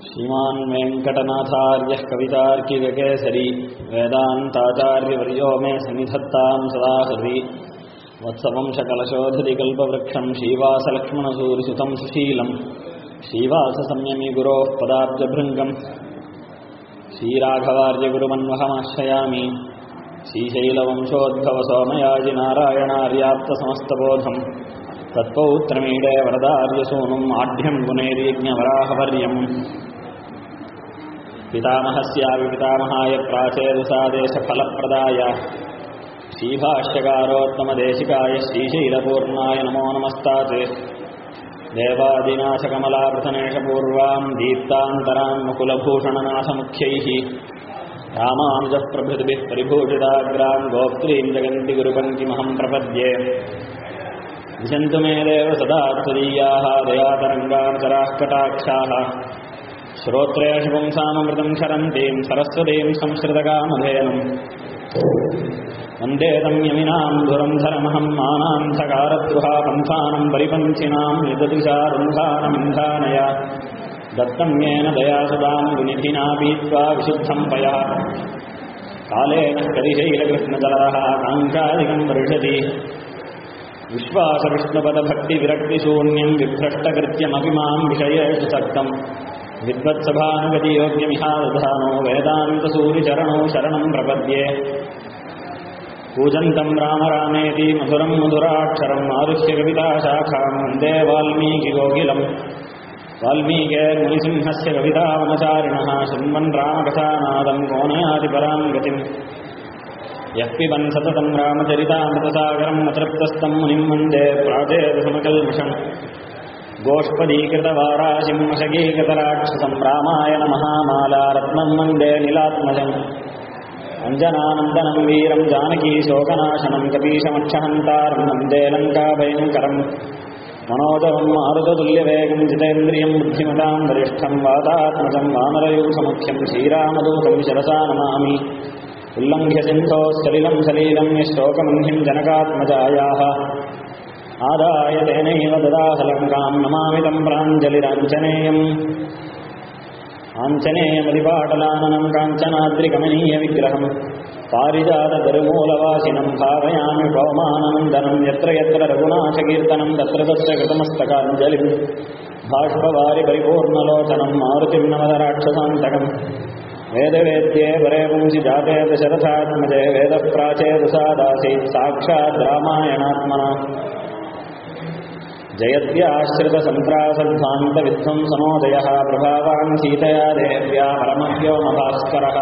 श्रीमान् वेङ्कटनाथार्यः कवितार्किककेसरी वेदान्ताचार्यवर्यो मे सन्निधत्तां सदा हृदि वत्सवंशकलशोधतिकल्पवृक्षम् श्रीवासलक्ष्मणसूरिसुतं सुशीलम् श्रीवाससंयमि गुरोः पदाब्जभृङ्गम् श्रीराघवार्यगुरुमन्वहमाश्रयामि श्रीशैलवंशोद्भवसोमयाजिनारायणार्याप्तसमस्तबोधम् तत्पौत्रमीडे वरदार्यसूनुम् आढ्यम् गुणैर्यज्ञवराहवर्यम् पितामहस्यापि पितामहाय प्राचेदुसादेशफलप्रदाय श्रीभाष्यकारोत्तमदेशिकाय श्रीशैलपूर्णाय नमो नमस्तात् देवादिनाशकमलावृतनेशपूर्वाम् दीप्तान्तराम् मुकुलभूषणनाथमुख्यैः रामानुजः प्रभृतिभिः परिभूषिताग्राम् गोप्त्रीम् जगन्ति गुरुपङ्क्तिमहम् प्रपद्ये विशन्तु मे देव सदा त्वदीयाः दयातरङ्गान्तराः कटाक्षाः श्रोत्रेषु पुंसाममृतम् क्षरन्तीम् सरस्वतीम् संश्रितकामधेनुम् वन्दे तं यमिनाम् धुरन्धरमहम् मानान्धकारद्रुहा पन्थानम् परिपन्थिनाम् निदतिशारुन्धानमिन्धानय दत्तम् येन दयासुदाम् गुनिधिना पीत्वा विशुद्धम् पयः कालेन करिशैलकृष्णजलः काङ्कादिकम् वर्षति विश्वासविष्णुपदभक्तिविरक्तिशून्यम् बिभ्रष्टकृत्यमपि माम् विषयेषु सक्तम् विद्वत्सभानुगतियोग्यमिहादधानो वेदान्तसूरिचरणौ शरणम् प्रपद्ये कूजन्तम् राम रामेति मधुरम् मधुराक्षरम् आरुह्य कविताशाखाम् वन्दे वाल्मीकिकोकिलम् वाल्मीकेर्मुनिसिंहस्य कवितावनचारिणः शृण्वन् रामकथानादम् कोनयादिपराम् गतिम् यः पिबन् सततम् रामचरितामृतसागरम् अतृप्तस्तम् मुनिम् वन्दे प्राचेदसमकल्मषम् गोष्पदीकृतवाराशिम् मशगीकृतराक्षसम् रामायण महामाला रत्नम् वन्दे निलात्मजम् अञ्जनानन्दनम् वीरम् जानकी शोकनाशनम् कपीशमक्षहन्तारम् वन्दे लङ्काभयङ्करम् मनोजवम् मारुततुल्यवेगम् जितेन्द्रियम् बुद्धिमताम् वरिष्ठम् वातात्मजम् वानरयूथमुख्यम् श्रीरामदूतम् शिरसा नमामि उल्लङ्घ्य सिन्धोः सलिलम् सलीलम् यशोकमह्निम् जनकात्मजायाः आदाय तेनैव ददाहलङ्काम् नमामि तम् प्राञ्जलिराञ्जनेयम् आञ्जनेयमधिपाटलाननम् काञ्चनाद्रिकमनीयविग्रहम् पारिजातदरुमूलवासिनम् भावयामि पवमाननन्दनम् यत्र यत्र रघुनाथकीर्तनम् तत्र तत्र कृतमस्तकाञ्जलिम् बाष्पवारि परिपूर्णलोचनम् मारुतिम् नवदराक्षसान्तकम् वेदवेद्ये परे पुंसि जाते दशरथात्मजे वेदः प्राचेदुसादासीत् साक्षात् रामायणात्मना जयत्याश्रितसन्त्रासध्वान्तविध्वंसमोदयः प्रभावान् सीतया देव्या परमव्योमभास्करः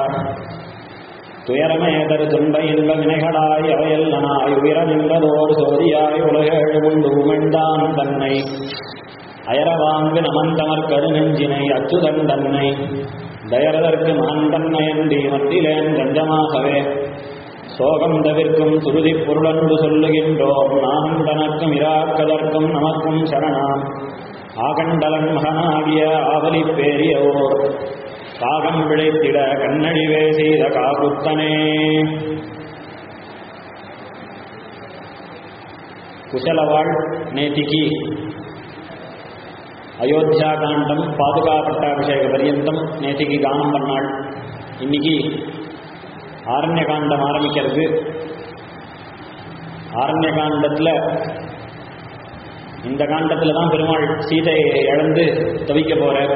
துயரமேதரு துன்ப இன்ப வினைகளாய் அவையல்லனாய் உயரநின்றதோர் சோதியாய் உலகேழு உண்டு உமெண்டான் தன்னை அயரவாங்கு நமந்தமர்கடு நெஞ்சினை அச்சுதன் தன்னை தயரதற்கு மான் தன்னையன்றி மத்திலேன் கஞ்சமாகவே சோகம் தவிர்க்கும் சுருதி பொருளன்று சொல்லுகின்றோம் நானும் தனக்கும் இராக்கதற்கும் நமக்கும் சரணாம் ஆகண்டலன் மகனாகிய ஆவலி பேரியவோர் காகம் விளைத்திட கண்ணழிவே செய்த காகுத்தனே குசலவாள் நேத்திக்கு அயோத்தியா காண்டம் பாதுகா பட்டாபிஷேக பரியந்தம் நேத்திக்கு கானம் பண்ணாள் இன்னைக்கு ஆரண்ய காண்டம் ஆரம்பிக்கிறது ஆரண்ய காண்டத்தில் இந்த காண்டத்தில் தான் பெருமாள் சீதையை இழந்து தவிக்க போறார்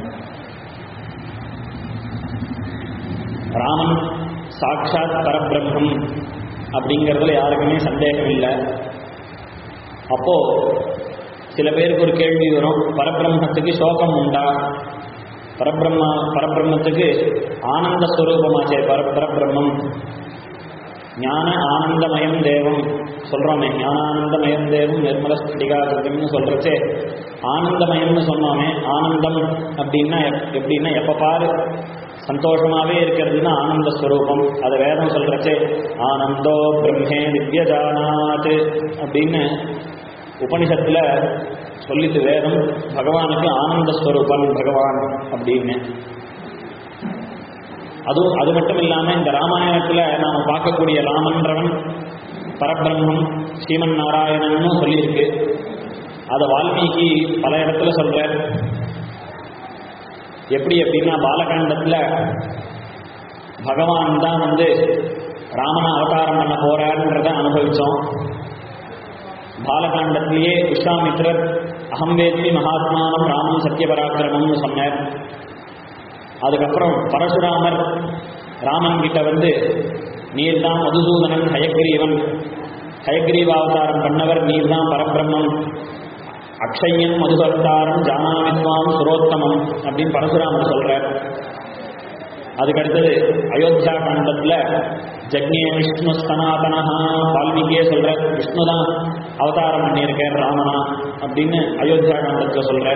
ராமன் சாட்சாத் பரபிரம்மம் அப்படிங்கிறதுல யாருக்குமே சந்தேகம் இல்லை அப்போ சில பேருக்கு ஒரு கேள்வி வரும் பரபிரம்மத்துக்கு சோகம் உண்டா பரபிரம்மா பரபிரம்மத்துக்கு ஆனந்த ஸ்வரூபமாச்சே பர பரபிரம்மம் ஞான ஆனந்தமயம் தேவம் சொல்றோமே ஞானானந்தமயம் தேவம் நிர்மல ஸ்டிகாகிருத்தம்னு சொல்றச்சே ஆனந்தமயம்னு சொன்னோமே ஆனந்தம் அப்படின்னா எப்படின்னா எப்ப பாரு சந்தோஷமாவே இருக்கிறதுனா ஆனந்த ஸ்வரூபம் அதை வேதம் சொல்றச்சே ஆனந்தோ பிரம்மே திவ்யஜானாத் அப்படின்னு உபனிஷத்துல சொல்லிட்டு வேதம் பகவானுக்கு ஆனந்த ஸ்வரூபன் பகவான் அப்படின்னு அதுவும் அது மட்டும் இல்லாம இந்த ராமாயணத்துல நாம பார்க்கக்கூடிய ராமன்றவன் பரபிரம்மம் ஸ்ரீமன் நாராயணன்னு சொல்லியிருக்கு அதை வால்மீகி பல இடத்துல சொல்ற எப்படி அப்படின்னா பாலகாண்டத்தில் பகவான் தான் வந்து ராமனை அவதாரம் பண்ண போறாருன்றத அனுபவிச்சோம் பாலகாண்டத்திலேயே விஸ்வாமித்ரர் அகம்பேத்மி மகாத்மானம் ராமன் சத்யபராக்கிரமம்னு சொன்னார் அதுக்கப்புறம் பரசுராமர் ராமன் கிட்ட வந்து நீர் தான் மதுசூதனன் ஹயக்ரீவன் ஹயக்ரீவ அவதாரம் பண்ணவர் நீர் தான் பரபிரம்மம் அக்ஷயன் மதுகர்த்தாரம் ஜானாமித்வாம் சுரோத்தமம் அப்படின்னு பரசுராமர் சொல்றார் அதுக்கடுத்தது அயோத்தியா காண்டத்தில் ஜக்னே விஷ்ணு சனாதனஹா வால்மீகியே சொல்ற விஷ்ணு தான் அவதாரம் பண்ணியிருக்கார் ராமனா அப்படின்னு அயோத்தியா காண்டத்தில் சொல்ற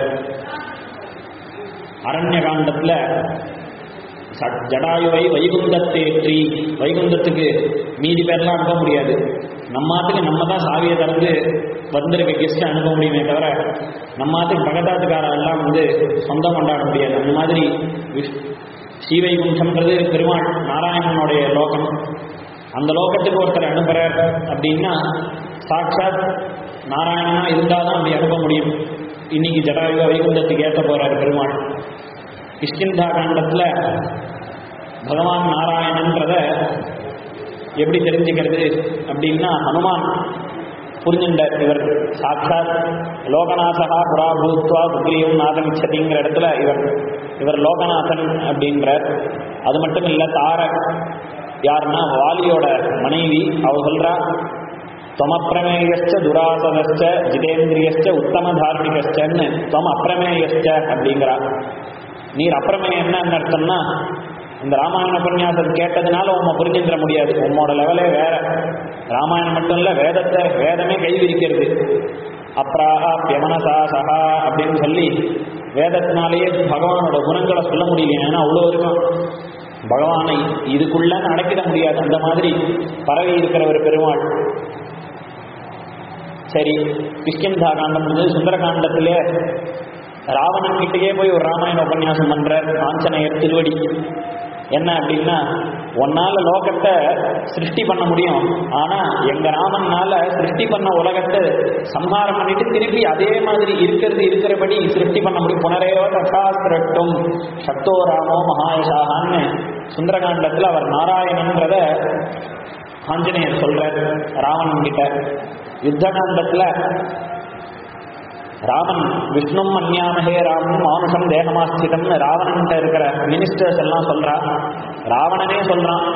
அரண்ய காண்டத்தில் ச- ஜடாயுவை வைகுந்தத்தேற்றி வைகுந்தத்துக்கு மீதி பேர்லாம் அனுப்ப முடியாது நம்மாத்துக்கு நம்ம தான் சாவியை திறந்து வந்திருக்க கெஸ்ட் அனுப்ப முடியுமே தவிர நம்மாத்துக்கு பகதாத்துக்கார எல்லாம் வந்து சொந்தம் கொண்டாட முடியாது அந்த மாதிரி விஷ்- ஸ்ரீவைகுண்டம்ன்றது பெருமாள் நாராயணனுடைய லோகம் அந்த லோகத்துக்கு ஒருத்தர் அனுப்புறார் அப்படின்னா சாட்சாத் நாராயணனா இருந்தால் தான் அப்படி அனுப்ப முடியும் இன்னைக்கு ஜடாயுவ வைகுந்தத்துக்கு ஏற்ற போறார் பெருமாள் கிஷ்கிந்தா காண்டத்தில் பகவான் நாராயணன்றத எப்படி தெரிஞ்சுக்கிறது அப்படின்னா ஹனுமான் புரிஞ்சுண்டார் இவர் சாட்சாத் லோகநாசகா புராபூத்வா சுக்ரீவம் நாதமிச்சதிங்கிற இடத்துல இவர் இவர் லோகநாதன் அப்படின்றார் அது மட்டும் இல்லை தார யாருன்னா வாலியோட மனைவி அவர் சொல்றா தொம் அப்பிரமேயச்ச துராசதச்ச ஜிதேந்திரியச்ச உத்தம தார்மிகச்சன்னு தொம் அப்பிரமேயச்ச அப்படிங்கிறா நீர் அப்புறமே என்ன அர்த்தம்னா இந்த ராமாயண உபன்யாசம் கேட்டதுனால உண்மை புரிஞ்சுன்ற முடியாது உம்மோட லெவலே வேற ராமாயணம் மட்டும் இல்ல வேதத்தை வேதமே கை விரிக்கிறது அப்ராஹ்யமனசா சஹா அப்படின்னு சொல்லி வேதத்தினாலேயே பகவானோட குணங்களை சொல்ல முடியல ஏன்னா அவ்வளோ இருக்கும் பகவானை இதுக்குள்ள அடக்கிட முடியாது அந்த மாதிரி பரவி இருக்கிற ஒரு பெருமாள் சரி கிஷ்கிந்தா காண்டம் முடிஞ்சது சுந்தரகாண்டத்திலே ராவணன் கிட்டயே போய் ஒரு ராமாயண உபன்யாசம் பண்றார் ஆஞ்சநேயர் திருவடி என்ன அப்படின்னா உன்னால லோகத்தை சிருஷ்டி பண்ண முடியும் ஆனா எங்க ராமன்னால சிருஷ்டி பண்ண உலகத்தை சம்ஹாரம் பண்ணிட்டு திருப்பி அதே மாதிரி இருக்கிறது இருக்கிறபடி சிருஷ்டி பண்ண முடியும் புனரேவ ததா சிரட்டும் சக்தோ ராமோ மகாயசாகான்னு சுந்தரகாண்டத்துல அவர் நாராயணன்றத ஆஞ்சநேயர் சொல்றார் ராவணன் கிட்ட யுத்த காண்டத்துல ராமன் விஷ்ணும் மன்யாமஹே ராமன் மானுஷம் தேகமாஸ்திதம்னு ராவணன்ட்ட இருக்கிற மினிஸ்டர்ஸ் எல்லாம் சொல்றா ராவணனே சொல்றான்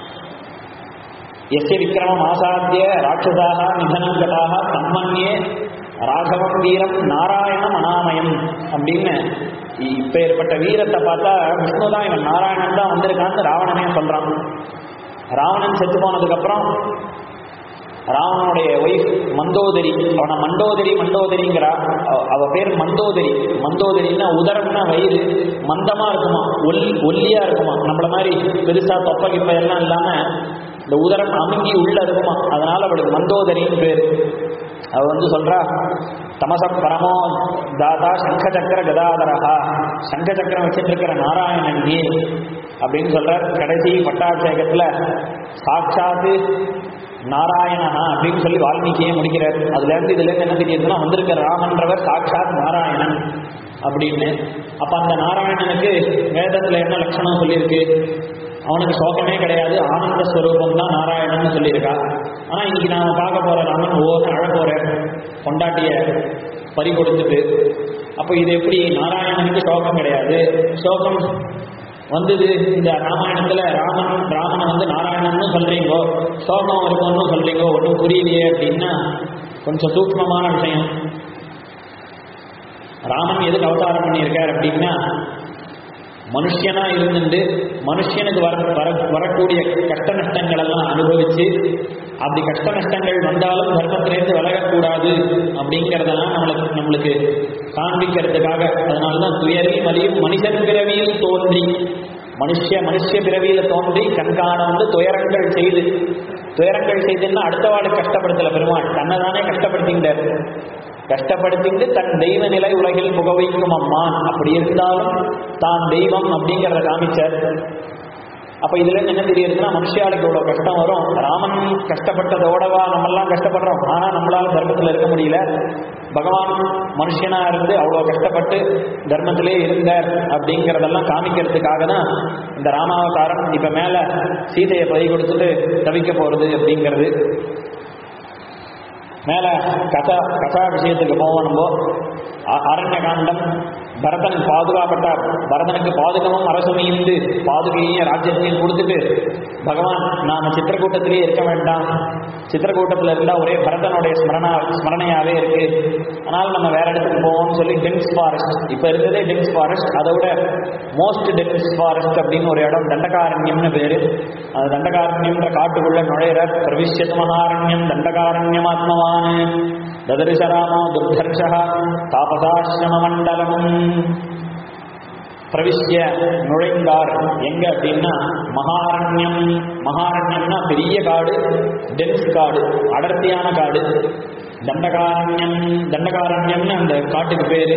எஸ்ய விக்ரமம் ஆசாத்திய ராட்சதாக நிதனம் கதாக தன்மன்யே ராகவம் வீரம் நாராயணம் அனாமயம் அப்படின்னு இப்ப ஏற்பட்ட வீரத்தை பார்த்தா விஷ்ணு தான் இவன் நாராயணன் தான் வந்திருக்கான்னு ராவணனே சொல்றான் ராவணன் செத்து போனதுக்கு அப்புறம் ராவனுடைய ஒய்ஃப் மந்தோதரி அவனை மண்டோதரி மண்டோதரிங்கிறா அவ- அவ பேர் மந்தோதரி மந்தோதரின்னா உதரம்னா வயிறு மந்தமா இருக்குமா ஒல் ஒல்லியா இருக்குமா நம்மள மாதிரி பெருசா தொப்ப கிப்ப எல்லாம் இல்லாம இந்த உதரம் அமுங்கி உள்ள இருக்குமா அதனால அவளுக்கு மந்தோதரின்னு பேரு அவ வந்து சொல்றா தமச பரமோ தாதா சங்க சக்கர கதாதரஹா சங்க சக்கரம் வச்சுட்டு இருக்கிற நாராயணன் நீ அப்படின்னு சொல்றார் கடைசி பட்டாபிஷேகத்துல சாட்சாத்து நாராயணனா அப்படின்னு சொல்லி வால்மீகியே முடிக்கிறார் அதுல இருந்து இதுல இருந்து என்ன தெரியுதுன்னா வந்திருக்கிற ராமன்றவர் சாட்சாத் நாராயணன் அப்படின்னு அப்ப அந்த நாராயணனுக்கு வேதத்துல என்ன லட்சணம் சொல்லியிருக்கு அவனுக்கு சோகமே கிடையாது ஆனந்த ஸ்வரூபம் தான் நாராயணன் சொல்லியிருக்கா ஆனா இன்னைக்கு நாம பார்க்க போற ராமன் ஓர் அழ போற பொண்டாட்டிய பறி கொடுத்துட்டு அப்போ இது எப்படி நாராயணனுக்கு சோகம் கிடையாது சோகம் வந்தது இந்த ராமாயணத்துல ராமன் ராமனை வந்து நாராயணன்னு சொல்றீங்கோ சோகம் இருக்கும்னு சொல்றீங்கோ ஒன்றும் புரியலையே அப்படின்னா கொஞ்சம் சூக்மமான விஷயம் ராமன் எதுக்கு அவதாரம் பண்ணியிருக்கார் அப்படின்னா மனுஷனா இருந்துட்டு மனுஷனுக்கு வர வர வரக்கூடிய கஷ்ட நஷ்டங்கள் எல்லாம் அனுபவிச்சு அப்படி கஷ்ட நஷ்டங்கள் வந்தாலும் தர்மத்திலேருந்து விலகக்கூடாது அப்படிங்கிறதெல்லாம் நம்மளுக்கு நம்மளுக்கு காண்பிக்கிறதுக்காக அதனாலதான் துயரில் மலியும் மனிதன் பிறவியில் தோன்றி மனுஷ மனுஷ பிறவியில தோன்றி கண்காண வந்து துயரங்கள் செய்து துயரங்கள் செய்துன்னா அடுத்தவாடு கஷ்டப்படுத்தல பெருமாள் தன்னை தானே கஷ்டப்படுத்திட்டார் கஷ்டப்படுத்திட்டு தன் தெய்வ நிலை உலகில் புகவைக்கும் அம்மான் அப்படி இருந்தாலும் தான் தெய்வம் அப்படிங்கிறத காமிச்சார் அப்ப இதுல இருந்து என்ன தெரியுதுன்னா மனுஷியாளுக்கு இவ்வளவு கஷ்டம் வரும் ராமன் கஷ்டப்பட்டதோடவா நம்மெல்லாம் கஷ்டப்படுறோம் ஆனா நம்மளால தர்மத்துல இருக்க முடியல பகவான் மனுஷனா இருந்து அவ்வளவு கஷ்டப்பட்டு தர்மத்திலே இருந்தார் அப்படிங்கறதெல்லாம் காமிக்கிறதுக்காக தான் இந்த ராமாவதாரம் இப்ப மேல சீதையை பறி கொடுத்துட்டு தவிக்க போறது அப்படிங்கிறது மேல கதா கதா விஷயத்துக்கு போவோம் நம்ம அ- அரண்ய காண்டம் பரதன் பாதுகாப்பட்ட பரதனுக்கு பாதுகமும் அரசுமைந்து பாதுகையும் ராஜ்யத்தையும் கொடுத்துட்டு பகவான் நாம சித்திரக்கூட்டத்திலே இருக்க வேண்டாம் சித்திரக்கூட்டத்தில் இருந்தா ஒரே பரதனுடைய ஸ்மரணா ஸ்மரணையாவே இருக்கு ஆனால் நம்ம வேற இடத்துக்கு போவோம்னு சொல்லி டென்ஸ் ஃபாரஸ்ட் இப்ப இருந்ததே டென்ஸ் ஃபாரஸ்ட் அதை விட மோஸ்ட் டென்ஸ் ஃபாரஸ்ட் அப்படின்னு ஒரு இடம் தண்டகாரண்யம்னு பேரு அந்த தண்டகாரண்யம்ன்ற காட்டுக்குள்ள நுழையிற பிரவிஷ்யத் மகாரண்யம் தண்டகாரண்யம் ஆத்மவான் ததரிச ராமோ துர்தர்ஷ தாபசாசிரம மண்டலம் பிரவிஷ்ய நுழைந்தார் எங்க அப்படின்னா மகாரண்யம் மகாரண்யம்னா பெரிய காடு டென்ஸ் காடு அடர்த்தியான காடு தண்டகாரண்யம் தண்டகாரண்யம்னு அந்த காட்டுக்கு பேரு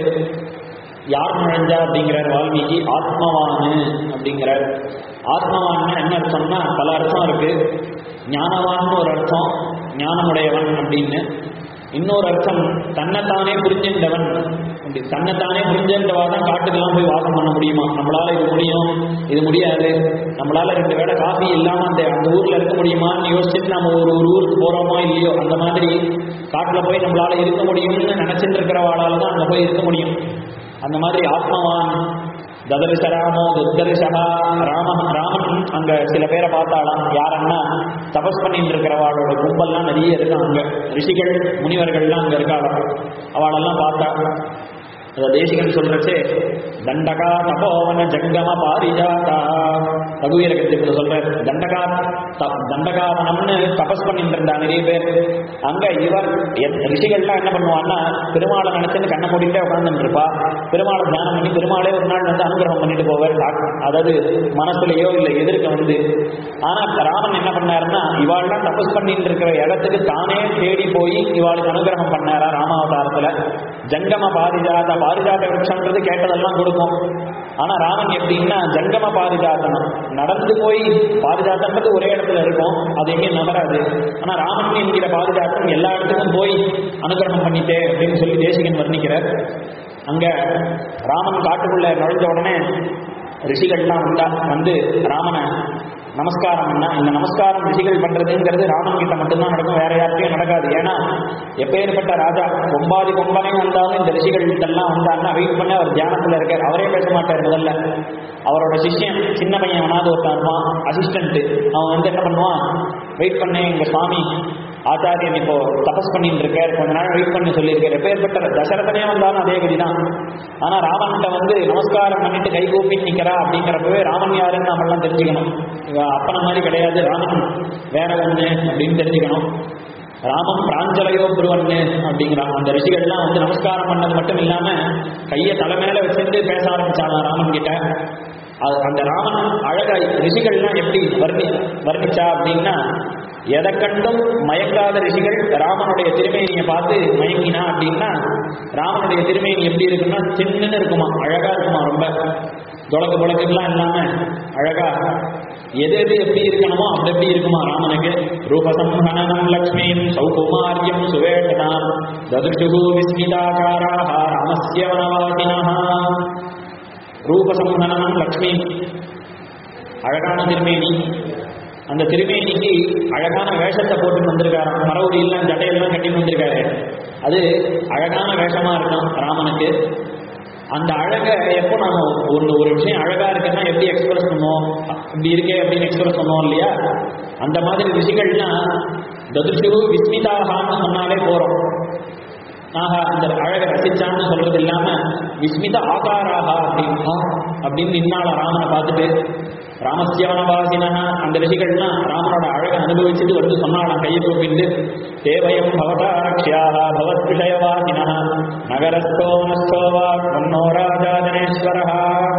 யார் நுழைஞ்சா அப்படிங்கிறார் வால்மீகி ஆத்மவானு அப்படிங்கிறார் ஆத்மவான்னு என்ன அர்த்தம்னா பல அர்த்தம் இருக்கு ஞானவான்னு ஒரு அர்த்தம் ஞானமுடையவன் அப்படின்னு இன்னொரு அர்த்தம் தன்னைத்தானே புரிஞ்சின்றவன் அப்படி தன்னைத்தானே புரிஞ்சின்றவா தான் காட்டுக்கெல்லாம் போய் வாசம் பண்ண முடியுமா நம்மளால இது முடியும் இது முடியாது நம்மளால ரெண்டு வேளை காஃபி இல்லாம அந்த அந்த ஊர்ல இருக்க முடியுமான்னு யோசிச்சுட்டு நம்ம ஒரு ஒரு ஊருக்கு போறோமோ இல்லையோ அந்த மாதிரி காட்டுல போய் நம்மளால இருக்க முடியும்னு நினைச்சிட்டு இருக்கிறவாளால தான் அங்க போய் இருக்க முடியும் அந்த மாதிரி ஆத்மவான் ததரிச ராமோ துத்தரிசா ராமன் ராமன் அங்க சில பேரை பார்த்தாலாம் யாரன்னா தபஸ் பண்ணிட்டு இருக்கிறவாளோட கும்பல்லாம் நிறைய இருக்கு அங்க ரிஷிகள் முனிவர்கள்லாம் அங்க இருக்காளாம் அவளெல்லாம் பார்த்தா அத தேசிகன் சொல்றச்சே தண்டகா தபோவன ஜங்கம பாரிஜாதா ரகுவீர கத்தியத்துல சொல்ற தண்டகா த- தண்டகாவனம்னு தபஸ் பண்ணிட்டு இருந்தா நிறைய பேர் அங்க இவர் எத்- ரிஷிகள்லாம் என்ன பண்ணுவான்னா பெருமாளை நினைச்சுன்னு கண்ணை மூடிட்டே உட்கார்ந்துட்டு இருப்பா பெருமாளை தியானம் பண்ணி பெருமாளே ஒரு நாள் வந்து அனுகிரகம் பண்ணிட்டு போவார் டாக்- அதாவது மனசுலயோ இல்ல எதிர்க்க வந்து ஆனா ராமன் என்ன பண்ணாருன்னா இவாள்லாம் தபஸ் பண்ணிட்டு இருக்கிற இடத்துக்கு தானே தேடி போய் இவாளுக்கு அனுகிரகம் பண்ணாரா ராமாவதாரத்துல ஜங்கம பாரிஜாத பாரிஜாத விருட்சம்ன்றது கேட்டதெல்லாம் கொடுக்கும் ஆனா ராமன் எப்படின்னா ஜங்கம பாரிஜாதனம் நடந்து போய் பாரிஜாத்தன்றது ஒரே இடத்துல இருக்கும் அது எங்கேயும் நகராது ஆனா ராமன் என்கிற பாரிஜாத்தம் எல்லா இடத்துக்கும் போய் அனுகிரகம் பண்ணிட்டே அப்படின்னு சொல்லி தேசிகன் வர்ணிக்கிறார் அங்க ராமன் காட்டுக்குள்ள நுழைஞ்ச உடனே ரிஷிகள்லாம் வந்தா வந்து ராமனை நமஸ்காரம் பண்ணா இந்த நமஸ்காரம் ரிஷிகள் பண்றதுங்கிறது ராமன் கிட்ட மட்டும்தான் நடக்கும் வேற யார்கிட்டயும் நடக்காது ஏன்னா எப்பேற்பட்ட ராஜா கொம்பாதி கொம்பனே வந்தாலும் இந்த ரிஷிகள் கிட்டலாம் வந்தாருன்னா வெயிட் பண்ண அவர் தியானத்துல இருக்கார் அவரே பேச மாட்டார் முதல்ல அவரோட சிஷ்யன் சின்ன பையன் அவனாவது ஒருத்தன் இருப்பான் அசிஸ்டன்ட் அவன் வந்து என்ன பண்ணுவான் வெயிட் பண்ணேன் எங்க சுவாமி ஆச்சாரியன் இப்போ தபஸ் பண்ணிட்டு இருக்கார் கொஞ்ச நாள் வெயிட் பண்ணி சொல்லியிருக்காரு எப்பேற்பட்ட தசரதனே வந்தாலும் அதே கதிதான் ஆனா ராமன்கிட்ட வந்து நமஸ்காரம் பண்ணிட்டு கை கூப்பி நிக்கிறா அப்படிங்கிறப்பவே ராமன் யாருன்னு நம்மளாம் தெரிஞ்சுக்கணும் இவ அப்பன மாதிரி கிடையாது ராமன் வேற ஒண்ணு அப்படின்னு தெரிஞ்சுக்கணும் ராமன் பிராஞ்சலையோ புருவன்னு அப்படிங்கிறான் அந்த ரிஷிகள்லாம் வந்து நமஸ்காரம் பண்ணது மட்டும் இல்லாம கையை தலை மேல வச்சிருந்து பேச ஆரம்பிச்சாங்க ராமன் கிட்ட அது அந்த ராமன் அழகாய் ரிஷிகள்லாம் எப்படி வர்ணி வர்ணிச்சா அப்படின்னா எதை கண்டும் மயங்காத ரிஷிகள் ராமனுடைய திருமேனியை பார்த்து மயங்கினா அப்படின்னா ராமனுடைய திருமேனி எப்படி இருக்குன்னா சின்னன்னு இருக்குமா அழகா இருக்குமா ரொம்ப தொலக்கு புழக்கெல்லாம் இல்லாம அழகா எது எது எப்படி இருக்கணுமோ அப்படி எப்படி இருக்குமா ராமனுக்கு ரூபசம்ஹனனம் லக்ஷ்மீம் சௌகுமாரியம் சுவேஷதாம் ததுஷு விஸ்மிதாகாராக ராமஸ்ய வனவாசினஹ ரூபசம்ஹனனம் லக்ஷ்மி அழகான திருமேனி அந்த திருமேனிக்கு அழகான வேஷத்தை போட்டு வந்திருக்காராம் மரவுடியெல்லாம் ஜடையெல்லாம் கட்டி வந்திருக்காரு அது அழகான வேஷமா இருக்கும் ராமனுக்கு அந்த அழகை எப்போ நாம ஒன்று ஒரு விஷயம் அழகா இருக்குன்னா எப்படி எக்ஸ்பிரஸ் பண்ணுவோம் இப்படி இருக்கே அப்படின்னு எக்ஸ்பிரஸ் பண்ணுவோம் இல்லையா அந்த மாதிரி ரிஷிகள்லாம் ததுஷு விஸ்மிதாகான்னு சொன்னாலே போறோம் ஆஹா அந்த அழகை ரசிச்சான்னு சொல்றது இல்லாம விஸ்மித ஆகாராகா அப்படின்னு அப்படின்னு நின்னால ராமனை பார்த்துட்டு ராமஸ்யவனவாசினா அந்த ரிஷிகள்லாம் ராமனோட அழகை அனுபவிச்சுட்டு வந்து சொன்னாலாம் கையை கூப்பிட்டு தேவயம் பவதா ரக்ஷியாக பவத் விஷயவாசினா நகரஸ்தோ நஸ்தோவா மன்னோ ராஜாதனேஸ்வரஹா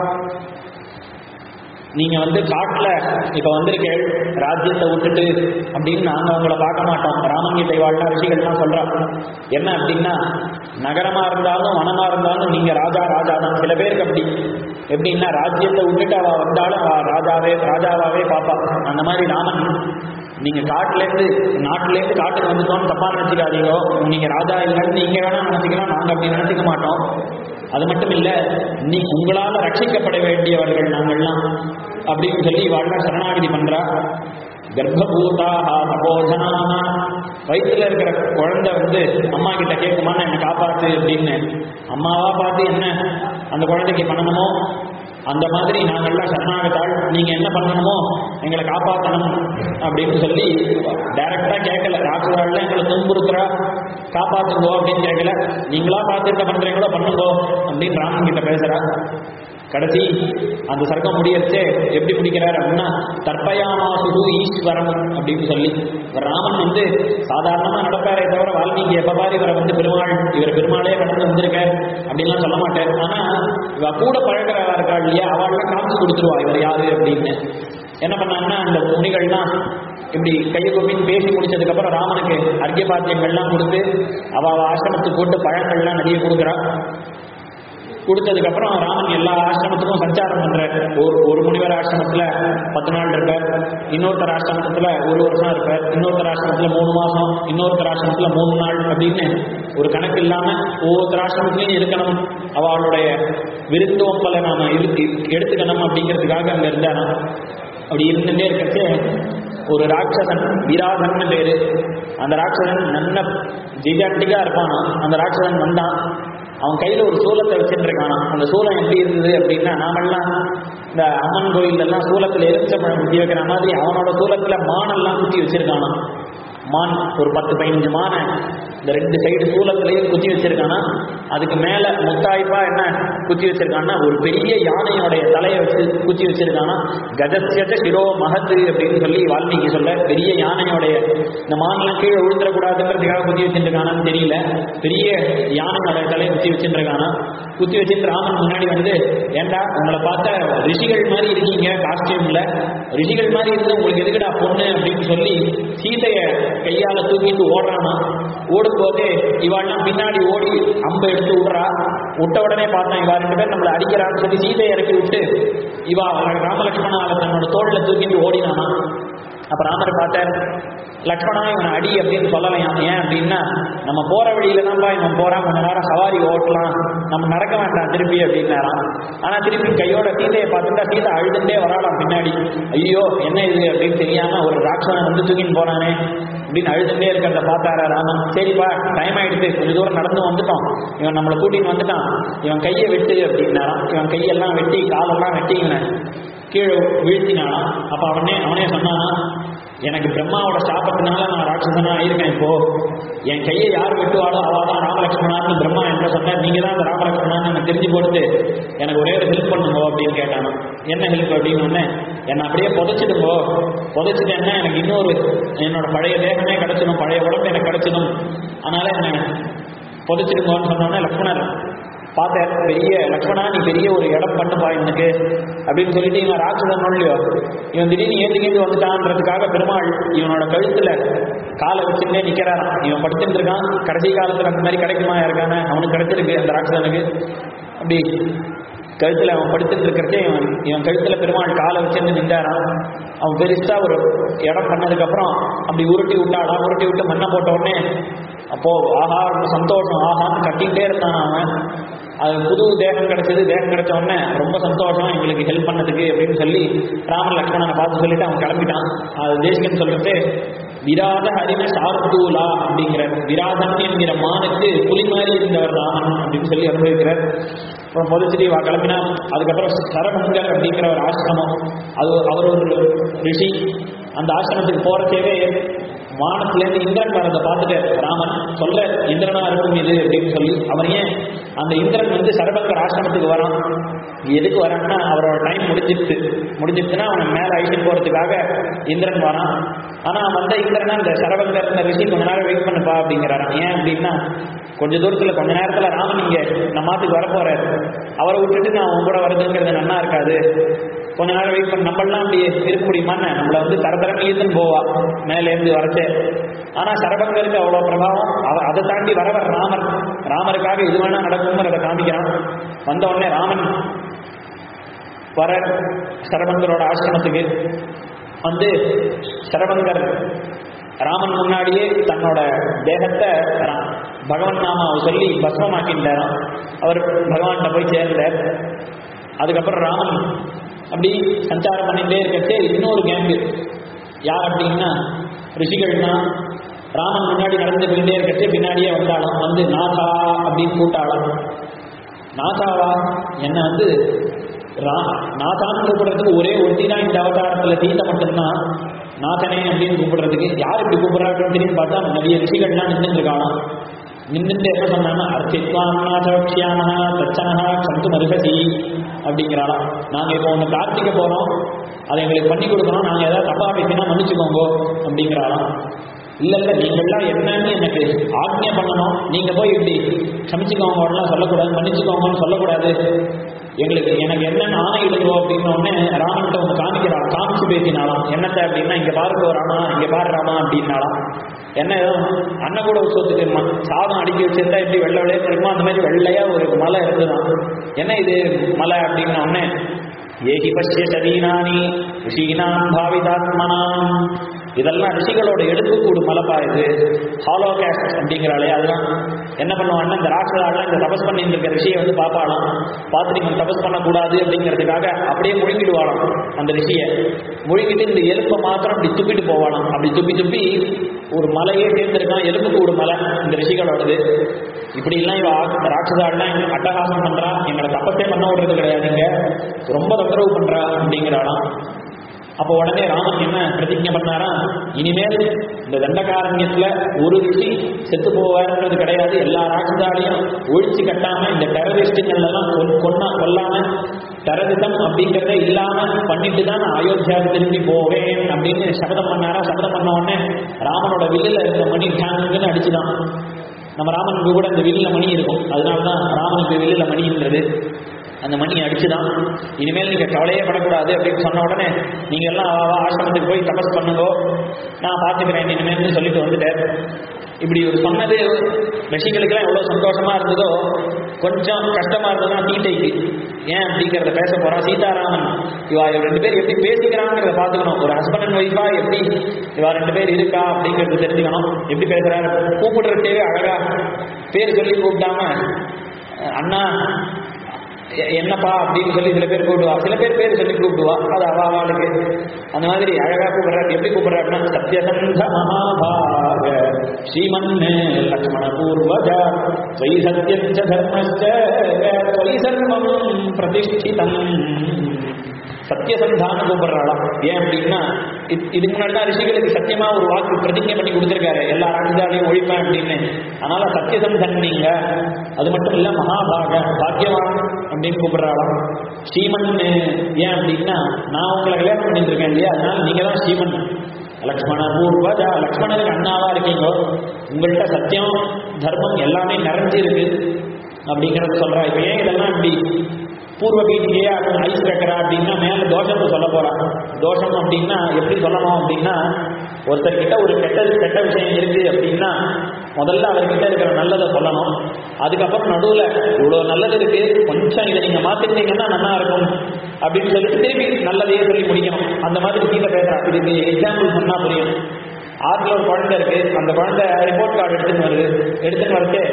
நீங்க வந்து காட்டுல இப்ப வந்திருக்கேள் ராஜ்யத்தை விட்டுட்டு அப்படின்னு நாங்க உங்களை பார்க்க மாட்டோம் ராமன் கிட்ட வாழ்னா ரிஷிகள்லாம் சொல்றோம் என்ன அப்படின்னா நகரமா இருந்தாலும் வனமா இருந்தாலும் நீங்க ராஜா ராஜா தான் சில பேருக்கு அப்படி எப்படின்னா ராஜ்யத்தை விட்டுட்டு அவ வந்தாலும் அவ ராஜாவே ராஜாவாவே பாப்பா அந்த மாதிரி ராமன் நீங்க காட்டுல இருந்து நாட்டுல இருந்து காட்டுக்கு வந்துட்டோம்னு தப்பா நினைச்சுக்காதீங்க நீங்க ராஜா இல்லைன்னு நீங்க வேணா நினைச்சுக்கலாம் நாங்க அப்படி நினைச்சுக்க மாட்டோம் அது மட்டும் இல்ல நீ உங்களால ரட்சிக்கப்பட வேண்டியவர்கள் நாங்கள்லாம் அப்படின்னு சொல்லி வாழ்க்கை சரணாகதி பண்றா கர்ப்பபூதாக தபோதனாக வயிற்றுல இருக்கிற குழந்தை வந்து அம்மா கிட்ட கேட்குமா என்னை காப்பாத்து அப்படின்னு அம்மாவா பார்த்து என்ன அந்த குழந்தைக்கு பண்ணணுமோ அந்த மாதிரி நாங்கள்லாம் சரணாகத்தாள் நீங்க என்ன பண்ணணுமோ எங்களை காப்பாற்றணும் அப்படின்னு சொல்லி டைரக்டா கேட்கல ராட்சதாள்ல எங்களை துன்புறுத்துறா காப்பாத்துங்கோ அப்படின்னு கேட்கல நீங்களா பார்த்து என்ன பண்றீங்களோ பண்ணுங்கோ அப்படின்னு ராமன் கிட்ட பேசுறா கடைசி அந்த சர்க்கம் முடியறச்சே எப்படி முடிக்கிறார் அப்படின்னா தற்பயாமாசுடு ஈஸ்வரம் அப்படின்னு சொல்லி இவர் ராமன் வந்து சாதாரணமா நடப்பாரே தவிர வால்மீகி எப்ப பாரு இவரை வந்து பெருமாள் இவர் பெருமாளே கடந்து வந்திருக்கார் அப்படின்லாம் சொல்ல மாட்டார் ஆனா இவ கூட பழகிறவா இருக்கா இல்லையா அவள்லாம் காமிச்சு கொடுத்துருவா இவர் யாரு அப்படின்னு என்ன பண்ணாங்கன்னா அந்த முனிகள்லாம் இப்படி கையை கொப்பின்னு பேசி முடிச்சதுக்கு அப்புறம் ராமனுக்கு அர்க்கிய பாத்தியங்கள்லாம் கொடுத்து அவ அவ ஆசிரமத்துக்கு போட்டு பழங்கள்லாம் நிறைய கொடுக்குறா கொடுத்ததுக்கு அப்புறம் ராமன் எல்லா ஆசிரமத்துக்கும் சஞ்சாரம் பண்றார் ஒரு ஒரு முனிவர் ஆசிரமத்துல பத்து நாள் இருப்பார் இன்னொருத்தர் ஆசிரமத்துல ஒரு வருஷம் இருப்பார் இன்னொருத்தர் ஆசிரமத்துல மூணு மாசம் இன்னொருத்தர் ஆசிரமத்துல மூணு நாள் அப்படின்னு ஒரு கணக்கு இல்லாம ஒவ்வொருத்தர் ஆசிரமத்திலையும் இருக்கணும் அவளுடைய விருந்தோம்பலை நாம இரு- எடுத்துக்கணும் அப்படிங்கிறதுக்காக அங்க இருந்தாராம் அப்படி இருந்துட்டே இருக்கச்சு ஒரு ராட்சசன் விராதன் பேரு அந்த ராட்சசன் நல்ல ஜிஜாட்டிகா இருப்பானா அந்த ராட்சசன் வந்தான் அவன் கையில ஒரு சூலத்தை வச்சுட்டு இருக்கானா அந்த சூலம் எப்படி இருந்தது அப்படின்னா நாமெல்லாம் இந்த அம்மன் கோயில் எல்லாம் சூலத்துல எரிச்சப்பழம் குத்தி வைக்கிற மாதிரி அவனோட சூலத்துல மானெல்லாம் குத்தி வச்சிருக்கானா மான் ஒரு பத்து பதினஞ்சு மானை இந்த ரெண்டு சைடு சூலத்திலையும் குத்தி வச்சிருக்கானா அதுக்கு மேல முத்தாய்ப்பா என்ன குத்தி வச்சிருக்கான்னா ஒரு பெரிய யானையோடைய தலையை வச்சு குத்தி வச்சிருக்கானா கஜஸ்யத சிரோ மகத்து அப்படின்னு சொல்லி வால்மீகி சொல்ல பெரிய யானையோடைய இந்த மான்லாம் கீழே விழுந்துடக்கூடாதுங்கிறதுக்காக குத்தி வச்சிருக்கானான்னு தெரியல பெரிய யானையோட தலையை குத்தி வச்சிருக்கானா குத்தி வச்சுட்டு ராமன் முன்னாடி வந்து ஏண்டா உங்களை பார்த்தா ரிஷிகள் மாதிரி இருக்கீங்க காஸ்டியூம்ல ரிஷிகள் மாதிரி இருந்து உங்களுக்கு எதுக்குடா பொண்ணு அப்படின்னு சொல்லி சீதைய கையால தூக்கிட்டு ஓடுறானா ஓடும்போதே இவாள்லாம் பின்னாடி ஓடி அம்பை எடுத்து விடுறா விட்ட உடனே பார்த்தா இவா ரெண்டு பேர் நம்மளை அடிக்கிறான்னு சொல்லி சீதையை இறக்கி விட்டு இவா ராமலட்சுமணாவை தன்னோட தோல்ல தூக்கிட்டு ஓடினானா அப்ப ராமர் பார்த்தார் லக்ஷ்மணா இவனை அடி அப்படின்னு சொல்லலாம் ஏன் அப்படின்னா நம்ம போற வழியில தான்ப்பா இவன் போறான் கொஞ்ச நேரம் சவாரி ஓட்டலாம் நம்ம நடக்க வேண்டாம் திருப்பி அப்படின்னாராம் ஆனா திருப்பி கையோட சீதையை பார்த்துட்டா சீதை அழுதுண்டே வராளாம் பின்னாடி ஐயோ என்ன இது அப்படின்னு தெரியாம ஒரு ராட்சசன் வந்து தூக்கின்னு போனானே அப்படின்னு அழுதுண்டே இருக்கிறத பார்த்தாரா ராமன் சரிப்பா டைம் ஆயிடுச்சு கொஞ்ச தூரம் நடந்து வந்துட்டோம் இவன் நம்மளை கூட்டின்னு வந்துட்டான் இவன் கையை வெட்டு அப்படின்னாராம் இவன் கையெல்லாம் வெட்டி காலெல்லாம் வெட்டி இவனை கீழே வீழ்த்தினானாம் அப்ப அவனே அவனே சொன்னானா எனக்கு பிரம்மாவோட சாபத்தினால நான் ராட்சசனா ஆயிருக்கேன் இப்போ என் கையை யார் வெட்டுவாளோ அவள் தான் ராமலட்சுமணான்னு பிரம்மா என்ன சொன்னார் நீங்க தான் அந்த ராமலட்சுமணான்னு எனக்கு தெரிஞ்சு போட்டு எனக்கு ஒரே ஒரு ஹெல்ப் பண்ணுங்க அப்படின்னு கேட்டானா என்ன ஹெல்ப் அப்படின்னு உடனே என்னை அப்படியே புதைச்சிடுங்கோ புதைச்சிட்டேன்னா எனக்கு இன்னொரு என்னோட பழைய தேகமே கிடைச்சிடும் பழைய உடம்பு எனக்கு கிடைச்சிடும் அதனால என்னை புதைச்சிடுங்கோன்னு சொன்னோடனே லக்ஷ்மணர் பார்த்தார் பெரிய லக்ஷ்மணா நீ பெரிய ஒரு இடம் பண்ணுப்பா இவனுக்கு அப்படின்னு சொல்லிட்டு இவன் ராட்சதன் இல்லையோ இவன் திடீர்னு ஏந்து கேந்து வந்துட்டான்றதுக்காக பெருமாள் இவனோட கழுத்துல காலை வச்சுட்டே நிக்கிறாராம் இவன் படுத்துட்டு இருக்கான் கடைசி காலத்துல அந்த மாதிரி கிடைக்குமா இருக்கானே அவனுக்கு கிடைச்சிருக்கு அந்த ராட்சதனுக்கு அப்படி கழுத்துல அவன் படுத்துட்டு இருக்கிறதே இவன் இவன் கழுத்துல பெருமாள் காலை வச்சுட்டு நின்றாராம் அவன் பெருசா ஒரு இடம் பண்ணதுக்கு அப்புறம் அப்படி உருட்டி விட்டாடா உருட்டி விட்டு மண்ணை போட்ட உடனே அப்போ ஆஹா ரொம்ப சந்தோஷம் ஆஹான்னு கட்டிக்கிட்டே இருந்தான் அவன் அது புது தேகம் கிடைச்சது தேகம் கிடைச்ச உடனே ரொம்ப சந்தோஷம் எங்களுக்கு ஹெல்ப் பண்ணதுக்கு அப்படின்னு சொல்லி ராமன் லக்ஷ்மணனை பார்த்து சொல்லிட்டு அவன் கிளம்பிட்டான் அது தேசிகன் சொல்லிட்டு விராத ஹரின சார்தூலா அப்படிங்கிற விராதன் என்கிற மானுக்கு புலி மாதிரி இருந்தவர் ராமன் அப்படின்னு சொல்லி அனுபவிக்கிறார் அப்புறம் பொதுச்சிரி வா கிளம்பினா அதுக்கப்புறம் சரபங்கர் அப்படிங்கிற ஒரு ஆசிரமம் அது அவர் ஒரு ரிஷி அந்த ஆசிரமத்துக்கு போறச்சேவே வானத்திலேருந்து இந்திரன் வரதை பார்த்துட்டு ராமன் சொல்ல இந்திரனா இருக்கும் இது அப்படின்னு சொல்லி அவர் ஏன் அந்த இந்திரன் வந்து சரபங்கர் ஆசிரமத்துக்கு வரான் எதுக்கு வரான்னா அவரோட டைம் முடிஞ்சிடுச்சு முடிஞ்சிடுச்சுன்னா அவனை மேலே அழிச்சிட்டு போறதுக்காக இந்திரன் வரான் ஆனா வந்த இந்திரனா இந்த சரபங்கர் இந்த ரிஷி கொஞ்ச நேரம் வெயிட் பண்ணுப்பா அப்படிங்கிறாராம் ஏன் அப்படின்னா கொஞ்ச தூரத்துல கொஞ்ச நேரத்துல ராமன் இங்க நம்ம மாட்டுக்கு வரப்போறாரு அவரை விட்டுட்டு நான் உன் கூட வருதுங்கிறது நன்னா இருக்காது கொஞ்ச நேரம் வெயிட் பண்ண நம்மளாம் அப்படி இருக்க முடியுமான்னு நம்மள வந்து தரதரம் இழுத்துன்னு போவா மேல இருந்து வரச்சே ஆனா சரபங்கருக்கு அவ்வளவு பிரபாவம் அவ அதை தாண்டி வரவர் ராமர் ராமருக்காக இது வேணா நடக்குங்கிறத காமிக்கிறான் வந்த உடனே ராமன் வர சரபங்கரோட ஆசிரமத்துக்கு வந்து சரபங்கர் ராமன் முன்னாடியே தன்னோட தேகத்தை ரா- பகவன் நாமாவை சொல்லி பஸ்மமாக்கின்றாராம் அவர் பகவான்கிட்ட போய் சேர்ந்தார் அதுக்கப்புறம் ராமன் அப்படி சஞ்சாரம் பண்ணிட்டே இருக்கச்சே இன்னொரு கேங்கு யார் அப்படின்னா ரிஷிகள்னா ராமன் முன்னாடி நடந்து போயிட்டே இருக்கச்சே பின்னாடியே வந்தாலும் வந்து நாதா அப்படின்னு கூட்டாளாம் நாதாவா என்ன வந்து ரா- நாதான்னு கூப்பிடுறதுக்கு ஒரே ஒருத்தி தான் இந்த அவதாரத்துல சீதை மட்டும்தான் நாதனே அப்படின்னு கூப்பிடுறதுக்கு யார் இப்படி கூப்பிடுறாங்கன்னு தெரியும் பார்த்தா நிறைய ரிஷிகள்லாம் நின்றுட்டு இருக்காளாம் நின்றுட்டு என்ன சொன்னாங்கன்னா அர்த்தித்வாம் நாதோக்ஷியாமஹா தச்சனஹா சந்து மருகசி அப்படிங்கிறாளாம் நாங்க இப்போ ஒன்று பிரார்த்திக்க போறோம் அதை எங்களுக்கு பண்ணி கொடுக்கணும் நாங்க ஏதாவது தப்பா பேசினா மன்னிச்சுக்கோங்க அப்படிங்கிறாளாம் இல்ல இல்ல நீங்கள்லாம் என்னன்னு எனக்கு ஆக்ஞை பண்ணணும் நீங்க போய் இப்படி க்ஷமிச்சுக்கோங்கலாம் சொல்லக்கூடாது மன்னிச்சுக்கோங்கன்னு சொல்லக்கூடாது எங்களுக்கு எனக்கு என்னென்ன ஆணை இடுங்கோ அப்படின்ன உடனே ராமன்கிட்ட ஒன்று காமிக்கிறான் காமிச்சு பேசினாலாம் என்னத்தை அப்படின்னா இங்க பாருங்க ராமா இங்க பாரு ராமா அப்படின்னாலாம் என்ன ஏதோ அண்ணன் கூட உற்சவத்துக்கு ம- சாதம் அடுக்கி வச்சிருந்தா எப்படி வெள்ளை வெள்ளையா இருக்குமோ அந்த மாதிரி வெள்ளையா ஒரு மலை இருந்துதான் என்ன இது மலை அப்படின்ன உடனே ஏகி பசிய சரீராணி ரிஷீனாம் பாவிதாத்மனாம் இதெல்லாம் ரிஷிகளோட எடுப்புக்கூடு மலைப்பா இது ஹாலோ கேஸ்ட் அப்படிங்கிறாளே அதெல்லாம் என்ன பண்ணுவாங்கன்னா இந்த ராட்சதாலாம் இந்த தபஸ் பண்ணிட்டு இருக்க ரிஷியை வந்து பார்ப்பாளாம் பார்த்து நீங்கள் தபஸ் பண்ணக்கூடாது அப்படிங்கிறதுக்காக அப்படியே முழுங்கிடுவாளாம் அந்த ரிஷியை முழுங்கிட்டு இந்த எலுப்பை மாத்திரம் அப்படி துப்பிட்டு போவாளாம் அப்படி துப்பி துப்பி ஒரு மலையே சேர்ந்திருக்கான் எலும்புக்கூடு மலை இந்த ரிஷிகளோடது இப்படி எல்லாம் இவ ஆ- ராட்சதாள்லாம் எங்களுக்கு அட்டகாசம் பண்றா எங்களை தப்பத்தே பண்ண விடுறது கிடையாதுங்க ரொம்ப தொந்தரவு பண்றா அப்படிங்கிறாளாம் அப்போ உடனே ராமன் என்ன பிரதிஜை பண்ணாரா இனிமேல் இந்த தண்டகாரண்யத்துல ஒரு ரிஷி செத்து போவாருன்றது கிடையாது எல்லா ராட்சதாலையும் ஒழிச்சு கட்டாம இந்த டெரரிஸ்டுகள் எல்லாம் கொல்- கொன்னா கொல்லாம டெரரிசம் அப்படிங்கிறதே இல்லாம பண்ணிட்டு தான் நான் அயோத்தியாவுக்கு திரும்பி போவேன் அப்படின்னு சபதம் பண்ணாரா சபதம் பண்ண உடனே ராமனோட வில்லுல இருந்த மணி டாங்குன்னு அடிச்சுதான் நம்ம ராமனுக்கு கூட இந்த வில்லுல மணி இருக்கும் அதனால தான் ராமனுக்கு வில்லுல மணின்றது அந்த மணி அடிச்சுதான் இனிமேல் நீங்க கவலையே படக்கூடாது அப்படின்னு சொன்ன உடனே நீங்க எல்லாம் வா, வா, ஆசிரமத்துக்கு போய் தபஸ் பண்ணுங்கோ நான் பார்த்துக்கிறேன் இனிமேல்னு சொல்லிட்டு வந்துட்டார் இப்படி ஒரு சொன்னது ரிஷிகளுக்கெல்லாம் எவ்வளவு சந்தோஷமா இருந்ததோ கொஞ்சம் கஷ்டமா இருந்ததுன்னா சீதைக்கு ஏன் அப்படிங்கிறத பேச போறா சீதாராமன் இவா இவ ரெண்டு பேர் எப்படி பேசிக்கிறாங்கிறத பார்த்துக்கணும் ஒரு ஹஸ்பண்ட் அண்ட் ஒய்ஃபா எப்படி இவா ரெண்டு பேர் இருக்கா அப்படிங்கிறத தெரிஞ்சுக்கணும் எப்படி பேசுறாரு கூப்பிடுறதே அழகா பேர் சொல்லி கூப்பிடாம அஹ், அண்ணா எ- என்னப்பா அப்படின்னு சொல்லி சில பேர் கூப்பிடுவா சில பேர் பேர் சொல்லி கூப்பிடுவா அது அவ அவளுக்கு அந்த மாதிரி அழகா கூப்பிடுறாரு எப்படி கூப்பிடுறாருன்னா சத்யசந்த மகாபாக ஸ்ரீமன் லக்ஷ்மண பூர்வஜா ஸ்வயி சத்யச்ச தர்மச்ச ஸ்வயி சர்வம் பிரதிஷ்டிதம் சத்தியசந்தான்னு கூப்பிடுறாளாம் ஏன் அப்படின்னா இது- இதுக்கு முன்னாடி தான் ரிஷிகளுக்கு சத்தியமா ஒரு வாக்கு பிரதிஜை பண்ணி கொடுத்துருக்காரு எல்லா ராஜதாலையும் ஒழிப்பேன் அப்படின்னு அதனால சத்தியசந்தன் நீங்க அது மட்டும் இல்ல மகாபாக பாக்கியவான் அப்படின்னு கூப்பிடுறாளாம் ஸ்ரீமன் ஏன் அப்படின்னா நான் உங்களை கல்யாணம் பண்ணிட்டு இருக்கேன் இல்லையா அதனால நீங்க தான் ஸ்ரீமன் லக்ஷ்மண பூர்வஜா லக்ஷ்மணனுக்கு அண்ணாவா இருக்கீங்க உங்கள்கிட்ட சத்தியம் தர்மம் எல்லாமே நிறைஞ்சு இருக்கு அப்படிங்கறத சொல்றா இப்ப ஏன் இதெல்லாம் இப்படி பூர்வ பீட்டிகையா ஐஸ் வைக்கிறா அப்படின்னா மேல தோஷத்தை சொல்ல போறா தோஷம் அப்படின்னா எப்படி சொல்லணும் அப்படின்னா ஒருத்தர்கிட்ட ஒரு கெட்ட கெட்ட விஷயம் இருக்கு அப்படின்னா முதல்ல அவர்கிட்ட இருக்கிற நல்லதை சொல்லணும் அதுக்கப்புறம் நடுவுல இவ்வளவு நல்லது இருக்கு கொஞ்சம் இதை நீங்க மாத்திருந்தீங்கன்னா நல்லா இருக்கும் அப்படின்னு சொல்லிட்டு திருப்பி நல்லதையே சொல்லி முடிக்கணும் அந்த மாதிரி கீழே பேசுறா இதுக்கு எக்ஸாம்பிள் சொன்னா புரியும் ஆற்றுல ஒரு குழந்தை இருக்கு அந்த குழந்தை ரிப்போர்ட் கார்டு எடுத்துன்னு வருது எடுத்துன்னு வரது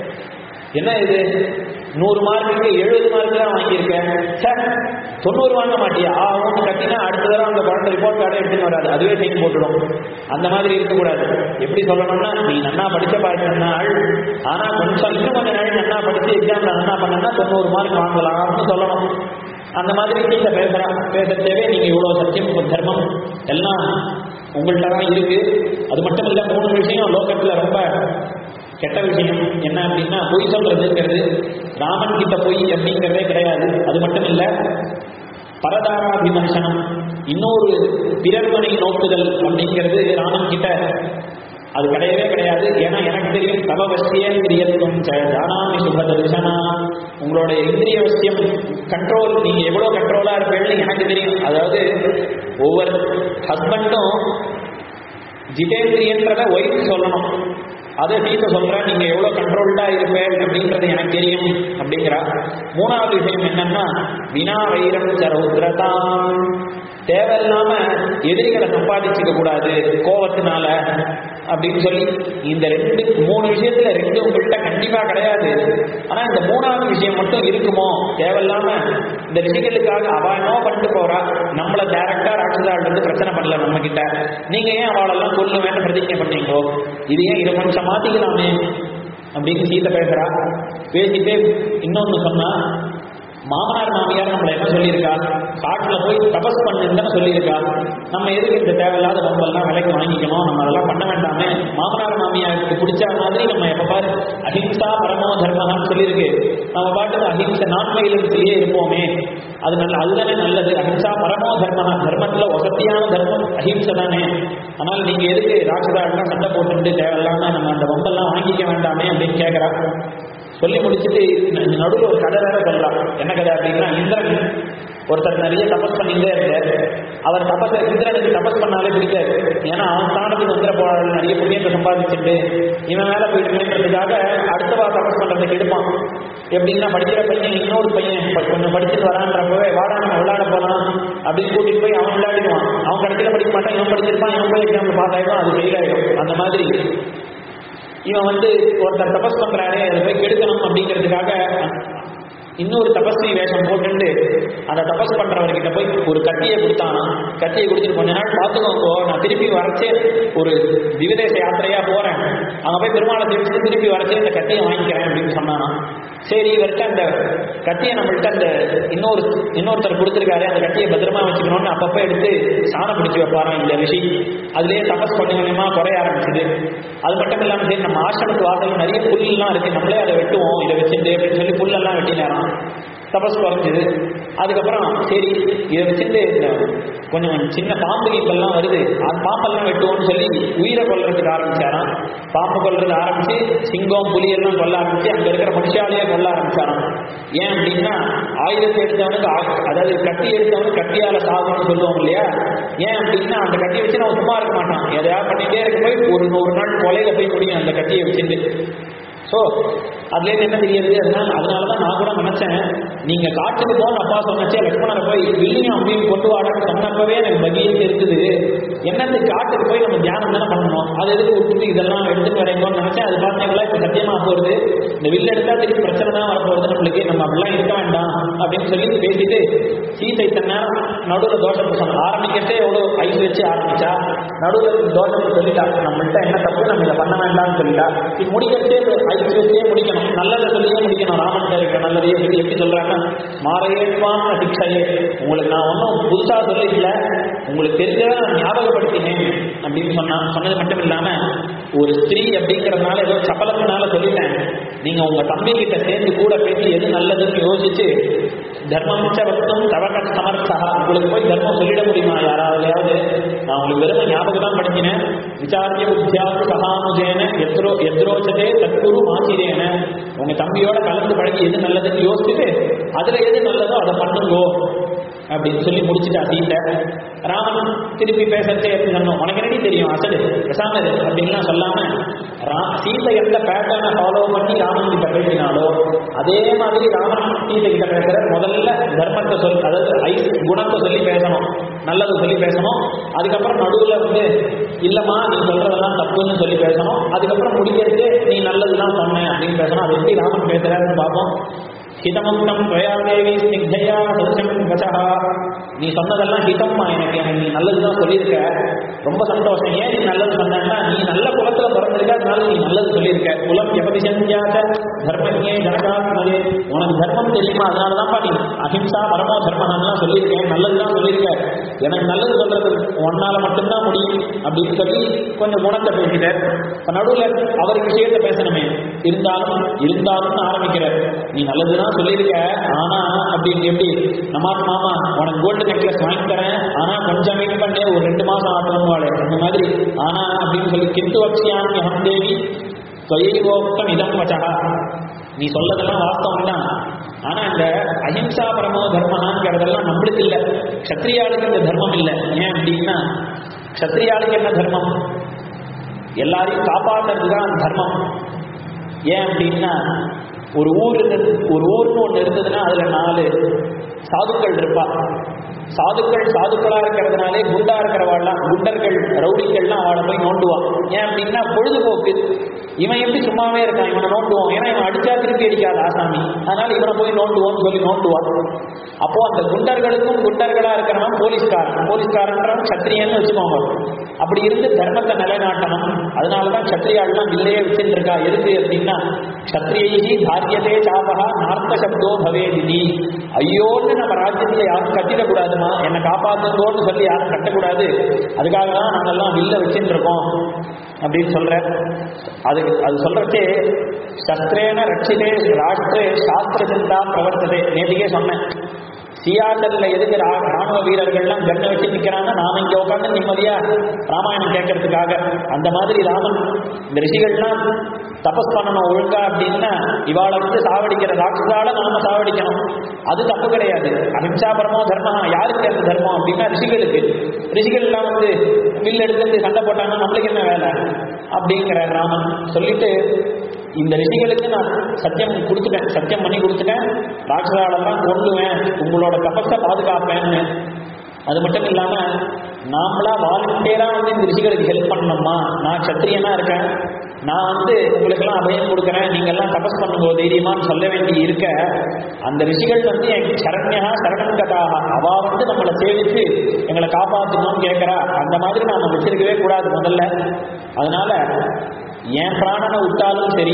என்ன இது நூறு மார்க்குக்கு எழுபது மார்க் தான் வாங்கியிருக்கேன் சார் தொண்ணூறு வாங்க மாட்டியா ஆ ஒன்று கட்டினா அடுத்த தடவை அந்த குழந்தை ரிப்போர்ட் கார்டை எடுத்துன்னு வராது அதுவே சைன் போட்டுடும் அந்த மாதிரி இருக்கக்கூடாது எப்படி சொல்லணும்னா நீ நன்னா படிச்ச பாரு நாள் ஆனா கொஞ்சம் இன்னும் கொஞ்ச நாள் நன்னா படிச்சு எக்ஸாம்ல நன்னா பண்ணனா தொண்ணூறு மார்க் வாங்கலாம்னு சொல்லணும் அந்த மாதிரி நீங்க பேசுறான் பேசுறதேவே நீங்க இவ்வளவு சத்தியம் தர்மம் எல்லாம் உங்கள்கிட்ட தான் இருக்கு அது மட்டும் இல்ல மூணு விஷயம் லோகத்துல ரொம்ப கெட்ட விஷயம் என்ன அப்படின்னா பொய் சொல்றதுங்கிறது ராமன் கிட்ட பொய் அப்படிங்கிறதே கிடையாது அது மட்டும் இல்ல பரதாராபிமர்சனம் இன்னொரு பிறர்மனை நோக்குதல் அப்படிங்கிறது ராமன் கிட்ட அது கிடையவே கிடையாது ஏன்னா எனக்கு தெரியும் தவவசியேந்திரியத்துவம் ஜானாமி சுபதர்சனா உங்களோட இந்திரிய வசியம் கண்ட்ரோல் நீங்க எவ்வளவு கண்ட்ரோலா இருப்பீங்கன்னு எனக்கு தெரியும் அதாவது ஒவ்வொரு ஹஸ்பண்டும் ஜிதேந்திரியன்றத ஒய்ஃப் சொல்லணும் அதை சீத்தை சொல்றேன் நீங்க எவ்வளவு கண்ட்ரோல்டா இருப்பேன் அப்படின்றது எனக்கு தெரியும் அப்படிங்கிறா மூணாவது விஷயம் என்னன்னா வினா வைரம் சரௌத்ரதாம் தேவையில்லாம எதிரிகளை சம்பாதிச்சுக்க கூடாது கோவத்தினால அப்படின்னு சொல்லி இந்த ரெண்டு மூணு விஷயத்துல ரெண்டு உங்கள்கிட்ட கண்டிப்பா கிடையாது ஆனா இந்த மூணாவது விஷயம் மட்டும் இருக்குமோ தேவையில்லாம இந்த ரிஷிகளுக்காக அவ என்னவோ பண்ணிட்டு போறா நம்மள டைரக்டா ராட்சதாள் வந்து பிரச்சனை பண்ணல நம்ம கிட்ட நீங்க ஏன் அவளெல்லாம் கொல்லுவேன்னு பிரதிஜை பண்ணீங்களோ இது ஏன் இதை கொஞ்சம் மாத்திக்கலாமே அப்படின்னு சீதை பேசுறா பேசிட்டு இன்னொன்னு சொன்னா மாமனார் மாமியார் நம்மள என்ன சொல்லியிருக்கா காட்டுல போய் தபஸ் பண்ணுன்னு சொல்லியிருக்கா நம்ம எதுக்கு இந்த தேவையில்லாத ரொம்பெல்லாம் விலைக்கு வாங்கிக்கணும் நம்ம அதெல்லாம் பண்ண வேண்டாமே மாமனார் மாமியாருக்கு பிடிச்ச மாதிரி நம்ம எப்ப பாரு அஹிம்சா பரமோ தர்மகான்னு சொல்லியிருக்கு நம்ம பாட்டுக்கு அஹிம்சை நான் வயலன்ஸ்லயே இருப்போமே அது நல்ல அதுதானே நல்லது அஹிம்சா பரமோ தர்மஹா தர்மத்துல வசதியான தர்மம் அஹிம்சை தானே ஆனால் நீங்க எதுக்கு ராட்சதாட்டெல்லாம் சண்டை போட்டுட்டு தேவையில்லாம நம்ம அந்த ரொம்பெல்லாம் வாங்கிக்க வேண்டாமே அப்படின்னு கேட்கிறா சொல்லி முடிச்சுட்டு நடுவில் ஒரு கதை வேற சொல்லலாம் என்ன கதை அப்படின்னா இந்திரன் ஒருத்தர் நிறைய தபஸ் பண்ணிட்டே இருந்தார் அவர் தபஸ் இந்திரனுக்கு தபஸ் பண்ணாலே பிடிக்காது ஏன்னா அவன் ஸ்தானத்துக்கு வந்துட போறாள் நிறைய புண்ணியத்தை சம்பாதிச்சுட்டு இவன் மேல போயிட்டுன்றதுக்காக அடுத்தவா தபஸ் பண்றதுக்கு எடுப்பான் எப்படின்னா படிக்கிற பையன் இன்னொரு பையன் இப்ப கொஞ்சம் படிச்சுட்டு வரான்றப்பவே வாடா நம்ம விளையாட போலாம் அப்படின்னு கூட்டிட்டு போய் அவன் விளையாடிடுவான் அவன் கடைசியில படிக்க மாட்டான் இவன் படிச்சிருப்பான் இவன் போய் எக்ஸாம்ல பாஸ் ஆயிடும் அது ஃபெயில் ஆயிடும் அந்த மாதிரி இவன் வந்து ஒருத்தர் தபஸ் பண்றாரு அதை போய் கெடுக்கணும் அப்படிங்கிறதுக்காக இன்னொரு தபஸ்வி வேஷம் போட்டுட்டு அந்த தபஸ் பண்றவர்கிட்ட போய் ஒரு கத்தியை கொடுத்தானா கத்தியை கொடுத்துட்டு கொஞ்ச நாள் பார்த்துக்கோங்கோ நான் திருப்பி வரச்சே ஒரு திவிதேச யாத்திரையா போறேன் அங்க போய் பெருமாளை தெரிவிச்சுட்டு திருப்பி வரச்சே இந்த கத்தியை வாங்கிக்கிறேன் அப்படின்னு சொன்னானா சரி இவர்கிட்ட அந்த கத்தியை நம்மள்ட்ட அந்த இன்னொரு இன்னொருத்தர் கொடுத்துருக்காரு அந்த கத்தியை பத்திரமா வச்சுக்கணும்னு அப்பப்போ எடுத்து சாணம் பிடிச்சி வைப்பாராம் இந்த ரிஷி அதுலயே தபஸ் கொஞ்சம் கொஞ்சமா குறைய ஆரம்பிச்சது அது மட்டும் இல்லாம சரி நம்ம ஆசிரமத்து வாசல் நிறைய புல்லாம் இருக்கு நம்மளே அதை வெட்டுவோம் இதை வச்சுட்டு அப்படின்னு சொல்லி புல்லெல்லாம் வெட்டினாராம் தபஸ் குறைஞ்சது அதுக்கப்புறம் சரி இதை வச்சுட்டு இந்த கொஞ்சம் சின்ன பாம்பு இப்பெல்லாம் வருது அந்த பாம்பெல்லாம் வெட்டுவோம்னு சொல்லி உயிரை கொல்றதுக்கு ஆரம்பிச்சாராம் பாம்பு கொல்றது ஆரம்பிச்சு சிங்கம் புலி எல்லாம் கொல்ல ஆரம்பிச்சு அங்க இருக்கிற மனுஷாலேயே கொல்ல ஆரம்பிச்சாராம் ஏன் அப்படின்னா ஆயுதத்தை எடுத்தவனுக்கு ஆ- அதாவது கட்டி எடுத்தவனுக்கு கட்டியால சாகணும்னு சொல்லுவோம் இல்லையா ஏன் அப்படின்னா அந்த கட்டியை வச்சு அவன் சும்மா இருக்க மாட்டான் எதையாவது பண்ணிட்டே இருக்க போய் ஒரு ஒரு நாள் கொலையில போய் முடியும் அந்த கத்தியை வச்சுட்டு ஸோ அதுலேருந்து என்ன தெரியுது அதனால அதனால தான் நான் கூட நினைச்சேன் நீங்க காட்டுக்கு போன அப்பா சொன்னச்சே லக்ஷ்மணரை போய் வில்லியும் அம்பியும் கொண்டு வாடன்னு சொன்னப்பவே எனக்கு பகீர் இருக்குது என்னத்துக்கு காட்டுக்கு போய் நம்ம தியானம் தானே பண்ணணும் அது எதுக்கு விட்டுட்டு இதெல்லாம் எடுத்துட்டு வரீங்கன்னு நினைச்சேன் அது பார்த்தீங்களா இப்போ சத்தியமா போறது இந்த வில் எடுத்தா திருப்பி பிரச்சனை தான் வரப்போகுது நம்மளுக்கு நம்ம அப்படிலாம் இருக்க வேண்டாம் அப்படின்னு சொல்லி பேசிட்டு சீதை தன்னை நடுவில் தோஷத்தை சொன்ன ஆரம்பிக்கிறதே எவ்வளோ ஐஸ் வச்சு ஆரம்பிச்சா நடுவில் தோஷத்தை சொல்லிட்டா நம்மள்ட்ட என்ன தப்பு நம்ம இதை பண்ண வேண்டாம்னு சொல்லிட்டா இது முடிக்கிறதே ஐஸ் வச்சே முடிக்கணும் நல்லதை சொல்லியே முடிக்கணும் ராமன் இருக்கிற நல்லதையே சொல்லி எப்படி சொல்றாங்க மாறையேற்பான சிக்ஷையே உங்களுக்கு நான் ஒன்றும் புதுசா சொல்லிக்கல உங்களுக்கு தெரிஞ்சதை நான் ஞாபகப்படுத்தினேன் அப்படின்னு சொன்னா சொன்னது மட்டும் இல்லாம ஒரு ஸ்திரீ அப்படிங்கறதுனால ஏதோ சபலத்தினால சொல்லிட்டேன் நீங்க உங்க தம்பி கிட்ட சேர்ந்து கூட பேசி எது நல்லதுன்னு யோசிச்சு தர்மம் வக்தும் தவக சமர்த்தா உங்களுக்கு போய் தர்மம் சொல்லிட முடியுமா யாராவது நான் உங்களுக்கு வெறும் ஞாபகம் தான் படிச்சினேன் விசாரிய புத்தியாவு சகாமுஜேன எத்ரோ எத்ரோச்சதே தற்குரு மாசிரேன உங்க தம்பியோட கலந்து பழகி எது நல்லதுன்னு யோசிச்சுட்டு அதுல எது நல்லதோ அதை பண்ணுங்கோ அப்படின்னு சொல்லி முடிச்சுட்டா சீத்தை ராமன் திருப்பி பேசுறதே எப்படி சொன்னோம் உனக்கு என்னடி தெரியும் அசடு பேசாம இரு அப்படின்லாம் சொல்லாம ரா- சீதை எந்த பேட்டர்னை ஃபாலோ பண்ணி ராமன் கிட்ட பேசினாலோ அதே மாதிரி ராமன் சீதை கிட்ட பேசுற முதல்ல தர்மத்தை சொல் அதாவது ஐ குணத்தை சொல்லி பேசணும் நல்லதை சொல்லி பேசணும் அதுக்கப்புறம் நடுவுல வந்து இல்லம்மா நீ சொல்றதெல்லாம் தப்புன்னு சொல்லி பேசணும் அதுக்கப்புறம் முடிக்கிறது நீ நல்லதுதான் சொன்ன அப்படின்னு பேசணும் அது எப்படி ராமன் பேசுறாருன்னு பார்ப்போம் ஹிதமுக்தம் துவயா தேவி ஸ்னிக்தையா சதுசம் வசா நீ சொன்னதெல்லாம் ஹிதம்மா எனக்கு எனக்கு நீ நல்லதுதான் சொல்லியிருக்க ரொம்ப சந்தோஷம் ஏன் நீ நல்லது சொன்னா நீ நல்ல குலத்துல பிறந்திருக்க அதனால நீ நல்லது சொல்லியிருக்க குலம் எபதி செஞ்சாத தர்மஜே ஜனகாத்மதே உனக்கு தர்மம் தெரியுமா அதனாலதான்ப்பா நீ அஹிம்சா பரமோ தர்மம்லாம் சொல்லியிருக்கேன் நல்லதுதான் சொல்லியிருக்க எனக்கு நல்லது சொல்றது உன்னால மட்டும்தான் முடியும் அப்படின்னு சொல்லி கொஞ்சம் குணத்தை பேசிட்டார் இப்ப நடுவுல அவர் விஷயத்தை பேசணுமே இருந்தாலும் இருந்தாலும் ஆரம்பிக்கிறார் நீ நல்லதுதான் சொல்லியிருக்க ஆனா அப்படின்னு எப்படி நமாஸ் மாமா உனக்கு கோல்டு நெக்லஸ் வாங்கி தரேன் ஆனா கொஞ்சம் வெயிட் பண்ணி ஒரு ரெண்டு மாசம் ஆட்டணும் வாழ அந்த மாதிரி ஆனா அப்படின்னு சொல்லி கிந்து வக்ஷியாமி அகம் தேவி துவயோக்தம் இதம் வச்சா நீ சொல்லதெல்லாம் வாஸ்தவம் தான் ஆனா இந்த அஹிம்சா பரமோ தர்மஹாங்கிறதெல்லாம் நம்மளுக்கு இல்ல க்ஷத்ரியாளுக்கு இந்த தர்மம் இல்லை ஏன் அப்படின்னா க்ஷத்ரியாளுக்கு என்ன தர்மம் எல்லாரையும் காப்பாற்றுறது தான் தர்மம் ஏன் அப்படின்னா ஒரு ஊர் ஒரு ஊர்னு ஒன்று இருந்ததுன்னா அதுல நாலு சாதுக்கள் இருப்பா சாதுக்கள் சாதுக்களா இருக்கிறதுனாலே குண்டா இருக்கிறவாள்லாம் குண்டர்கள் ரவுடிகள்லாம் அவளை போய் நோண்டுவான் ஏன் அப்படின்னா பொழுதுபோக்கு இவன் எப்படி சும்மாவே இருக்கான் இவனை நோண்டுவோம் ஏன்னா இவன் அடிச்சா திருப்பி அடிக்காத ஆசாமி அதனால இவனை போய் நோண்டுவோம்னு சொல்லி நோண்டுவான் அப்போ அந்த குண்டர்களுக்கும் குண்டர்களா இருக்கிறவன் போலீஸ்காரன் போலீஸ்காரன்றவன் சத்திரியன்னு வச்சுக்கோங்க அப்படி இருந்து தர்மத்தை நிலைநாட்டணும் அதனாலதான் சத்திரியாள்லாம் வில்லையே வச்சுட்டு இருக்கா எதுக்கு அப்படின்னா சத்திரியி தாரியதே சாபகா நார்த்த சப்தோ பவேதிதி ஐயோன்னு நம்ம ராஜ்யத்துல யாரும் கட்டிடக்கூடாதுமா என்னை காப்பாத்துங்கோன்னு சொல்லி யாரும் கட்டக்கூடாது அதுக்காக தான் நாங்கெல்லாம் வில்ல வச்சுட்டு இருக்கோம் அப்படின்னு சொல்ற அதுக்கு அது சொல்றச்சே சஸ்திரேன ரட்சிதே ராஷ்டிரே சாஸ்திர சிந்தா பிரவர்த்ததே நேற்றுக்கே சொன்னேன் சியாட்டல்ல எதுக்கு ரா- ராணுவ வீரர்கள்லாம் கண்ணை வச்சு நிக்கிறாங்க நாம இங்க உட்காந்து நிம்மதியா ராமாயணம் கேட்கறதுக்காக அந்த மாதிரி ராமன் இந்த ரிஷிகள்லாம் தபஸ் பண்ணணும் ஒழுங்கா அப்படின்னா இவாளை வந்து சாவடிக்கிற ராட்சசால நாம சாவடிக்கணும் அது தப்பு கிடையாது அஹிம்சா பரமோ தர்மம் யாருக்கு அந்த தர்மம் அப்படின்னா ரிஷிகளுக்கு ரிஷிகள் எல்லாம் வந்து வில் எடுத்து சண்டை போட்டாங்கன்னா நம்மளுக்கு என்ன வேலை அப்படிங்கிற ராமன் சொல்லிட்டு இந்த ரிஷிகளுக்கு நான் சத்தியம் கொடுத்துட்டேன் சத்தியம் பண்ணி கொடுத்துட்டேன் ராட்சசாலெல்லாம் கொண்டுவேன் உங்களோட தபஸை பாதுகாப்பேன்னு அது மட்டும் இல்லாம நாமளா வாலண்டியரா வந்து இந்த ரிஷிகளுக்கு ஹெல்ப் பண்ணணுமா நான் சத்திரியனா இருக்கேன் நான் வந்து உங்களுக்கெல்லாம் அபயம் கொடுக்குறேன் நீங்க எல்லாம் தபஸ் பண்ணுங்க தைரியமான்னு சொல்ல வேண்டி இருக்க அந்த ரிஷிகள் வந்து என் சரண்யா சரணங்கதாக அவா வந்து நம்மளை சேவிச்சு எங்களை காப்பாற்றணும்னு கேட்கறா அந்த மாதிரி நாம வச்சிருக்கவே கூடாது முதல்ல அதனால என் பிராணனை விட்டாலும் சரி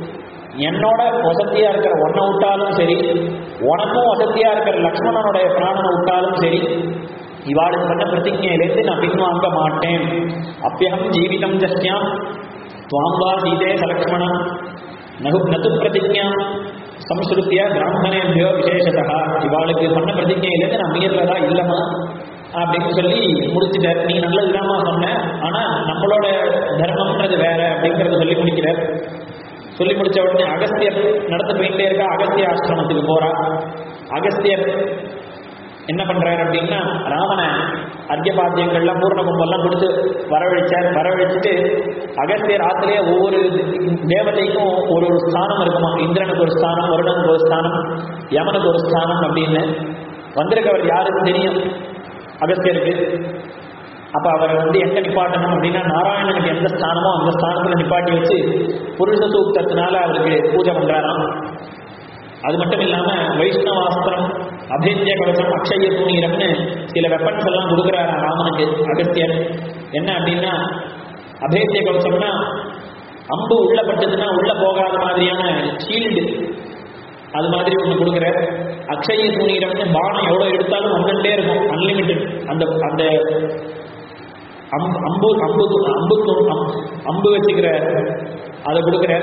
என்னோட வசதியா இருக்கிற உன்னை விட்டாலும் சரி உனக்கும் வசதியா இருக்கிற லக்ஷ்மணனுடைய பிராணனை விட்டாலும் சரி இவாளுக்கு பண்ண பிரதிஜையிலேருந்து நான் பின்வாங்க மாட்டேன் அப்பியம் ஜீவிதம் ஜஸ்யாம் துவாம் வா சீதே சலக்ஷ்மணம் நகு நது பிரதிஜாம் சம்ஸ்ருத்திய பிராமணேபியோ விசேஷதா இவாளுக்கு பண்ண பிரதிஜையிலேருந்து நான் மீறதா இல்லைமா அப்படின்னு சொல்லி முடிச்சுட்டார் நீ நல்லதுதாம்மா சொன்ன ஆனா நம்மளோட தர்மம்ன்றது வேற அப்படிங்கறத சொல்லி முடிக்கிறார் சொல்லி முடிச்ச உடனே அகஸ்தியர் நடந்து போயிட்டே இருக்கா அகஸ்திய ஆசிரமத்துக்கு போறா அகஸ்தியர் என்ன பண்றாரு அப்படின்னா ராமனை அர்க்கபாத்தியங்கள்லாம் பூர்ண கும்பெல்லாம் கொடுத்து வரவழைச்சார் வரவழைச்சிட்டு அகஸ்தியர் ஆத்திலேயே ஒவ்வொரு தேவதைக்கும் ஒரு ஒரு ஸ்தானம் இருக்குமா இந்திரனுக்கு ஒரு ஸ்தானம் வருடனுக்கு ஒரு ஸ்தானம் யமனுக்கு ஒரு ஸ்தானம் அப்படின்னு வந்திருக்கவர் யாருக்கு தெரியும் அகஸ்தியருக்கு அப்ப அவர் வந்து எங்க நிப்பாட்டணும் அப்படின்னா நாராயணனுக்கு எந்த ஸ்தானமோ அந்த ஸ்தானத்துல நிப்பாட்டி வச்சு புருஷ சூக்தத்தினால அவருக்கு பூஜை பண்றாராம் அது மட்டும் இல்லாம வைஷ்ணவாஸ்திரம் அபேத்திய கவசம் அக்ஷய துணீரம்னு சில வெப்பன்ஸ் எல்லாம் கொடுக்குறாராம் ராமனுக்கு அகஸ்தியர் என்ன அப்படின்னா அபேத்திய கவசம்னா அம்பு உள்ள பட்டதுன்னா உள்ள போகாத மாதிரியான ஷீல்டு அது மாதிரி ஒன்று கொடுக்குற அக்ஷய துணீரம்னு பானம் எவ்வளோ எடுத்தாலும் வந்துட்டே இருக்கும் அன்லிமிட்டெட் அந்த அந்த அம்பு அம்பு அம்பு து- அம்பு து- அம்- அம்பு வச்சுக்கிற அதை கொடுக்குற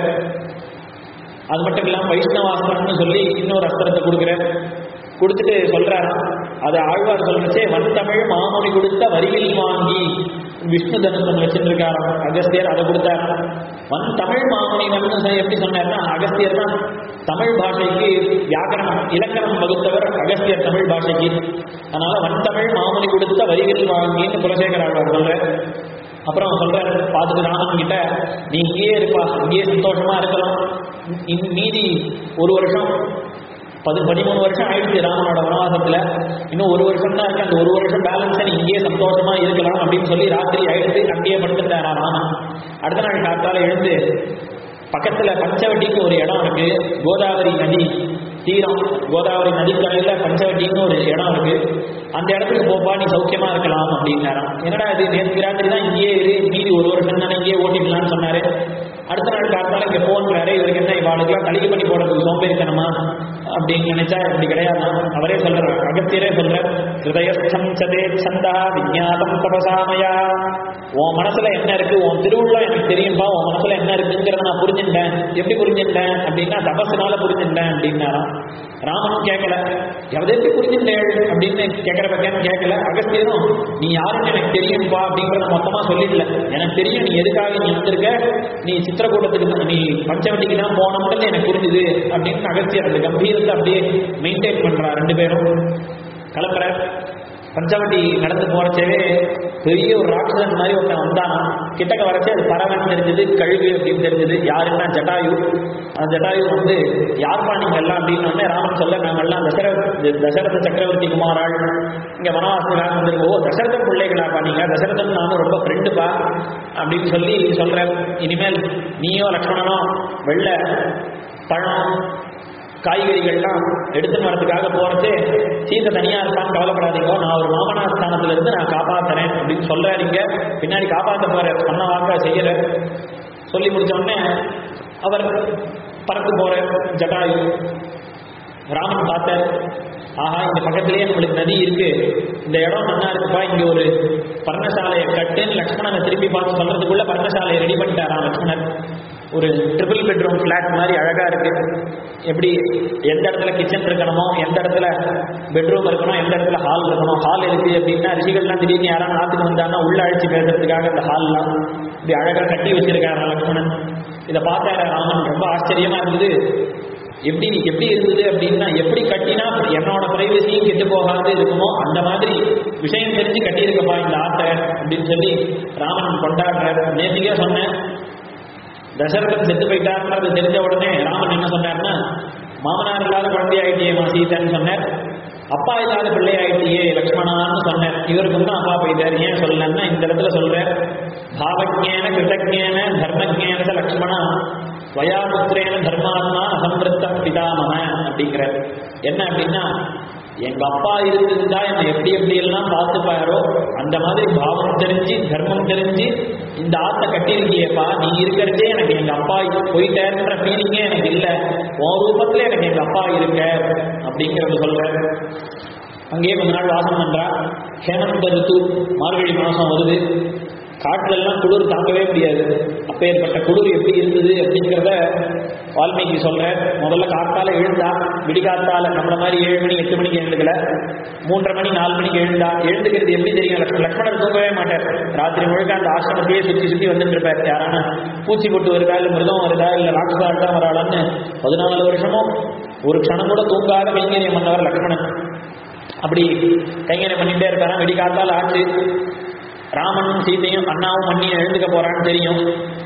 அது மட்டும் இல்லாமல் வைஷ்ணவாஸ்திரம்னு சொல்லி இன்னொரு அஸ்திரத்தை கொடுக்குற கொடுத்துட்டு சொல்றாராம் அது ஆழ்வார் சொல்றச்சே வன் தமிழ் மாமொழி கொடுத்த வரியில் வாங்கி விஷ்ணு தனுசன் வச்சுட்டு இருக்காராம் அகஸ்தியர் அதை கொடுத்தாராம் வன் தமிழ் மாமுனிவன் சொ- எப்படி சொன்னார்னா அகஸ்தியர் தான் தமிழ் பாஷைக்கு வியாக்கரணம் இலக்கணம் வகுத்தவர் அகஸ்தியர் தமிழ் பாஷைக்கு அதனால வன் தமிழ் மாமுனி கொடுத்த வரிவில் வாங்கின்னு குலசேகர ஆழ்வார் சொல்றார் அப்புறம் சொல்றாரு பார்த்துட்டு ராமன் கிட்ட நீ இங்கேயே இருப்பா இங்கேயே சந்தோஷமா இருக்கலாம் இன் மீதி ஒரு வருஷம் பது பதிமூணு வருஷம் ஆயிடுச்சு ராமனோட வனவாசத்துல இன்னும் ஒரு வருஷம் தான் இருக்கு அந்த ஒரு வருஷம் பேலன்ஸை நீ இங்கேயே சந்தோஷமா இருக்கலாம் அப்படின்னு சொல்லி ராத்திரி ஆயிடுச்சு அங்கேயே படுத்துட்டாரா ராமன் அடுத்த நாள் காத்தால எழுந்து பக்கத்துல பஞ்சவட்டிக்கு ஒரு இடம் இருக்கு கோதாவரி நதி தீரம் கோதாவரி நதிக்கரையில பஞ்சவட்டின்னு ஒரு இடம் இருக்கு அந்த இடத்துக்கு போப்பா நீ சௌக்கியமா இருக்கலாம் அப்படின்னாராம் என்னடா இது நேற்று ராத்திரி தான் இங்கேயே இரு மீதி ஒரு வருஷம் தானே இங்கேயே ஓட்டிக்கலாம்னு சொன்னாரு அடுத்த நாள் காத்தால இங்க போன்றாரு இவருக்கு என்ன இவாளுக்கெல்லாம் கலிக்கு பண்ணி போடுறதுக்கு சோம்பேறித்தனமா அப்படின்னு நினைச்சா இப்படி கிடையாது அவரே சொல்றாரு அகத்தியரே சொல்ற ஹிருதயஸ்தம் சதே சந்தா விஜாதம் தபசாமயா உன் மனசுல என்ன இருக்கு உன் திருவுள்ள எனக்கு தெரியும்பா உன் மனசுல என்ன இருக்குங்கிறத நான் புரிஞ்சுட்டேன் எப்படி புரிஞ்சுட்டேன் அப்படின்னா தபசுனால புரிஞ்சுட்டேன் அப்படின்னாராம் ராமனும் கேட்கல எதை எப்படி புரிஞ்சுட்டேன் அப்படின்னு கேட்கற பக்கம் கேட்கல அகஸ்தியரும் நீ யாருன்னு எனக்கு தெரியும்பா அப்படிங்கறத மொத்தமா சொல்லிடல எனக்கு தெரியும் நீ எதுக்காக நீ வந்திருக்க நீ சித்திரக்கூட்டத்துக்கு தான், நீ பஞ்சவட்டிக்கு தான் போனோம்ன்றது எனக்கு புரிஞ்சுது அப்படின்னு அகஸ்தியர் அந்த கம்பீரத்தை அப்படியே மெயின்டைன் பண்றா ரெண்டு பேரும் கிளம்புற பஞ்சவட்டி நடந்து போறச்சவே பெரிய ஒரு ராட்சசன் மாதிரி ஒருத்தன் வந்தான் கிட்டக்க வரச்சே அது பறவைன்னு தெரிஞ்சது கழுகு அப்படின்னு தெரிஞ்சது யாருன்னா ஜட்டாயு அந்த ஜட்டாயு வந்து யார்ப்பா நீங்க எல்லாம் அப்படின்னு உடனே ராமன் சொல்ல நாங்க எல்லாம் தசரத தசரத சக்கரவர்த்தி குமாராள் இங்க வனவாசத்துக்காக வந்திருக்கோம் ஓ தசரத பிள்ளைகளாப்பா நீங்க தசரதன் நானும் ரொம்ப ஃப்ரெண்டுப்பா அப்படின்னு சொல்லி சொல்றேன் இனிமேல் நீயோ லக்ஷ்மணனோ வெள்ள பழம் காய்கறிகள்லாம் எடுத்து வரதுக்காக போறச்சு சீத்தை தனியா இருப்பான்னு கவலைப்படாதீங்க நான் ஒரு மாமனார் ஸ்தானத்துல இருந்து நான் காப்பாத்துறேன் அப்படின்னு சொல்றாருங்க பின்னாடி காப்பாத்த போற சொன்ன வாக்க செய்யற சொல்லி முடிச்ச உடனே அவர் பறந்து போற ஜட்டாயு ராமன் பார்த்தார் ஆஹா இந்த பக்கத்திலேயே நம்மளுக்கு நதி இருக்கு இந்த இடம் நல்லா இருக்குப்பா இங்க ஒரு பர்ணசாலையை கட்டுன்னு லக்ஷ்மணனை திருப்பி பார்த்து சொல்றதுக்குள்ள பர்ணசாலையை ரெடி பண்ணிட்டாராம் லக்ஷ்மணன் ஒரு ட்ரிபிள் பெட்ரூம் ஃபிளாட் மாதிரி அழகா இருக்கு எப்படி எந்த இடத்துல கிச்சன் இருக்கணுமோ எந்த இடத்துல பெட்ரூம் இருக்கணும் எந்த இடத்துல ஹால் இருக்கணும் ஹால் இருக்கு அப்படின்னா ரிஷிகள்லாம் திடீர்னு யாராவது ஆத்துக்கு வந்தாங்கன்னா உள்ள அழைச்சி பேசுறதுக்காக இந்த ஹால்லாம் இப்படி அழகா கட்டி வச்சிருக்காரு லக்ஷ்மணன் இதை பார்த்தாரு ராமன் ரொம்ப ஆச்சரியமா இருந்தது எப்படி எப்படி இருந்தது அப்படின்னா எப்படி கட்டினா என்னோட பிரைவசியும் கெட்டு போகாது இருக்குமோ அந்த மாதிரி விஷயம் தெரிஞ்சு கட்டியிருக்கப்பா இந்த ஆட்டை அப்படின்னு சொல்லி ராமன் கொண்டாடுறாரு நேற்றுக்கே சொன்னேன் தசரதன் செத்து போயிட்டாருன்றது தெரிஞ்ச உடனே ராமன் என்ன சொன்னார்னா மாமனார் இல்லாத குழந்தை ஆயிட்டியேமா சீதன்னு சொன்னார் அப்பா இல்லாத பிள்ளை ஆயிட்டியே லக்ஷ்மணான்னு சொன்னார் இவருக்கும் தான் அப்பா போயிட்டார் ஏன் சொல்லலன்னா இந்த இடத்துல சொல்றேன் பாவஜேன கிருதஜேன தர்மஜேன ச லக்ஷ்மணா வயாபுத்திரேன தர்மாத்மா அசம்பிருத்த பிதாமக அப்படிங்கிற என்ன அப்படின்னா எங்க அப்பா இருந்திருந்தா என்னை எப்படி எப்படி எல்லாம் பார்த்துப்பாரோ அந்த மாதிரி பாவம் தெரிஞ்சு தர்மம் தெரிஞ்சு இந்த ஆத்தை கட்டியிருக்கியப்பா நீ இருக்கிறதே எனக்கு எங்க அப்பா போயிட்டாருன்ற ஃபீலிங்கே எனக்கு இல்லை உன் ரூபத்துல எனக்கு எங்க அப்பா இருக்க அப்படிங்கறது சொல்றேன் அங்கேயே கொஞ்ச நாள் வாசம் பண்றா ஹேமந்த ரித்து மார்கழி மாசம் வருது காட்டுல எல்லாம் குளிர் தாங்கவே முடியாது அப்பேற்பட்ட குளிர் எப்படி இருந்தது அப்படிங்கிறத வால்மீகி சொல்ற முதல்ல காத்தால எழுந்தா விடிகாத்தால நம்மள மாதிரி ஏழு மணி எட்டு மணிக்கு எழுந்துக்கல மூன்றரை மணி நாலு மணிக்கு எழுந்தா எழுந்துக்கிறது எப்படி தெரியும் லக்ஷ்மண லக்ஷ்மணர் தூங்கவே மாட்டார் ராத்திரி முழுக்க அந்த ஆசிரமத்தையே சுற்றி சுற்றி வந்துட்டு இருப்பார் யாரான பூச்சி போட்டு வருதா இல்லை மிருகம் வருதா இல்லை ராட்சசா தான் வராளான்னு பதினாலு வருஷமும் ஒரு க்ஷணம் கூட தூங்காத கைங்கரியம் பண்ணவர் லக்ஷ்மணன் அப்படி கைங்கரியம் பண்ணிட்டே இருப்பாராம் விடிகாத்தால் ஆச்சு ராமனும் சீதையும் அண்ணாவும் மண்ணியும் எழுந்துக்க போறான்னு தெரியும்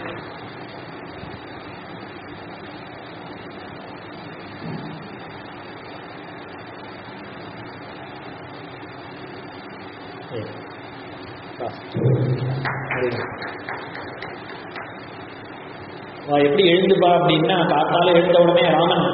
அவ எப்படி எழுந்துப்பா அப்படின்னா காத்தால எழுந்த உடனே ராமன்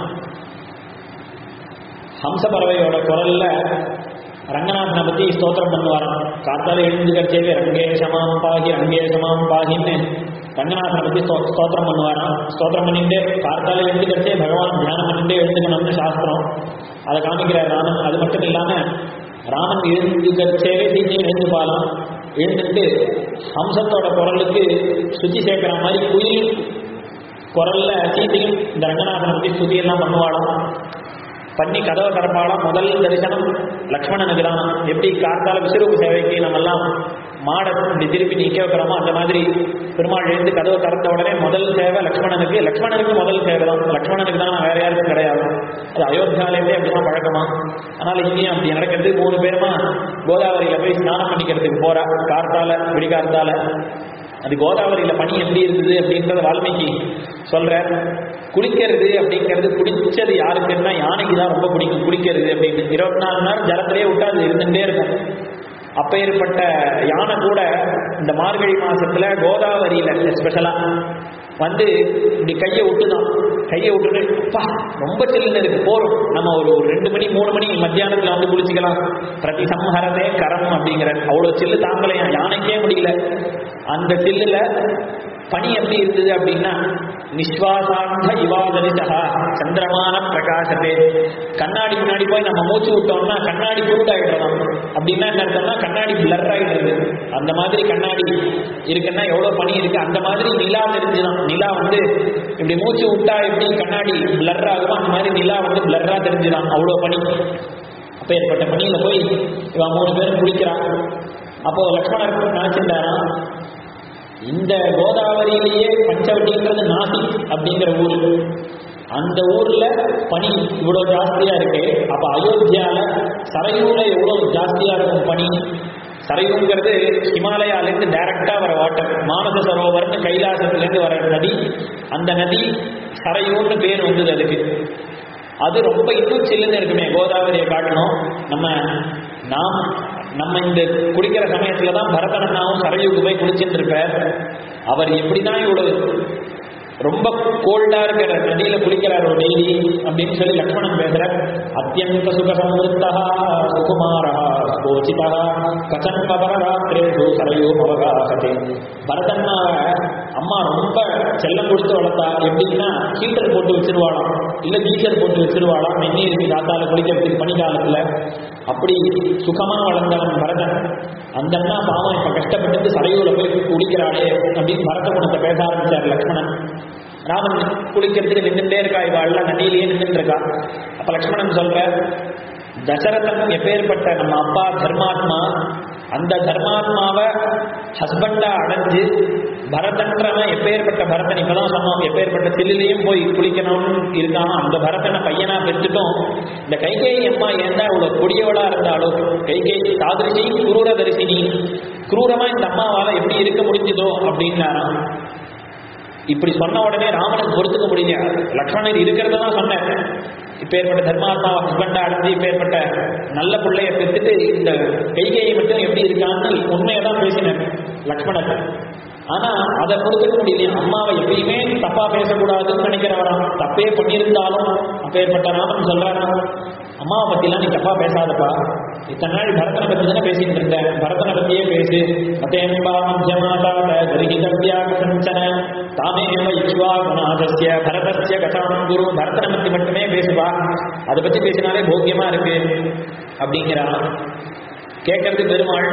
ஹம்ச பறவையோட குரல்ல ரங்கநாதனை பத்தி ஸ்தோத்திரம் பண்ணுவாராம் காத்தால எழுந்துக்கிறச்சேவே ரங்கேசமாம் பாகி ரங்கேசமாம் பாகின்னு ரங்கநாதனை பத்தி ஸ்தோ- ஸ்தோத்திரம் பண்ணுவாராம் ஸ்தோத்திரம் பண்ணிட்டு காத்தால எழுந்துக்கிறச்சே பகவான் தியானம் பண்ணிட்டு எழுந்துக்கணும்னு சாஸ்திரம் அதை காமிக்கிறார் ராமன் அது மட்டும் இல்லாம ராமன் எழுந்துக்கிறச்சேவே சீத்தையும் எழுந்துப்பாலாம் எழுந்துட்டு ஹம்சத்தோட குரலுக்கு சுத்தி சேர்க்கிற மாதிரி குயில் குரல்ல சீத்தையும் இந்த ரங்கநாதனை பத்தி ஸ்துதியெல்லாம் பண்ணுவாளாம் பண்ணி கதவை திறப்பாளாம் முதல் தரிசனம் லக்ஷ்மணனுக்கு தான் எப்படி காத்தால விசுறுப்பு சேவைக்கு நம்ம எல்லாம் மாடை இப்படி திருப்பி நிக்க வைக்கிறோமோ அந்த மாதிரி பெருமாள் எழுந்து கதவை திறந்த உடனே முதல் சேவை லக்ஷ்மணனுக்கு லக்ஷ்மணனுக்கு முதல் சேவை தான் லக்ஷ்மணனுக்கு தான் வேற யாருக்கும் கிடையாது அது அயோத்தியாலேருந்தே அப்படிதான் பழக்கமா அதனால இங்கேயும் அப்படி நடக்கிறது மூணு பேருமா கோதாவரியில போய் ஸ்நானம் பண்ணிக்கிறதுக்கு போறா கார்த்தால விடிகார்த்தால அது கோதாவரியில பனி எப்படி இருந்தது அப்படின்றத வால்மீகி சொல்ற குளிக்கிறது அப்படிங்கிறது குடிச்சது யாருக்குன்னா யானைக்கு தான் ரொம்ப பிடிக்கும் குளிக்கிறது அப்படின்னு இருபத்தி நாலு நேரம் ஜலத்திலேயே விட்டு அது இருந்துட்டே இருக்கும் அப்பேற்பட்ட யானை கூட இந்த மார்கழி மாசத்துல கோதாவரியில ஸ்பெஷலா வந்து இப்படி கையை விட்டுதான் கையை விட்டுட்டு "அப்பா, ரொம்ப சில்லுன்னு இருக்கு போறோம் நம்ம ஒரு ஒரு ரெண்டு மணி மூணு மணி மத்தியானத்துல வந்து குளிச்சுக்கலாம் பிரதி சம்ஹரதே கரம் அப்படிங்கிற அவ்வளவு சில்லு தாங்கலையா யானைக்கே முடியல அந்த சில்லுல பனி எப்படி இருந்தது அப்படின்னா நிஸ்வாசாந்த இவாதனிசா சந்திரமான பிரகாசத்தே கண்ணாடி முன்னாடி போய் நம்ம மூச்சு விட்டோம்னா கண்ணாடி குருடாயிடலாம் அப்படின்னா என்ன அர்த்தம்னா கண்ணாடி பிளர் ஆயிடுறது அந்த மாதிரி கண்ணாடி இருக்குன்னா எவ்வளவு பனி இருக்கு அந்த மாதிரி நிலா தெரிஞ்சுதான் நிலா வந்து இப்படி மூச்சு விட்டா எப்படி கண்ணாடி பிளர் ஆகுமோ அந்த மாதிரி நிலா வந்து பிளர்ரா தெரிஞ்சுதான் அவ்வளவு பனி அப்ப ஏற்பட்ட பணியில போய் இவன் மூணு பேரும் குளிக்கிறான் அப்போ லக்ஷ்மணர் நினைச்சிருந்தாராம் இந்த கோதாவரியிலேயே பஞ்சவட்டின்றது நாசிக் அப்படிங்கிற ஊர் அந்த ஊர்ல பனி இவ்வளவு ஜாஸ்தியா இருக்கு அப்ப அயோத்தியால சரையூர்ல எவ்வளவு ஜாஸ்தியா இருக்கும் பனி சரையூங்கிறது ஹிமாலயாலேருந்து டைரக்டா வர வாட்டர் மானச சரோவர்னு கைலாசத்துலேருந்து வர நதி அந்த நதி சரையூர்னு பேர் வந்தது அதுக்கு அது ரொம்ப இன்னும் சில்லுன்னு இருக்குமே கோதாவரியை காட்டணும் நம்ம நாம் நம்ம இந்த குடிக்கிற சமயத்துல தான் பரதனண்ணாவும் சரையூக்கு போய் குளிச்சுட்டு இருப்பார் அவர் எப்படிதான் இவ்வளவு ரொம்ப கோல்டா இருக்கிற நதியில குளிக்கிறார் ஒரு டெய்லி அப்படின்னு சொல்லி லக்ஷ்மணன் பேசுற அத்தியந்த சுக சம்வத்தா சுகுமாரா கோச்சிதா கச்சன் பவரராத்திரேஷு சரையோ அவகாசத்தே பரதன்னாவை அம்மா ரொம்ப செல்லம் கொடுத்து வளர்த்தா எப்படின்னா ஹீட்டர் போட்டு வச்சிருவாளாம் இல்ல கீசர் போட்டு வச்சிருவாளாம் நெண்ணி இருக்கு காத்தால குளிக்கிறதுக்கு பனிக்காலத்துல அப்படி சுகமா வளர்ந்தவன் பரதன் அந்த அண்ணா பாவம் இப்ப கஷ்டப்பட்டு சரையூல போய் குடிக்கிறாளே அப்படின்னு பரத குணத்தை பேச ஆரம்பிச்சார் லக்ஷ்மணன் ராமன் குளிக்கிறதுக்கு நின்றுட்டே இருக்கா இவாள்ல நதியிலேயே நின்றுட்டு இருக்கா அப்ப லக்ஷ்மணன் சொல்ற தசரதன் எப்பேற்பட்ட நம்ம அப்பா தர்மாத்மா அந்த தர்மாத்மாவை ஹஸ்பண்டா அடைஞ்சு பரதன்றவன் எப்பேற்பட்ட பரதன் இப்பதான் சொன்னோம் எப்பேற்பட்ட சில்லிலையும் போய் குளிக்கணும்னு இருக்கான் அந்த பரதனை பையனா பெற்றுட்டோம் இந்த கைகேயி அம்மா ஏன்டா இவ்வளவு கொடியவளா இருந்தாலும் கைகேயி தாதிரிசி குரூர தரிசினி குரூரமா இந்த அம்மாவால எப்படி இருக்க முடிஞ்சதோ அப்படின்னாராம் இப்படி சொன்ன உடனே ராமனுக்கு பொறுத்துக்க முடியல லக்ஷ்மணன் இருக்கிறத தான் சொன்னேன் இப்பேற்பட்ட தர்மாத்மா ஹஸ்பண்டா அடைஞ்சு இப்பேற்பட்ட நல்ல பிள்ளைய பெற்றுட்டு இந்த கைகையை மட்டும் எப்படி இருக்கான்னு உண்மையை தான் பேசினேன் லக்ஷ்மணன் ஆனா அதை பொறுத்துக்க முடியல அம்மாவை எப்பயுமே தப்பா பேசக்கூடாதுன்னு நினைக்கிறவராம் தப்பே பண்ணியிருந்தாலும் அப்பேற்பட்ட ராமன் சொல்றாராம் அம்மாவை பத்திலாம் நீ தப்பா பேசாதப்பா இத்தனை நாள் பரதனை பத்தி தானே பேசிட்டு இருந்தேன் பரதனை பத்தியே பேசு மதேம்பா மத்தியமாதா கரிகிதவ்யா கசஞ்சன தாமேவ இக்ஷ்வா குணாதஸ்ய பரதஸ்ய கதாம் குரு பரதனை பத்தி மட்டுமே பேசுவா அதை பத்தி பேசினாலே போக்கியமா இருக்கு அப்படிங்கிறான் கேட்கறது பெருமாள்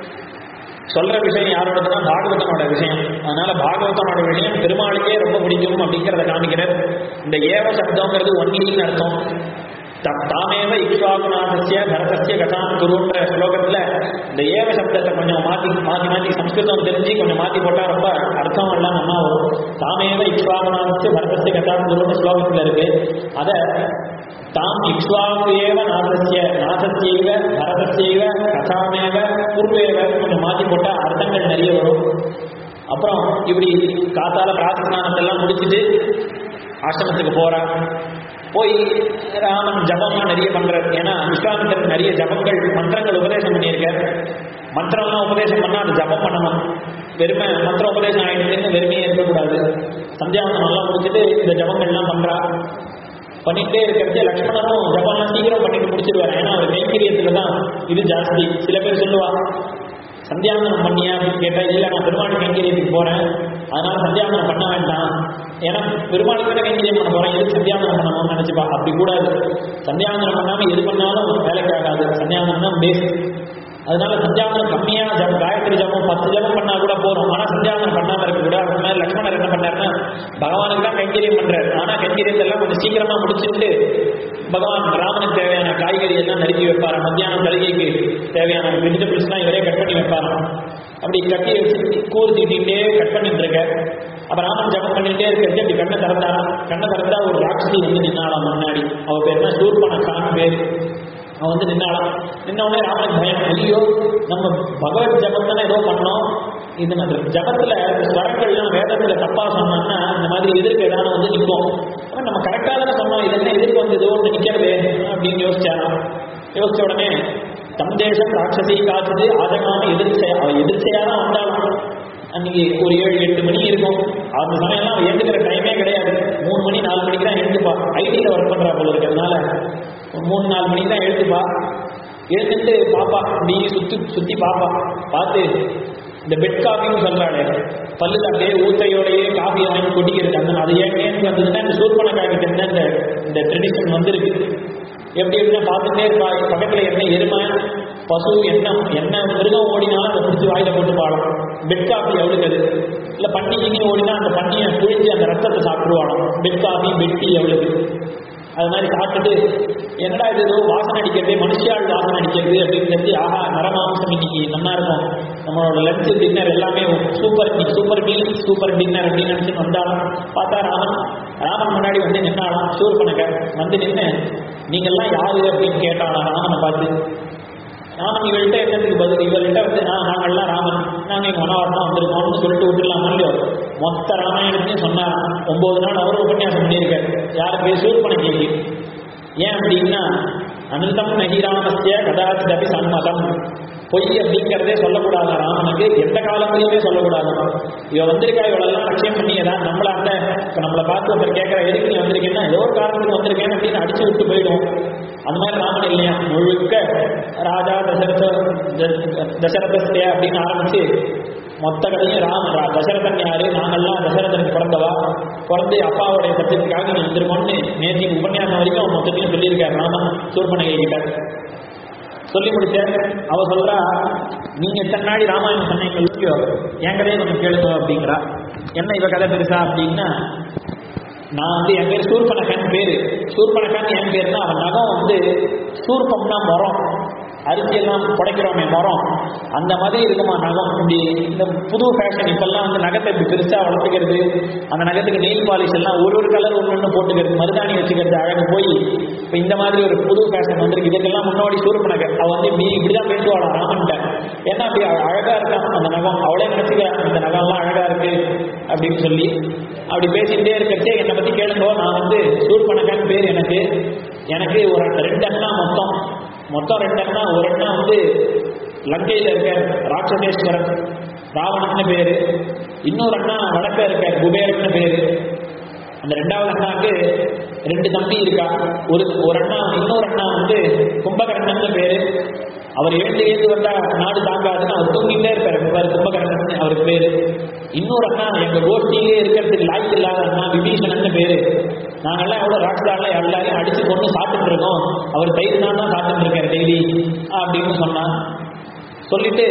சொல்ற விஷயம் யாரோடதுன்னா பாகவதனோட விஷயம் அதனால பாகவதனோட விஷயம் பெருமாளுக்கே ரொம்ப பிடிக்கும் அப்படிங்கிறத காமிக்கிறார் இந்த ஏவ சப்தங்கிறது ஒன்லின்னு அர்த்தம் த- தாமேவ இக்ஷ்வாகுநாதஸ்ய பரதஸ்ய கதாம் குருன்ற ஸ்லோகத்துல இந்த ஏவ சப்தத்தை கொஞ்சம் மாத்தி மாத்தி மாத்தி சம்ஸ்கிருதம் தெரிஞ்சு கொஞ்சம் மாத்தி போட்டா ரொம்ப அர்த்தம் எல்லாம் நல்லா வரும் தாமேவ இக்ஷ்வாகுநாதஸ்ய பரதஸ்ய கதாம் குருன்ற ஸ்லோகத்துல இருக்கு அத தாம் இக்ஷ்வாகு ஏவ நாதஸ்ய நாதஸ்யைவ பரதஸ்யைவ கதாமேவ பூர்வேவ கொஞ்சம் மாத்தி போட்டா அர்த்தங்கள் நிறைய வரும் அப்புறம் இப்படி காத்தால பிரார்த்தனானத்தெல்லாம் முடிச்சுட்டு ஆசிரமத்துக்கு போறா போய் ராமன் ஜபம்லாம் நிறைய பண்றார் ஏன்னா விஸ்வாமித்திரன் நிறைய ஜபங்கள் மந்திரங்கள் உபதேசம் பண்ணியிருக்கார் மந்திரம்லாம் உபதேசம் பண்ணா அது ஜபம் பண்ணணும் வெறுமை மந்திர உபதேசம் ஆயிடுச்சுன்னு வெறுமையே இருக்கக்கூடாது சந்தியாவந்தம் எல்லாம் முடிச்சுட்டு இந்த ஜபங்கள்லாம் பண்றா பண்ணிட்டே இருக்கிறது லக்ஷ்மணனும் ஜபம்லாம் சீக்கிரம் பண்ணிட்டு முடிச்சிருவாரு ஏன்னா அவர் கைங்கரியத்துல தான் இது ஜாஸ்தி சில பேர் சொல்லுவா சந்தியாவந்தனம் பண்ணியா அப்படின்னு கேட்டா இல்ல நான் பெருமாள் கைங்கரியத்துக்கு போறேன் அதனால சந்தியாவந்தனம் பண்ண வேண்டாம் ஏன்னா பெருமாளுக்கு தான் கைங்கரியம் பண்ண போறேன் எதுக்கு சந்தியாவந்தனம் பண்ணணும்னு நினைச்சுப்பா அப்படி கூடாது சந்தியாவந்தனம் பண்ணாம எது பண்ணாலும் வேலைக்கு ஆகாது சந்தியாவந்தனம் தான் பேஸ் அதனால சந்தியாவந்தனம் கம்மியா ஜபம் காயத்ரி ஜபம் பத்து ஜபம் பண்ணா கூட போறோம் ஆனா சந்தியாவந்தனம் பண்ணாம இருக்க கூட அந்த மாதிரி லக்ஷ்மணர் என்ன பண்ணாருன்னா பகவானுக்கு தான் கைங்கரியம் பண்றாரு ஆனா கைங்கரியத்தை எல்லாம் கொஞ்சம் சீக்கிரமா முடிச்சுட்டு பகவான் ராமனுக்கு தேவையான காய்கறி எல்லாம் நறுக்கி வைப்பாரு மத்தியானம் தலிகைக்கு தேவையான வெஜிடபிள்ஸ்லாம் இவரே கட் பண்ணி வைப்பாராம் அப்படி கட்டி வச்சு கூறு தீட்டிகிட்டே கட் பண்ணிட்டு இருக்க அப்ப ராமன் ஜபம் பண்ணிட்டே இருக்கிறது அப்படி கண்ணை திறந்தாராம் கண்ணை திறந்தா ஒரு ராட்சசி வந்து நின்னாலாம் முன்னாடி அவ பேர் என்ன சூர்பனக்கான்னு பேர் அவன் வந்து நின்னாலாம் நின்ன உடனே ராமனுக்கு பயம் ஐயோ நம்ம பகவத் ஜபம் தானே ஏதோ பண்ணோம் இது நம்ம ஜபத்துல ஸ்வரங்கள்லாம் வேதத்துல தப்பா சொன்னோம்னா இந்த மாதிரி எதிர்க்கு ஏதாவது வந்து நிற்கும் ஆனா நம்ம கரெக்டா தானே சொன்னோம் இது என்ன எதிர்க்கு வந்து ஏதோ ஒன்று நிக்கிறது அப்படின்னு யோசிச்சாராம் யோசிச்ச உடனே தம் தேசம் ராட்சசி காத்துது ஆதகாம எதிர்ச்சையா அவ எதிர்ச்சையா தான் வந்தாலும் அன்னைக்கு ஒரு ஏழு எட்டு மணி இருக்கும் அந்த சமயம்லாம் அவன் எழுந்துக்கிற டைமே கிடையாது மூணு மணி நாலு மணிக்கு தான் எழுந்துப்பா ஐடியில் ஒர்க் பண்றா போல இருக்கிறதுனால ஒரு மூணு நாலு மணிக்கு தான் எழுந்துப்பா எழுந்துட்டு பாப்பா இப்படி சுத்தி சுத்தி பாப்பா பார்த்து இந்த பெட் காஃபின்னு சொல்றாளே பல்லுல அப்படியே ஊத்தையோடயே காஃபியை வாங்கி கொட்டிக்கிறது அந்த அது ஏன் ஏன் வந்ததுன்னா இந்த சூர்பனக்காய் கிட்ட இருந்து இந்த இந்த ட்ரெடிஷன் வந்திருக்கு எப்படி எப்படின்னா பார்த்துட்டே இருப்பா பக்கத்துல என்ன எருமை பசு என்ன என்ன மிருகம் ஓடினாலும் அதை பிடிச்சி வாயில போட்டு பாடும் பெட் காஃபி அவளுக்கு அது இல்ல பன்னி கிணி ஓடினா அந்த பன்னியை புழிஞ்சு அந்த ரத்தத்தை சாப்பிடுவாடும் பெட் காஃபி பெட்டி அவளுக்கு அது மாதிரி சாப்பிட்டுட்டு என்னடா இது ஏதோ வாசனை அடிக்கிறது மனுஷியாள் வாசனை அடிக்கிறது அப்படின்னு தெரிஞ்சு ஆஹா நரமாம்சம் இன்னைக்கு நல்லா இருக்கும் நம்மளோட லஞ்ச் டின்னர் எல்லாமே சூப்பர் இன்னைக்கு சூப்பர் மீல் சூப்பர் டின்னர் அப்படின்னு நினைச்சு வந்தாலும் பார்த்தா ராமன் ராமன் முன்னாடி வந்து நின்னாலாம் ஷூர் பண்ணக்க வந்து நின்று நீங்கெல்லாம் யாரு அப்படின்னு கேட்டாலாம் ராமனை பார்த்து ராமன் இவள்கிட்ட என்னத்துக்கு பதில் இவள்கிட்ட வந்து நான் நாங்கள்லாம் ராமன் நாங்கள் எங்கள் மனவாரம் வந்திருக்கோம்னு சொல்லிட்டு விட்டுலாம் இல்லையோ மொத்த ராமாயணத்தையும் சொன்னார் ஒன்பது நாள் அவர் உபன்யாசம் பண்ணியிருக்காரு யாருக்கு சூர்பனை கேள்வி ஏன் அப்படின்னா அனந்தம் நகிராமஸ்ய கதாச்சிதபி சம்மதம் பொய் அப்படிங்கிறதே சொல்லக்கூடாது ராமனுக்கு எந்த காலத்திலையுமே சொல்லக்கூடாது இவ வந்திருக்கா இவளெல்லாம் லட்சியம் பண்ணி ஏதாவது நம்மள அந்த இப்போ நம்மளை பார்த்து ஒருத்தர் கேட்குற எதுக்கு நீ வந்திருக்கேன்னா ஏதோ ஒரு காரணத்துக்கு வந்திருக்கேன் அப்படின்னு அடிச்சு விட்டு போயிடும் அந்த மாதிரி ராமன் இல்லையா முழுக்க ராஜா தசரத த- தசரதஸ்தே அப்படின்னு ஆரம்பிச்சு மொத்த கதையும் ராமன் ரா- தசரதன் யாரு நாங்கெல்லாம் தசரதனுக்கு பிறந்தவா பிறந்து அப்பாவுடைய சத்தியத்துக்காக நீ வந்திருக்கோம்னு நேற்று உபன்யாசம் வரைக்கும் மொத்தத்தையும் சொல்லியிருக்காரு ராமன் சூர்பனகை கிட்ட சொல்லி முடிச்சார் அவ சொல்றா நீங்க எத்தனை நாடி ராமாயணம் சொன்னீங்க இல்லையோ என் கதையை கொஞ்சம் கேளுங்க அப்படிங்கிறா என்ன இவ கதை பெருசா அப்படின்னா நான் வந்து என் பேர் சூர்பனகன் பேரு சூர்பனகன் என் பேருனா அவன் நகம் வந்து சூர்பம்னா மரம் அரிசியெல்லாம் புடைக்கிறோமே மரம் அந்த மாதிரி இருக்குமா நகம் இப்படி இந்த புது ஃபேஷன் இப்பெல்லாம் வந்து நகத்தை இப்படி பெருசாக வளர்த்துக்கிறது அந்த நகத்துக்கு நெயில் பாலிஷ் எல்லாம் ஒரு ஒரு கலர் ஒன்று ஒன்று போட்டுக்கிறது மருதாணி வச்சுக்கிறது அழகு போய் இப்போ இந்த மாதிரி ஒரு புது ஃபேஷன் வந்திருக்கு இதுக்கெல்லாம் முன்னாடி சூர்பனக அவ வந்து இப்படி இப்படி தான் பேசுவாளாம் ராமன்ட்ட ஏன்னா அப்படி அழ- அழகா இருக்கான் அந்த நகம் அவளே நினைச்சுக்க அந்த நகம்லாம் அழகா இருக்கு அப்படின்னு சொல்லி அப்படி பேசிக்கிட்டே இருக்கிறச்சே என்னை பத்தி கேளுங்கோ நான் வந்து சூர்பனகன் பேர் எனக்கு எனக்கு ஒரு ரெண்டு அண்ணா மொத்தம் மொத்தம் ரெண்டு அண்ணா ஒரு அண்ணா வந்து லங்கையில் இருக்க ராட்சசேஸ்வரன் ராவணன்னு பேரு இன்னொரு அண்ணா வடக்க இருக்க குபேரன்னு பேரு அந்த ரெண்டாவது அண்ணாக்கு ரெண்டு தம்பி இருக்கா ஒரு ஒரு அண்ணா இன்னொரு அண்ணா வந்து கும்பகர்ணன் பேரு அவர் எழுந்து எழுந்து வந்தா நாடு தாங்காதுன்னு அவர் தூங்கிட்டே இருப்பாரு பாரு கும்பகர்ணன் அவருக்கு பேரு இன்னொரு அண்ணா எங்க கோஷ்டியிலே இருக்கிறதுக்கு லாய்க்கு இல்லாத அண்ணா விபீஷணன் பேரு நாங்கெல்லாம் எவ்வளவு ராட்சால எல்லாரையும் அடிச்சு கொண்டு சாப்பிட்டு இருக்கோம் அவர் தயிர் தான் தான் சாப்பிட்டு இருக்காரு டெய்லி அப்படின்னு சொன்னா சொல்லிட்டு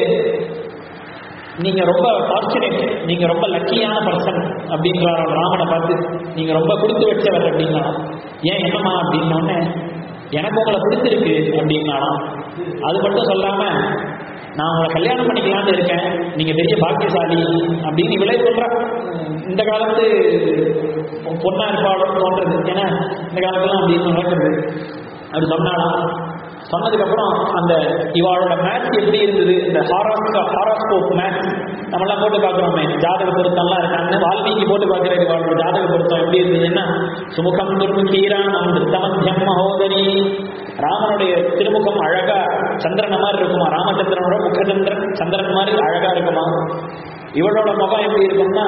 நீங்க ரொம்ப ஃபார்ச்சுனேட் நீங்க ரொம்ப லக்கியான பர்சன் அப்படின்றார் அவர் ராமனை பார்த்து நீங்க ரொம்ப கொடுத்து வச்சவர் அப்படின்னா ஏன் என்னம்மா அப்படின்னோடனே எனக்கு உங்களை பிடிச்சிருக்கு அப்படின்னாலாம் அது மட்டும் சொல்லாம நான் உங்களை கல்யாணம் பண்ணிக்கலாம்னு இருக்கேன் நீங்க பெரிய பாக்கியசாலி அப்படின்னு இவளே சொல்றா இந்த காலத்து பொண்ணா இருப்பாளோன்னு தோன்றது ஏன்னா இந்த காலத்துலாம் அப்படின்னு நடக்கிறது அப்படி சொன்னாலாம் சொன்னதுக்கப்புறம் அந்த இவாளோட மேட்ச் எப்படி இருந்தது இந்த ஹாரோஸ்கோ ஹாரோஸ்கோப் மேட்ச் நம்மளாம் போட்டு பார்க்குறோமே ஜாதக பொருத்தம்லாம் இருக்காங்க வால்மீகி போட்டு பார்க்குறது இவாளோட ஜாதக பொருத்தம் எப்படி இருந்ததுன்னா சுமுகம் துர்முகீராமம் திருத்தமத்தியம் மகோதரி ராமனுடைய திருமுகம் அழகா சந்திரன மாதிரி இருக்குமா ராமச்சந்திரனோட முகச்சந்திரன் சந்திரன் மாதிரி அழகா இருக்குமா இவளோட முகம் எப்படி இருக்கும்னா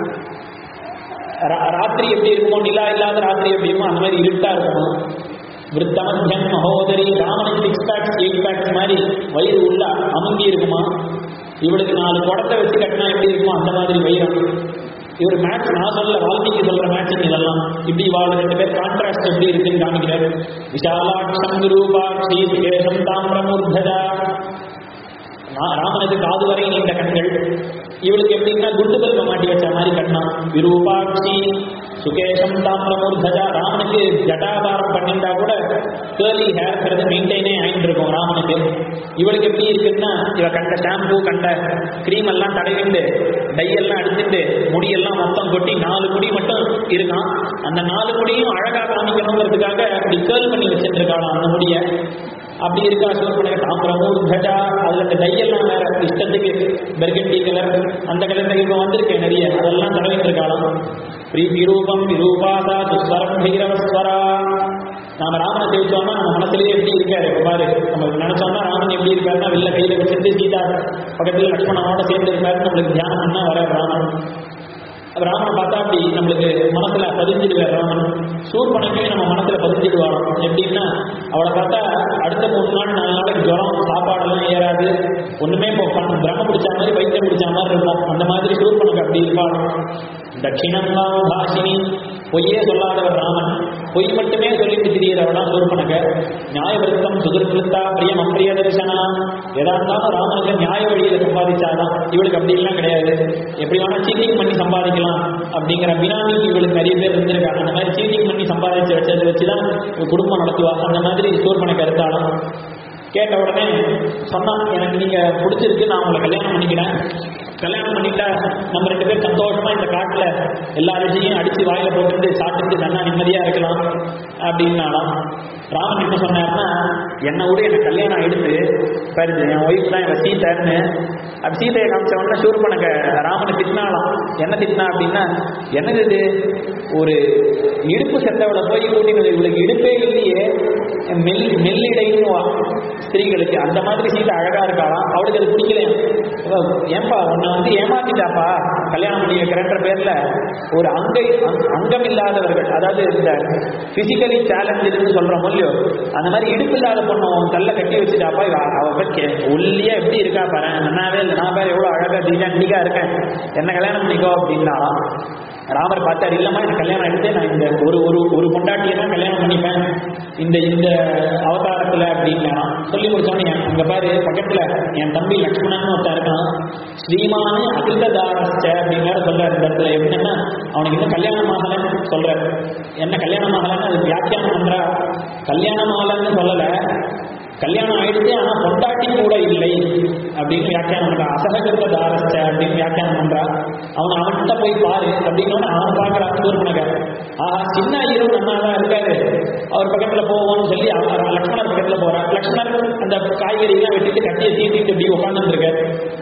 ரா- ராத்திரி எப்படி இருக்குமோ நிலா இல்லாத ராத்திரி எப்படி இருக்குமோ அந்த மாதிரி இருட்டா இருக்குமா விருத்தமத்தியம் மகோதரி ராமனுக்கு சிக்ஸ் பேக்ஸ் எயிட் பேக்ஸ் மாதிரி வயிறு உள்ள அமுங்கி இருக்குமா இவளுக்கு நாலு குடத்தை வச்சு கட்டினா எப்படி இருக்குமோ அந்த மாதிரி வயிறம் இவர் மேட்ச் நான் சொல்ல வால்மீகி சொல்ற மேட்சிங் இதெல்லாம் இப்படி இவாள ரெண்டு பேர் கான்ட்ராஸ்ட் எப்படி இருக்குன்னு காமிக்கிறார் விஷாலாட்சம் ரூபாட்சி சுகேஷம் தாமிரமூர்தஜா ரா- ராமனுக்கு காது வரை நீண்ட கண்கள் இவளுக்கு எப்படின்னா குண்டு பல்ப மாட்டி வச்ச மாதிரி கண்ணா விரூபாட்சி சுகேஷம் தாமிரமூர்தஜா ராமனுக்கு ஜட்டாபாரம் பண்ணியிருந்தா கூட கேர்லி ஹேர்ங்கிறது மெயின்டைனே ஆயிட்டு இருக்கும் ராமனுக்கு இவளுக்கு எப்படி இருக்குன்னா இவ கண்ட ஷாம்பு கண்ட கிரீம் எல்லாம் தடவிண்டு டை எல்லாம் அடிச்சுட்டு முடியெல்லாம் மொத்தம் கொட்டி நாலு முடி மட்டும் இருக்கான் அந்த நாலு முடியும் அழகா காமிக்கணுங்கிறதுக்காக இப்படி கேர்ள் பண்ணி வச்சுட்டு இருக்காளாம் அந்த முடியை அப்படி இருக்கா சூர்பனக தாமிரமூர் கஜா அதுல இந்த டையெல்லாம் வேற இஷ்டத்துக்கு பெர்கண்டி கலர் அந்த கலர் இப்போ வந்திருக்கேன் நிறைய அதெல்லாம் தடவிட்டு இருக்காளாம் பிரீதி ரூபம் விரூபாதா துஸ்வரம் பைரவஸ்வரா நாம ராமனை தெரிவிச்சோம்னா நம்ம மனசுலயே எப்படி இருக்காரு இப்ப பாரு நம்ம நினைச்சோம்னா ராமன் எப்படி இருக்காருன்னா வெளில கையில வச்சுட்டு சீதா பக்கத்துல லக்ஷ்மணனோட சேர்ந்து இருக்காரு நம்மளுக்கு தியானம் பண்ணா வர ராமன் அப்ப ராமனை பார்த்தா அப்படி நம்மளுக்கு மனசுல பதிஞ்சிடுவார் ராமன் சூர்பனக்கையும் நம்ம மனசுல பதிஞ்சிடுவாராம் எப்படின்னா அவளை பார்த்தா அடுத்த மூணு நாள் நாலு நாளைக்கு ஜுரம் சாப்பாடெல்லாம் ஏறாது ஒண்ணுமே இப்போ பண்- பிரம்ம பிடிச்ச மாதிரி வைத்தியம் பிடிச்ச மாதிரி இருக்கும் அந்த மாதிரி சூர்பனுக்கு அப்படி இருப்பாள் தட்சிணம் பாஷினி பொய்யே சொல்லாதவர் ராமன் பொய் மட்டுமே சொல்லிட்டு திரியிறவனா சூர்பனக நியாயவிருத்தம் சுதிர்கிருத்தா பிரியம் அப்பிரிய தரிசனா எதா இருந்தாலும் ராமனுக்கு நியாய வழியில சம்பாதிச்சாதான் இவளுக்கு அப்படி எல்லாம் கிடையாது எப்படி வேணா சீட்டிங் பண்ணி சம்பாதிக்கலாம் அப்படிங்கிற பினாமிக்கு இவளுக்கு நிறைய பேர் இருந்திருக்காங்க அந்த மாதிரி சீட்டிங் பண்ணி சம்பாதிச்சு வச்சதை வச்சுதான் இவ குடும்பம் நடத்துவா அந்த மாதிரி சூர்பனக்கு இருந்தாலும் கேட்ட உடனே சொன்னான் எனக்கு நீங்க பிடிச்சிருக்கு நான் உங்களை கல்யாணம் பண்ணிக்கிறேன் கல்யாணம் பண்ணிட்டா நம்ம ரெண்டு பேரும் சந்தோஷமா இந்த காட்டுல எல்லா ரிஷியும் அடிச்சு வாயில போட்டுட்டு சாப்பிட்டு நல்லா நிம்மதியா இருக்கலாம் அப்படின்னாலாம் ராமன் என்ன சொன்னார்னா என்னை விட எனக்கு கல்யாணம் ஆயிடுத்து பாருது என் ஒய்ஃப் தான் என் சீதைன்னு அப்படி சீதையை காமிச்ச உடனே சூர்பனக ராமனை திட்டினாலாம் என்ன திட்டினா அப்படின்னா என்னது இது ஒரு இடுப்பு செத்தவளை போய் கூட்டினது இவளுக்கு இடுப்பே இல்லையே மெல் மெல்லிடைன்னு வா ஸ்திரீகளுக்கு அந்த மாதிரி சீதை அழகா இருக்காளாம் அவளுக்கு அது பிடிக்கலையாம் அவ, ஏன்பா உன்னை வந்து ஏமாத்திட்டாப்பா கல்யாணம் பண்ணி வைக்கிறேன்ற பேர்ல ஒரு அங்கை அங்க- அங்கம் இல்லாதவர்கள் அதாவது இந்த பிசிக்கலி சேலஞ்சுன்னு சொல்றோம் இல்லையோ அந்த மாதிரி இடுப்பு இல்லாத பொண்ணு அவன் கல்ல கட்டி வச்சுட்டாப்பா இவ அவ போய் கே- ஒல்லியா எப்படி இருக்கா பாரு நன்னாவே இல்லை நான் பாரு எவ்வளவு அழகா டிஜாண்டிக்கா இருக்கேன் என்ன கல்யாணம் பண்ணிக்கோ அப்படின்னாலாம் ராமர் பார்த்தார் இல்லம்மா எனக்கு கல்யாணம் எடுத்து நான் இந்த ஒரு ஒரு ஒரு பொண்டாட்டியை தான் கல்யாணம் பண்ணிப்பேன் இந்த இந்த அவதாரத்துல அப்படின்னா சொல்லி முடிச்சோன்னே அங்க பாரு பக்கத்துல என் தம்பி லக்ஷ்மணன் ஒருத்தன் இருக்கான் ஸ்ரீமானு அகில்தாரஸ்ட அப்படிங்கிற சொல்றாரு இந்த இடத்துல எப்படின்னா அவனுக்கு இன்னும் கல்யாணம் ஆகலைன்னு சொல்றாரு என்ன கல்யாணம் ஆகலைன்னு அது வியாக்கியானம் பண்றா கல்யாணம் ஆகலைன்னு சொல்லல கல்யாணம் ஆயிடுச்சு ஆனா பொண்டாட்டி கூட இல்லை அப்படின்னு வியாக்கியானம் பண்றா அசககிருத தாரஸ்ட அப்படின்னு வியாக்கியானம் பண்றா அவன் அவன்கிட்ட போய் பாரு அப்படின்னு அவன் பார்க்கறான் சூர்பனக ஆஹா சின்ன ஐயரும் நல்லா தான் இருக்காரு அவர் பக்கத்துல போவோம்னு சொல்லி அவன் லக்ஷ்மணர் பக்கத்துல போறான் லக்ஷ்மணர் அந்த காய்கறி எல்லாம் வெட்டிட்டு கட்டியை தீட்டிட்டு இப்படி உட்கார்ந்துட்டு இருக்காரு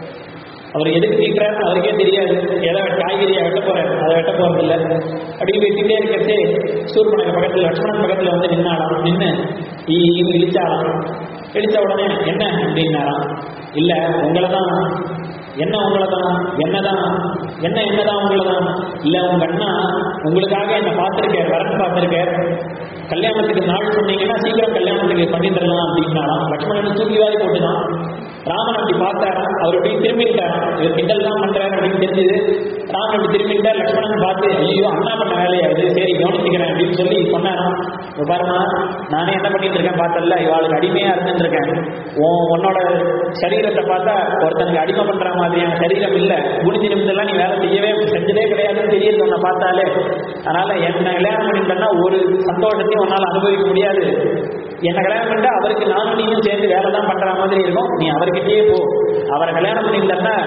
அவர் எதுக்கு தீட்டுறாரு அவருக்கே தெரியாது ஏதோ காய்கறியை வெட்ட போறாரு அதை வெட்ட போறது இல்ல அப்படி வெட்டிட்டே இருக்கிறது சூர்பனக பக்கத்துல லக்ஷ்மணன் பக்கத்துல வந்து நின்னாலாம் நின்னு ஈ ஈன்னு இழிச்சாலாம் இழிச்ச உடனே என்ன அப்படின்னாராம் இல்ல உங்களை தான் என்ன உங்களை தான் என்னதான் என்ன என்னதான் உங்களை தான் இல்ல உங்க அண்ணா உங்களுக்காக என்ன பார்த்திருக்கார் வரன் பார்த்திருக்கார் கல்யாணத்துக்கு நாள் சொன்னீங்கன்னா சீக்கிரம் கல்யாணத்துக்கு பண்ணி தரலாம் அப்படின்னாலாம் லக்ஷ்மணன் தூக்கி வாரி போட்டுதான் ராமன் அப்படி பார்த்தாராம் அவர் இப்படி திரும்பிட்டாராம் இவர் கிண்டல் தான் பண்றாரு அப்படின்னு தெரிஞ்சது ராமன் அப்படி திரும்பிட்டார் லக்ஷ்மணன் பார்த்து ஐயோ அண்ணா பண்ண வேலையா இது சரி கவனிச்சுக்கிறேன் அப்படின்னு சொல்லி சொன்னாராம் இப்ப பாருமா நானே என்ன பண்ணிட்டு இருக்கேன் பார்த்தல இவாளுக்கு அடிமையா இருந்துட்டு இருக்கேன் உன் உன்னோட சரீரத்தை பார்த்தா ஒருத்தனுக்கு அடிமை பண்ற மாதிரியான சரீரம் இல்ல குனிஞ்சு நிமிந்தெல்லாம் நீ வேலை செய்யவே செஞ்சதே கிடையாதுன்னு தெரியுது உன்னை பார்த்தாலே அதனால என்ன கல்யாணம் பண்ணிட்டேன்னா ஒரு சந்தோஷத்தையும் உன்னால அனுபவிக்க முடியாது என்ன கல்யாணம் பண்ணிட்டா அவருக்கு நானும் நீயும் சேர்ந்து வேலை தான் பண்ற மாதிரி இருக்கும் நீ அவர்கிட்டயே போ அவரை கல்யாணம் பண்ணிட்டேன்னா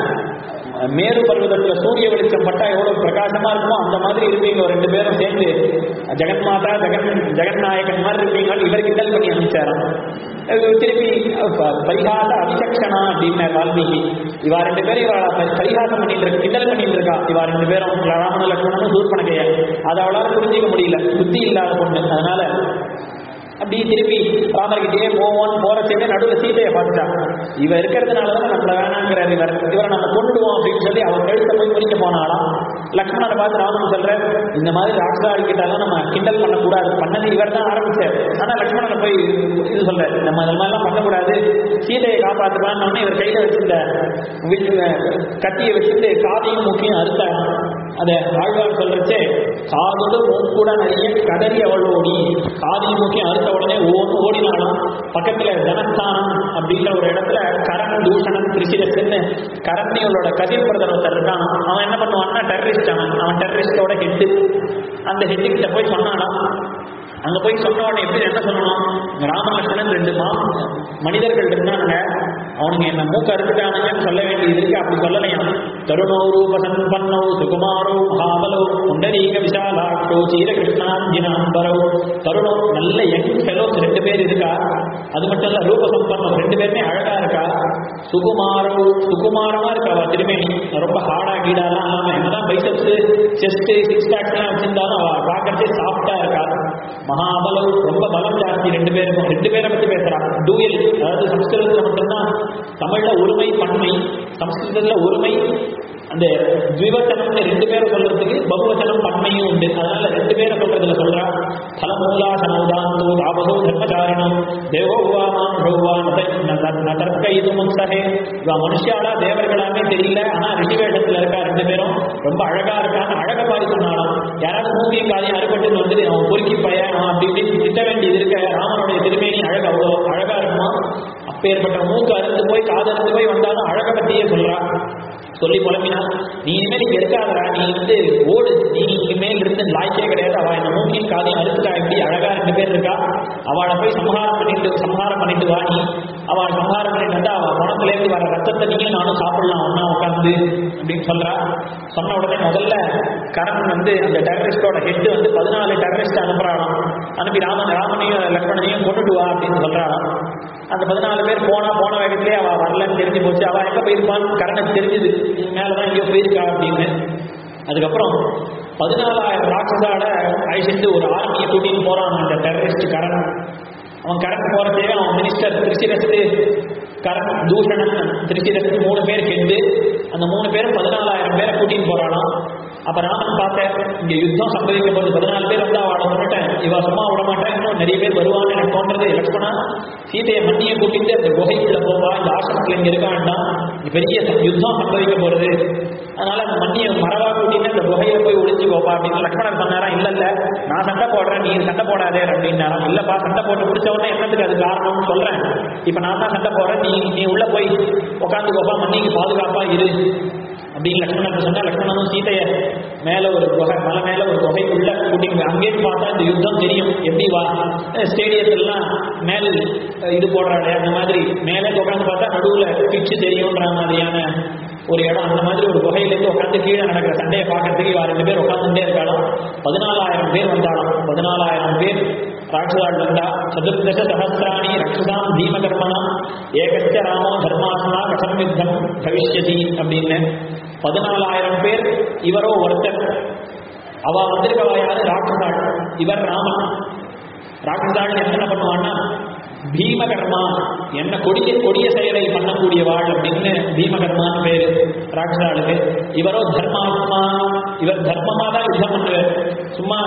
மேரு பர்வதத்துல சூரிய வெளிச்சம் பட்டா எவ்வளவு பிரகாசமா இருக்குமோ அந்த மாதிரி இருப்பீங்க ஒரு ரெண்டு பேரும் சேர்ந்து ஜெகன்மாதா ஜெகன் ஜெகநாயகன் மாதிரி இருப்பீங்க இவர் கிண்டல் பண்ணி அனுப்பிச்சாராம் அது திருப்பி ப- பரிகாச அபிசக்ஷனா அப்படின்னு வால்மீகி இவா ரெண்டு பேரும் இவளை ப- பரிகாசம் பண்ணிட்டு இருக்கு கிண்டல் பண்ணிட்டு இருக்கா இவா ரெண்டு பேரும் ராமன லட்சுமணனும் சூர்பனகைய அதை அவளால புரிஞ்சிக்க முடியல புத்தி இல்லாத பொண்ணு அதனால அப்படி திருப்பி ராமர்கிட்டயே போவோம் போறச்சவே நடுவில் சீதையை பார்த்துட்டான் இவ இருக்கிறதுனால தான் நம்மள வேணாங்கிறார் இவர் இவரை நம்ம கொண்டுடுவோம் அப்படின்னு சொல்லி அவர் கழுத்தை போய் முடிக்க போனாலாம் லக்ஷ்மணனை பார்த்து ராமன் சொல்ற இந்த மாதிரி ராட்சாடி கிட்டாலும் நம்ம கிண்டல் பண்ணக்கூடாது பண்ணது இவர் தான் ஆரம்பிச்சார் ஆனா லக்ஷ்மணனை போய் இது சொல்ற நம்ம இந்த மாதிரிலாம் பண்ணக்கூடாது சீதையை காப்பாற்றுவான்னு உடனே இவர் கையில வச்சிருந்த வி- கத்தியை வச்சுட்டு காதையும் முக்கியம் அறுத்தாராம் அதை ஆழ்வார் சொல்றச்சே காதோடு மூக்கூட நிறைய கதறி அவள் ஓடி காதையும் முக்கியம் அறுத்த உடனே ஓடு ஓடினாலும் பக்கத்துல தனஸ்தானம் அப்படின்ற ஒரு இடத்துல கரண் தூஷணம் திருச்சிரஸ்ன்னு கரண்ணிகளோட கதிர் பிரதர் ஒருத்தர் இருக்கான் அவன் என்ன பண்ணுவான்னா டெரரிஸ்ட் அவன் அவன் டெரரிஸ்டோட ஹெட்டு அந்த ஹெட்டு கிட்ட போய் சொன்னானாம் அங்க போய் சொன்ன உடனே எப்படி என்ன சொல்லணும் ராமலட்சுமணன் ரெண்டு மா மனிதர்கள் இருந்தாங்க அவனுங்க என்ன மூக்க அறுத்துட்டானுங்கன்னு சொல்ல வேண்டியது இருக்கு அப்படி சொல்லலையாம் தருணோ ரூப சம்பன்னோ சுகுமாரோ மகாபலோ புண்டரீக விஷாலாட்சோ சீர கிருஷ்ணாஞ்சினாம்பரோ தருணோ நல்ல யங் ஃபெலோஸ் ரெண்டு பேர் இருக்கா அது மட்டும் இல்ல ரூப சம்பன்னம் ரெண்டு பேருமே அழகா இருக்கா சுகுமாரோ சுகுமாரமா இருக்கா அவ திருமேனி ரொம்ப ஹார்டா கீடாலாம் இல்லாம என்னதான் பைசப்ஸ் செஸ்ட் சிக்ஸ் பேக்ஸ் எல்லாம் வச்சிருந்தாலும் அவ பார்க்கறதே சாஃப்டா இருக்கா மகாபலம் ரொம்ப பலம் ஜாஸ்தி ரெண்டு பேருக்கும் ரெண்டு பேரை பத்தி பேசுறான் டூயல் அதாவது சம்ஸ்கிருதத்துல மட்டும்தான் தமிழ்ல ஒருமை பன்மை சம்ஸ்கிருதத்துல ஒருமை அந்த த்விவச்சனம்னு ரெண்டு பேரை சொல்றதுக்கு பகுவச்சனம் பன்மையும் உண்டு அதனால ரெண்டு பேரை சொல்றதுல சொல்றா பலமூலா சனௌதாந்தோ தாபசோ தர்மச்சாரிணம் தேவோ உவாமான் பகவா நதர்க்க இது முன்சகே இவ மனுஷாலா தேவர்களாமே தெரியல ஆனா ரிஷி வேஷத்துல இருக்கா ரெண்டு பேரும் ரொம்ப அழகா இருக்கான்னு அழக பாடி சொன்னாலும் யாராவது மூங்கி காதையும் அறுபட்டு வந்துட்டு அவன் பொறுக்கி பையன் அவன் அப்படி இப்படின்னு திட்ட வேண்டியது இருக்க ராமனுடைய திருமேனி அழகு அவ்வளோ அழகா இருக்குமா அப்பேற்பட்ட மூக்கு அறுத்து போய் காது அறுத்து போய் வந்தாலும் அழக பத்தியே சொல்றா சொல்லி புலம்பினா நீ இனிமேல் இங்க இருக்காதடா நீ வந்து ஓடு நீ இனிமேல் இருந்து லாய்க்கே கிடையாது அவ என்ன மூக்கின் காதையும் அறுத்துட்டா எப்படி அழகா ரெண்டு பேர் இருக்கா அவளை போய் சம்ஹாரம் பண்ணிட்டு சம்ஹாரம் பண்ணிட்டு வா நீ அவள் சம்ஹாரம் பண்ணிட்டு வந்தா அவள் குணத்துல இருந்து வர ரத்தத்தை நீயும் நானும் சாப்பிடலாம் ஒன்னா உட்காந்து அப்படின்னு சொல்றா சொன்ன உடனே முதல்ல கரண் வந்து அந்த டெரரிஸ்டோட ஹெட் வந்து பதினாலு டெரரிஸ்ட் அனுப்புறாளாம் அனுப்பி ராமன் ராமனையும் லக்ஷ்மணனையும் கொண்டுட்டு வா அப்படின்னு சொல்றாளாம் அந்த பதினாலு பேர் போனா போன வேகத்திலே அவ வரலன்னு தெரிஞ்சு போச்சு அவ எங்க போயிருப்பான்னு கரனுக்கு தெரிஞ்சுது மேலதான் எங்கேயோ போயிருக்கா அப்படின்னு அதுக்கப்புறம் பதினாலாயிரம் ராட்சசாட அழிச்சிட்டு ஒரு ஆர்மியை கூட்டின்னு போறான் அந்த டெரரிஸ்ட் கரண் அவன் கரண் போறதே அவன் மினிஸ்டர் திருச்சிரஸ்து கரண் தூஷணன் திருச்சிரஸ்து மூணு பேர் கெண்டு அந்த மூணு பேரும் பதினாலாயிரம் பேரை கூட்டின்னு போறானாம் அப்ப ராமன் பார்த்தேன் இங்க யுத்தம் சம்பவிக்க போது பதினாலு பேர் வந்து அவளை சொல்லிட்டேன் இவ சும்மா விட மாட்டேன் இன்னும் நிறைய பேர் வருவான்னு எனக்கு தோன்றது லட்சுமணா சீதையை மண்ணியை கூட்டிட்டு அந்த குகைக்குள்ள போவா இந்த ஆசிரமத்துல இங்க இருக்க வேண்டாம் இங்க பெரிய யுத்தம் சம்பவிக்க போறது அதனால அந்த மண்ணியை மரவா கூட்டிட்டு அந்த குகையில போய் ஒளிஞ்சு போப்பா அப்படின்னு லக்ஷ்மணன் சொன்னாரா இல்ல இல்ல நான் சண்டை போடுறேன் நீ சண்டை போடாதே அப்படின்னாராம் இல்லப்பா சண்டை போட்டு முடிச்ச உடனே என்னத்துக்கு அது காரணம்னு சொல்றேன் இப்ப நான் தான் சண்டை போடுறேன் நீ நீ உள்ள போய் உட்காந்து கோப்பா மண்ணிக்கு பாதுகாப்பா இரு அப்படின்னு லக்ஷ்மணன் சொன்னா லக்ஷ்மணனும் சீதைய மேல ஒரு குகை மலை மேல ஒரு குகைக்குள்ள கூட்டிங்க அங்கே பார்த்தா இந்த யுத்தம் தெரியும் எப்படி வா ஸ்டேடியத்திலாம் மேல் இது போடுறாரு அந்த மாதிரி மேலே உட்காந்து பார்த்தா நடுவுல பிச்சு தெரியும்ன்ற மாதிரியான ஒரு இடம் அந்த மாதிரி ஒரு குகையிலேருந்து உட்காந்து கீழே நடக்கிற சண்டையை பார்க்கறதுக்கு இவா ரெண்டு பேர் உட்காந்துட்டே இருக்காளாம் பதினாலாயிரம் பேர் வந்தாலும் பதினாலாயிரம் பேர் ராட்சதாள் வந்தா சதுர்தச சகசிராணி ரக்ஷதாம் பீமகர்மனா ஏகச்ச ராமோ தர்மாத்மா கடம் யுத்தம் பவிஷ்யதி அப்படின்னு பதினாலாயிரம் பேர் இவரோ ஒருத்தர் அவ வந்திருக்கவா யாரு ராட்சதாள் இவர் ராமன் ராட்சதாள் என்ன பண்ணுவான்னா பீமகர்மா என்ன கொடிய கொடிய செயலை பண்ணக்கூடியவாள் அப்படின்னு பீமகர்மான்னு பேரு ராட்சதாளுக்கு இவரோ தர்மாத்மா இவர் தர்மமா தான் யுத்தம் பண்ணுவார் சும்மா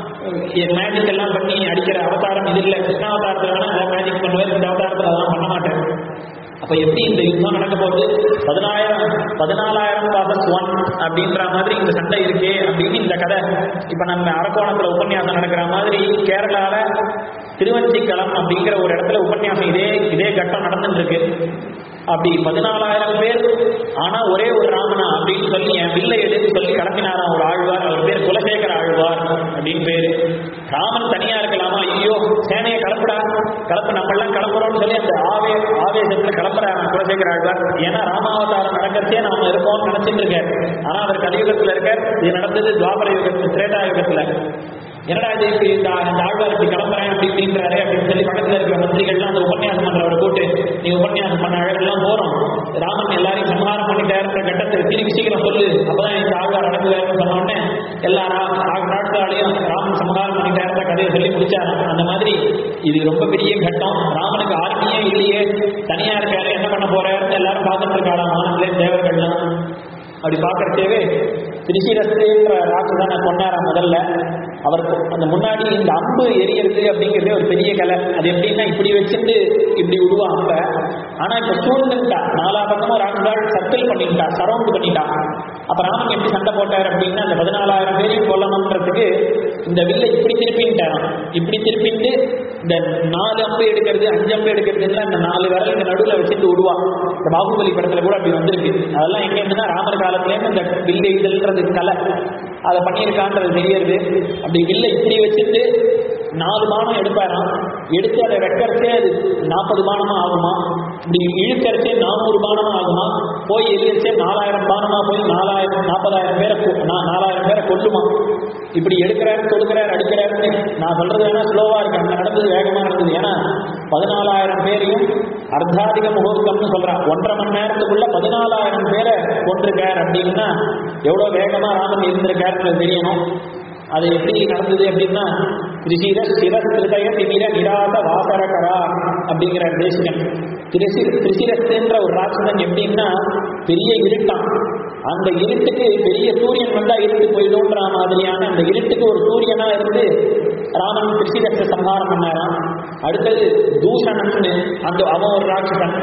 மேஜிக் எல்லாம் பண்ணி அடிக்கிற அவதாரம் இது இல்லை கிருஷ்ணாவதாரத்தில் வேணா அதை மேஜிக் பண்ணுவார் இந்த அவதாரத்தில் அதெல்லாம் பண்ண மாட்டேன் அப்ப எப்படி இந்த யுத்தம் நடக்க போகுது பதினாயிரம் பதினாலாயிரம் பாசஸ் ஒன் அப்படின்ற மாதிரி இந்த சண்டை இருக்கே அப்படின்னு இந்த கதை இப்ப நம்ம அரக்கோணத்துல உபன்யாசம் நடக்கிற மாதிரி கேரளால திருவஞ்சிக்களம் அப்படிங்கிற ஒரு இடத்துல உபன்யாசம் இதே இதே கட்டம் நடந்துட்டு இருக்கு அப்படி பதினாலாயிரம் பேர் ஆனா ஒரே ஒரு ராமனா அப்படின்னு சொல்லி என் வில்லை எடுத்து சொல்லி கிளம்பினாராம் ஒரு ஆழ்வார் அவர் பேர் குலசேகர ஆழ்வார் அப்படின்னு பேரு ராமன் தனியா இருக்கலாமா ஐயோ சேனையை கலப்புடா கலப்பு நம்ம எல்லாம் கிளம்புறோம்னு சொல்லி அந்த ஆவே ஆவேசத்துல கிளம்புறாங்க குலசேகர ஆழ்வார் ஏன்னா ராமாவதாரம் நடக்கிறதே நாம இருக்கோம்னு நினைச்சிட்டு இருக்காரு ஆனா அவர் கலியுகத்துல இருக்கார் இது நடந்தது துவாபர யுகத்துல திரேதா யுகத்துல என்னடா இது இப்படி இந்த இந்த ஆழ்வார் இப்படி கிளம்புறேன் அப்படி இப்படின்றாரு அப்படின்னு சொல்லி பக்கத்துல இருக்கிற மந்திரிகள்லாம் அந்த உபன்யாசம் பண்றவரை கூட்டு நீ உபன்யாசம் பண்ண அழகெல்லாம் போறோம் ராமன் எல்லாரையும் சம்ஹாரம் பண்ணிட்டாருன்ற கட்டத்தில் திருப்பி சீக்கிரம் சொல்லு அப்பதான் இந்த ஆழ்வார் அடங்குவாருன்னு சொன்ன உடனே எல்லா நாட்களாலையும் ராமன் சம்ஹாரம் பண்ணிட்டாருன்ற கதையை சொல்லி முடிச்சாரு அந்த மாதிரி இது ரொம்ப பெரிய கட்டம் ராமனுக்கு ஆர்மியே இல்லையே தனியா இருக்காரு என்ன பண்ண போறாருன்னு எல்லாரும் பார்த்துட்டு இருக்காளா மானங்களே தேவர்கள்லாம் அப்படி பார்க்கறதேவே திருச்சிரஸ்தேன்ற ராட்சதான கொண்டாரா முதல்ல அவருக்கு அந்த முன்னாடி இந்த அம்பு எரியறது அப்படிங்கிறதே ஒரு பெரிய கலை அது எப்படின்னா இப்படி வச்சுட்டு இப்படி விடுவான் அம்ப ஆனா இப்ப சூழ்ந்துட்டா நாலா பக்கமும் ராட்சதாள் சர்க்கிள் பண்ணிட்டா சரவுண்ட் பண்ணிட்டா அப்ப ராமன் எப்படி சண்டை போட்டார் அப்படின்னா அந்த பதினாலாயிரம் பேரையும் கொல்லணுன்றதுக்கு இந்த வில்லை இப்படி திருப்பின்ட்டாராம் இப்படி திருப்பிட்டு இந்த நாலு அம்பு எடுக்கிறது அஞ்சு அம்பு எடுக்கிறது எல்லாம் இந்த நாலு விரல் இந்த நடுவில் வச்சுட்டு விடுவான் இந்த பாகுபலி படத்துல கூட அப்படி வந்திருக்கு அதெல்லாம் எங்க இருந்துன்னா ராமர் காலத்துலேருந்து இந்த வில்லை இதழ்ன்றது கலை அதை பண்ணியிருக்கான்றது தெரியறது அப்படி வில்லை இப்படி வச்சுட்டு நாலு பானம் எடுப்பாராம் எடுத்து அதை வெக்கறச்சே அது நாற்பது பானமா ஆகுமா இப்படி இழுக்கறச்சே நானூறு பானமா ஆகுமா போய் எரியச்சே நாலாயிரம் பானமா போய் நாலாயிரம் நாற்பதாயிரம் பேரை கொ- நா- நாலாயிரம் பேரை கொல்லுமா இப்படி எடுக்கிறாரு கொடுக்கிறாரு அடிக்கிறாருன்னு நான் சொல்றது வேணா ஸ்லோவா இருக்கு அங்க நடந்தது வேகமா நடந்தது ஏன்னா பதினாலாயிரம் பேரையும் அர்த்தாதிக முகூர்த்தம்னு சொல்றான் ஒன்றரை மணி நேரத்துக்குள்ள பதினாலாயிரம் பேரை கொண்டிருக்கார் அப்படின்னா எவ்வளவு வேகமா ராமன் இருந்திருக்காருன்றது தெரியணும் அது எப்படி நடந்தது அப்படின்னா திரிசிர சிரஸ்திருதய திமிர நிராத வாசரகரா அப்படிங்கிற தேசிகன் திரிசி திரிசிரஸ்துன்ற ஒரு ராட்சதன் எப்படின்னா பெரிய இருட்டான் அந்த இருட்டுக்கு பெரிய சூரியன் வந்தா இருட்டு போயிடும்ன்ற மாதிரியான அந்த இருட்டுக்கு ஒரு சூரியனா இருந்து ராமன் திரிசிரஸ்த சம்ஹாரம் பண்ணாராம் அடுத்தது தூஷணன்னு அந்த அவன் ஒரு ராட்சசன்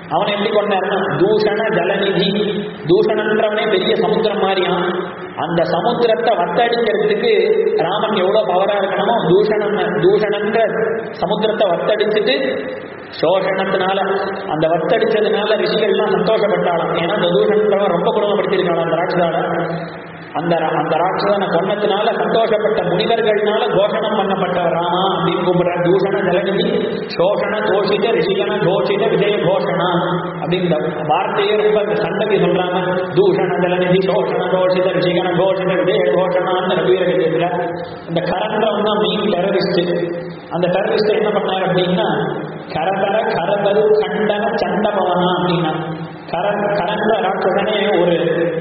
அவனை எப்படி கொண்டாருன்னா தூஷண ஜலநிதி தூஷணன்றவனே பெரிய சமுத்திரம் மாதிரியான் அந்த சமுத்திரத்தை வத்தடிக்கிறதுக்கு ராமன் எவ்வளவு பவரா இருக்கணுமோ தூஷணம் தூஷணன்ற சமுத்திரத்தை வத்தடிச்சுட்டு சோஷணத்தினால அந்த வத்தடிச்சதுனால ரிஷிகள்லாம் சந்தோஷப்பட்டாலும் ஏன்னா அந்த தூஷணன்றவன் ரொம்ப குடும்பப்படுத்தியிருக்கான் அந்த ராட்சதால அந்த அந்த ராட்சதனை கொன்னதுனால சந்தோஷப்பட்ட முனிவர்கள்னால கோஷணம் பண்ணப்பட்டவர் ராமா அப்படின்னு கூப்பிடுற தூஷண ஜலநிதி சோஷண தோஷித ரிஷிகன கோஷித விஜய கோஷணா அப்படிங்கிற வார்த்தையே ரொம்ப இந்த சண்டை சொல்றாங்க தூஷண ஜலநிதி சோஷண தோஷித ரிஷிகன கோஷித விஜய கோஷணான்னு ரகுவீர கஜத்துல இந்த கரன்றவன் தான் மெயின் டெரரிஸ்ட் அந்த டெரரிஸ்ட் என்ன பண்ணாரு அப்படின்னா கரதர கரதரு கண்டன சண்டபவனா அப்படின்னா கர கரந்த ராட்சசனே ஒரு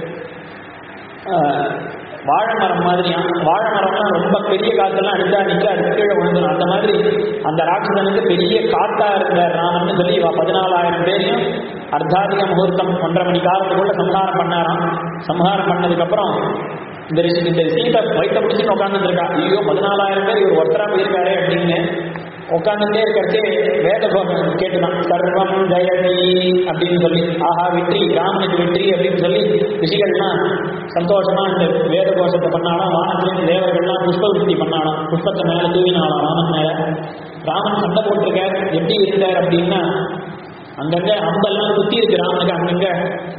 ஆஹ், வாழை மரம் மாதிரியா வாழை மரம்லாம் ரொம்ப பெரிய காத்தெல்லாம் அடிச்சா நிக்க அது கீழே விழுந்துடும் அந்த மாதிரி அந்த ராட்சசனுக்கு பெரிய காத்தா இருந்த ராமன் சொல்லி இவ பதினாலாயிரம் பேரையும் அர்த்தாதிக முகூர்த்தம் ஒன்றரை மணி காலத்துக்குள்ள சம்ஹாரம் பண்ணாராம் சம்ஹாரம் பண்ணதுக்கப்புறம் இந்த ரிஷி இந்த சீதை வயிற்ற பிடிச்சின்னு உட்காந்துட்டு இருக்கா ஐயோ பதினாலாயிரம் பேர் இவர் ஒருத்தரா போயிருக்காரு அப்படின்னு உட்காந்துட்டே இருக்கிறச்சே வேத கோஷம் கேட்டுதான் சர்வம் ஜெயதி அப்படின்னு சொல்லி ஆஹா வெற்றி ராமனுக்கு வெற்றி அப்படின்னு சொல்லி ரிஷிகள்லாம் சந்தோஷமா இந்த வேத கோஷத்தை பண்ணாலும் வானத்திலேருந்து தேவர்கள்லாம் புஷ்ப விருத்தி பண்ணாலும் புஷ்பத்தை மேல தூவினாலும் ராமன் மேல ராமன் சண்டை போட்டிருக்கார் எப்படி இருந்தார் அப்படின்னா அங்கங்க அம்பெல்லாம் குத்தி இருக்கு ராமனுக்கு அங்கங்க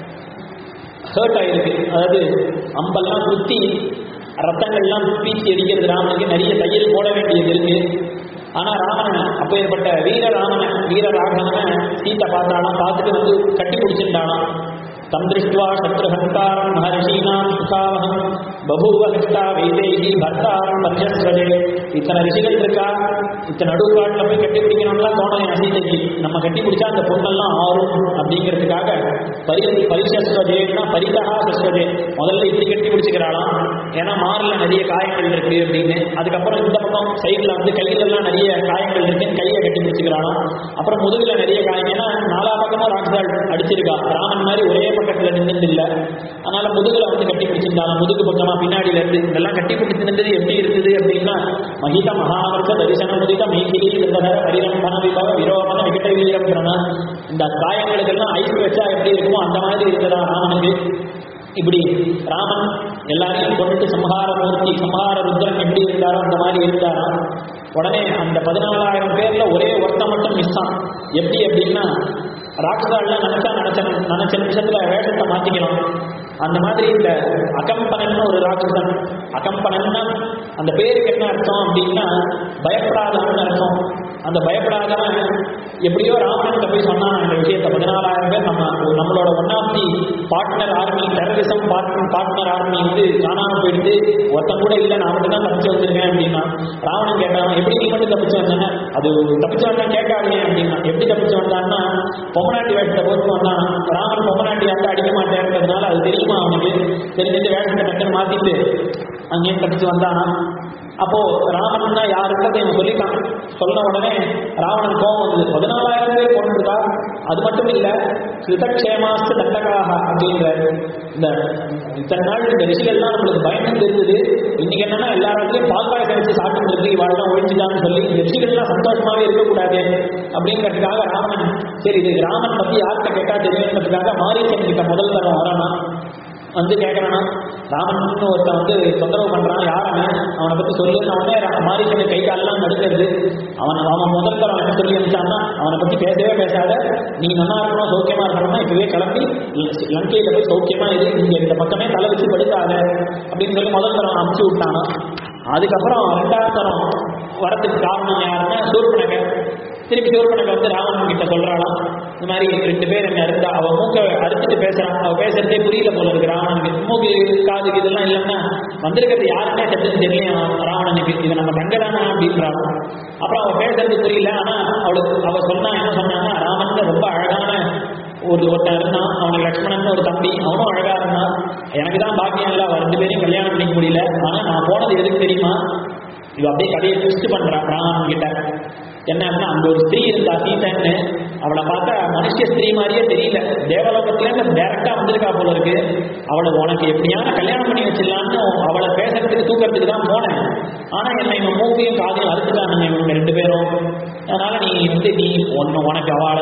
ஹர்ட் ஆயிருக்கு அதாவது அம்பெல்லாம் குத்தி ரத்தங்கள்லாம் பீச்சி அடிக்கிறது ராமனுக்கு நிறைய தையல் போட வேண்டியது இருக்கு ஆனா ராமன் அப்பேற்பட்ட வீரராமனை வீரராகவனை சீத்தை பார்த்தாலாம் பார்த்துட்டு வந்து கட்டி பிடிச்சிருந்தாலாம் தம் திருஷ்டுவா சத்ருஹந்தாரம் மகர்ஷீனாம் சுகாவகம் பபூவ ஹிஷ்டா வைதேகி பர்த்தாரம் பஞ்சஸ்வரே இத்தனை ரிஷிகள் இருக்கா இத்தனை நடுக்காட்டில் போய் கட்டி பிடிக்கணும்லாம் தோணும் என் சீதைக்கு நம்ம கட்டி பிடிச்சா அந்த பொண்ணெல்லாம் ஆறும் அப்படிங்கிறதுக்காக பரி பரிசஸ்வதேன்னா பரிதகா சஸ்வதே முதல்ல இப்படி கட்டி பிடிச்சிக்கிறாளாம் ஏன்னா மாரில் நிறைய காயங்கள் இருக்கு அப்படின்னு அதுக்கப்புறம் இந்த பக்கம் சைடில் வந்து கையிலெல்லாம் நிறைய காயங்கள் இருக்குன்னு கையை கட்டி பிடிச்சிக்கிறாளாம் அப்புறம் முதுகுல நிறைய காயம் ஏன்னா நாலா பக்கமும் ராட்சாள் அடிச்சிருக்கா ராமன் மாதிரி ஒரே பக்கத்துல நின்றுட்டு இல்ல அதனால முதுகுல வந்து கட்டி பிடிச்சிருந்தாங்க முதுகு பக்கமா பின்னாடியில இருந்து இதெல்லாம் கட்டி பிடிச்சு நின்றது எப்படி இருக்குது அப்படின்னா மகித மகாவர்ஷ தரிசன முதித மைதிலி இருந்ததர பரிரம்பன விபவ விரோமன விகட வீரம் பிரண இந்த காயங்களுக்கெல்லாம் ஐஸ் வச்சா எப்படி இருக்குமோ அந்த மாதிரி இருந்ததா ராமனுக்கு இப்படி ராமன் எல்லாரையும் கொண்டுட்டு சம்ஹார மூர்த்தி சம்ஹார ருத்ரன் எப்படி இருந்தாரோ அந்த மாதிரி இருந்தாரா உடனே அந்த பதினாலாயிரம் பேர்ல ஒரே ஒருத்தன் மட்டும் மிஸ் தான் எப்படி அப்படின்னா ராட்சதாள்லாம் நினைச்சா நினைச்ச நினைச்ச நிமிஷத்துல வேஷத்தை மாத்திக்கணும் அந்த மாதிரி இந்த அகம்பனன் ஒரு ராட்சசன் அகம்பனன்னா அந்த பேருக்கு என்ன அர்த்தம் அப்படின்னா பயப்படாதவன் அர்த்தம் அந்த பயப்படாதவன் எப்படியோ ராமன்கிட்ட போய் சொன்னான் இந்த விஷயத்தை பதினாலாயிரம் பேர் நம்ம நம்மளோட one of the partner army terrorism partner partner army வந்து காணாம போயிடுது ஒருத்தன் கூட இல்லை நான் மட்டும் தான் தப்பிச்சு வந்திருக்கேன் அப்படின்னா ராவணன் கேட்டான் எப்படி நீ மட்டும் தப்பிச்சு வந்தேன்னா அது தப்பிச்சு வந்தான் கேட்காதீங்க அப்படின்னா எப்படி தப்பிச்சு வந்தான்னா பொம்மநாட்டி வேஷத்தை போட்டு வந்தான் ராமன் பொம்மநாட்டி வந்து அடிக்க மாட்டேன்றதுனால அது தெரியுமா அவனுக்கு தெரிஞ்சுட்டு வேஷத்தை டக்குன்னு மாத்திட்டு அங்கேயும் தப்பிச்சு வந்தானா அப்போ ராவணன் தான் யாருன்றதை இவன் சொல்லிட்டான் சொன்ன உடனே ராவணன் கோபம் வந்தது பதினாலாயிரம் பேர் கொண்டிருக்கா அது மட்டும் இல்ல கிருதக்ஷேமாஸ்து தண்டகாக அப்படின்ற இந்த இத்தனை நாள் இந்த ரிஷிகள்லாம் நம்மளுக்கு பயந்து இருந்தது இன்னைக்கு என்னன்னா எல்லாராலையும் பால் பாயசம் வச்சு சாப்பிட்டு இருக்கு இவாள்லாம் ஒழிஞ்சுதான்னு சொல்லி இந்த ரிஷிகள்லாம் சந்தோஷமாவே இருக்கக்கூடாது அப்படிங்கிறதுக்காக ராவணன் சரி இது ராமன் பத்தி யார்கிட்ட கேட்டா தெரியுங்கிறதுக்காக மாரீசன் கிட்ட முதல் தரம் வரானா வந்து கேட்கறானா ராமன் ஒருத்தன் வந்து தொந்தரவு பண்றான் யாரவன் அவனை பத்தி சொல்லுன்னு உடனே ரா- மாரீசனை கை காலெல்லாம் நடுக்கிறது அவன் அவன் முதல் தரம் என்ன சொல்லி அனுப்பிச்சான்னா அவனை பத்தி பேசவே பேசாத நீ நல்லா இருக்கணும் சௌக்கியமா இருக்கணும்னா இப்பவே கிளம்பி ல- லங்கையில போய் சௌக்கியமா இரு இங்க இந்த பக்கமே தலை வச்சு படுக்காத அப்படின்னு சொல்லி முதல் தரம் அனுப்பிச்சு விட்டானா அதுக்கப்புறம் ரெண்டாவது தரம் வரதுக்கு காரணம் யாருன்னா சூர்பனக திருப்பி சூர்பனக வந்து ராவணன் கிட்ட சொல்றாளாம் இந்த மாதிரி ரெண்டு பேர் என்ன இருந்தா அவ மூக்க அறுத்துட்டு பேசுறான் அவ பேசுறதே புரியல போல இருக்கு ராவணனுக்கு மூக்கு காது இதெல்லாம் இல்லைன்னா வந்திருக்கிறது யாருமே சட்டுன்னு தெரியும் ராவணனுக்கு இது நம்ம தங்கதானா அப்படின்றாங்க அப்புறம் அவ பேசுறது புரியல ஆனா அவளுக்கு அவ சொன்னா என்ன சொன்னான்னா ராமன் ரொம்ப அழகான ஒரு ஒருத்தன் இருந்தான் அவனுக்கு லக்ஷ்மணன் ஒரு தம்பி அவனும் அழகா இருந்தான் எனக்கு தான் பாக்கியம் இல்லை அவ ரெண்டு பேரையும் கல்யாணம் பண்ணிக்க முடியல ஆனா நான் போனது எதுக்கு தெரியுமா இது அப்படியே கதையை ட்விஸ்ட் பண்றான் ராமன் கிட்ட என்னன்னா அங்க ஒரு ஸ்திரீ இருந்தா சீதன்னு அவளை பார்த்தா மனுஷ ஸ்திரீ மாதிரியே தெரியல தேவலோகத்துல இருந்து டைரக்டா வந்திருக்கா போல இருக்கு அவளை உனக்கு எப்படியான கல்யாணம் பண்ணி வச்சிடலான்னு அவளை பேசுறதுக்கு தூக்கறதுக்கு தான் போனேன் ஆனா என்னை இவன் மூக்கையும் காதையும் அறுத்துட்டானுங்க இவங்க ரெண்டு பேரும் அதனால நீ வந்து நீ ஒன்னு உனக்கு அவளை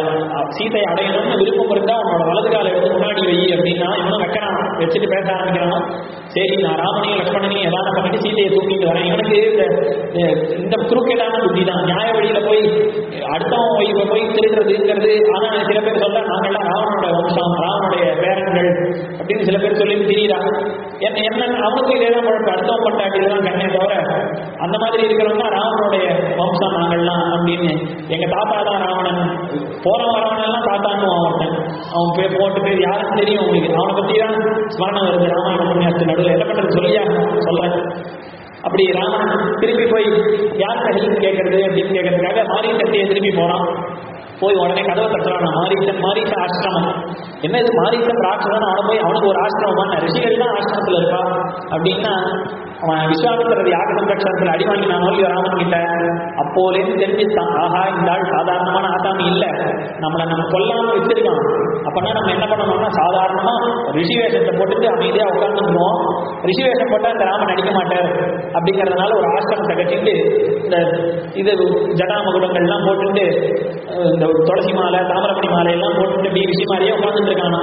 சீதையை அடையணும்னு விருப்பம் இருந்தா உன்னோட வலது காலை எடுத்து முன்னாடி வை அப்படின்னா இவனும் வைக்கிறான் வச்சுட்டு பேச ஆரம்பிக்கிறான் சரி நான் ராமனையும் லக்ஷ்மணனையும் ஏதாவது பண்ணிட்டு சீதையை தூக்கிட்டு வரேன் இவனுக்கு இந்த இந்த குறுக்கேடான புத்தி தான் நியாய வழியில போய் அடுத்தவன் போய் போய் திருடுறதுங்கிறது ஆனா சில பேர் சொல்ல நாங்கெல்லாம் ராவணோட வம்சம் ராவனுடைய பேரன்கள் அப்படின்னு சில பேர் சொல்லி திரியிறாங்க என்ன என்ன அவனுக்கு இதே தான் குழப்பம் அடுத்தவன் பட்டாட்டி தான் கண்ணே தவிர அந்த மாதிரி இருக்கிறவங்க ராவனுடைய வம்சம் நாங்கள்லாம் அப்படின்னு எங்க தாத்தா தான் ராவணன் போற வரவனெல்லாம் தாத்தான்னு அவன் அவன் பேர் போட்டு பேர் யாருன்னு தெரியும் உங்களுக்கு அவனை பத்தி தான் ஸ்மரணம் வருது ராமாயண புண்ணியத்து நடுவில் என்ன பண்றது சொல்லியா சொல்றேன் அப்படி ராமன் திருப்பி போய் யார்கிட்ட ஹெல்ப் கேட்கறது அப்படின்னு கேட்கறதுக்காக மாரீசத்தையை திருப்பி போறான் போய் உடனே கதவை தட்டுறான் மாரீசன் மாரீச ஆசிரமம் என்ன இது மாரீசன் ராட்சசன் அவனை போய் அவனுக்கு ஒரு ஆசிரமமான ரிஷிகள் தான் ஆசிரமத்தில் இருப்பா அப்படின்னா அவன் விஸ்வாமித்திரர் யாக சம்ரட்சணத்தில் அடி வாங்கினானோ இல்லையோ ராமன் கிட்ட அப்போலேருந்து தெரிஞ்சுட்டான் ஆஹா இந்த ஆள் சாதாரணமான ஆசாமி இல்லை நம்மளை நம்ம கொல்லாம வச்சிருக்கான் அப்பனா நம்ம என்ன பண்ணணும்னா சாதாரணமா ரிஷி வேஷத்தை போட்டுட்டு அமைதியா உட்காந்துருவோம் ரிஷி வேஷம் போட்டா இந்த ராமன் அடிக்க மாட்டார் அப்படிங்கறதுனால ஒரு ஆசிரமத்தை கட்டிட்டு இந்த இது ஜடாமகுடங்கள்லாம் போட்டுட்டு அஹ், இந்த துளசி மாலை தாமரப்பணி மாலை எல்லாம் போட்டுட்டு இப்படி ரிஷி மாதிரியே உட்காந்துட்டு இருக்கானா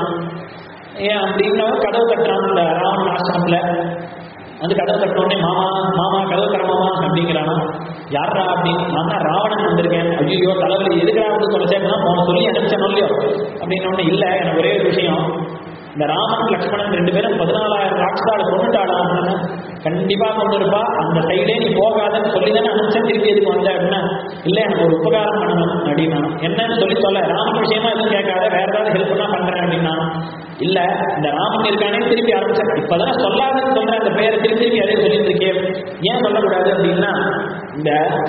ஏன் அப்படின்னா கதவு கட்டுறான் இந்த ராவணன் ஆசிரமத்துல வந்து கதவு தட்டின உடனே மாமா மாமா கதவு தரமாமா அப்படிங்கிறானா யாரா அப்படின்னு நான் தான் ராவணன் வந்திருக்கேன் ஐயோ தலைவலி எதுக்குறா வந்து தொலைச்சேன்னா போன சொல்லி அனுப்பிச்சேன் இல்லையோ அப்படின்னு ஒண்ணு இல்லை எனக்கு ஒரே ஒரு விஷயம் இந்த ராமன் லக்ஷ்மணன் ரெண்டு பேரும் பதினாலாயிரம் ராட்சால கொண்டுட்டாடா அப்படின்னு கண்டிப்பா கொண்டு இருப்பா அந்த சைடே நீ போகாதன்னு சொல்லி தானே அனுப்பிச்சேன் திருப்பி எதுக்கு வந்த அப்படின்னா இல்ல எனக்கு ஒரு உபகாரம் பண்ணணும் அப்படின்னா என்னன்னு சொல்லி சொல்ல ராமன் விஷயமா எதுவும் கேட்காத வேற ஏதாவது ஹெல்ப் தான் பண்றேன் அப்படின்னா இல்ல இந்த ராமன் இருக்கானே திருப்பி ஆரம்பிச்சேன் இப்பதானே சொல்லாதுன்னு சொல்ற அந்த பேரை திருப்பி திருப்பி அதே சொல்லிட்டு இருக்கேன் ஏன் சொல்லக்கூடாது அப்படின்னா இந்த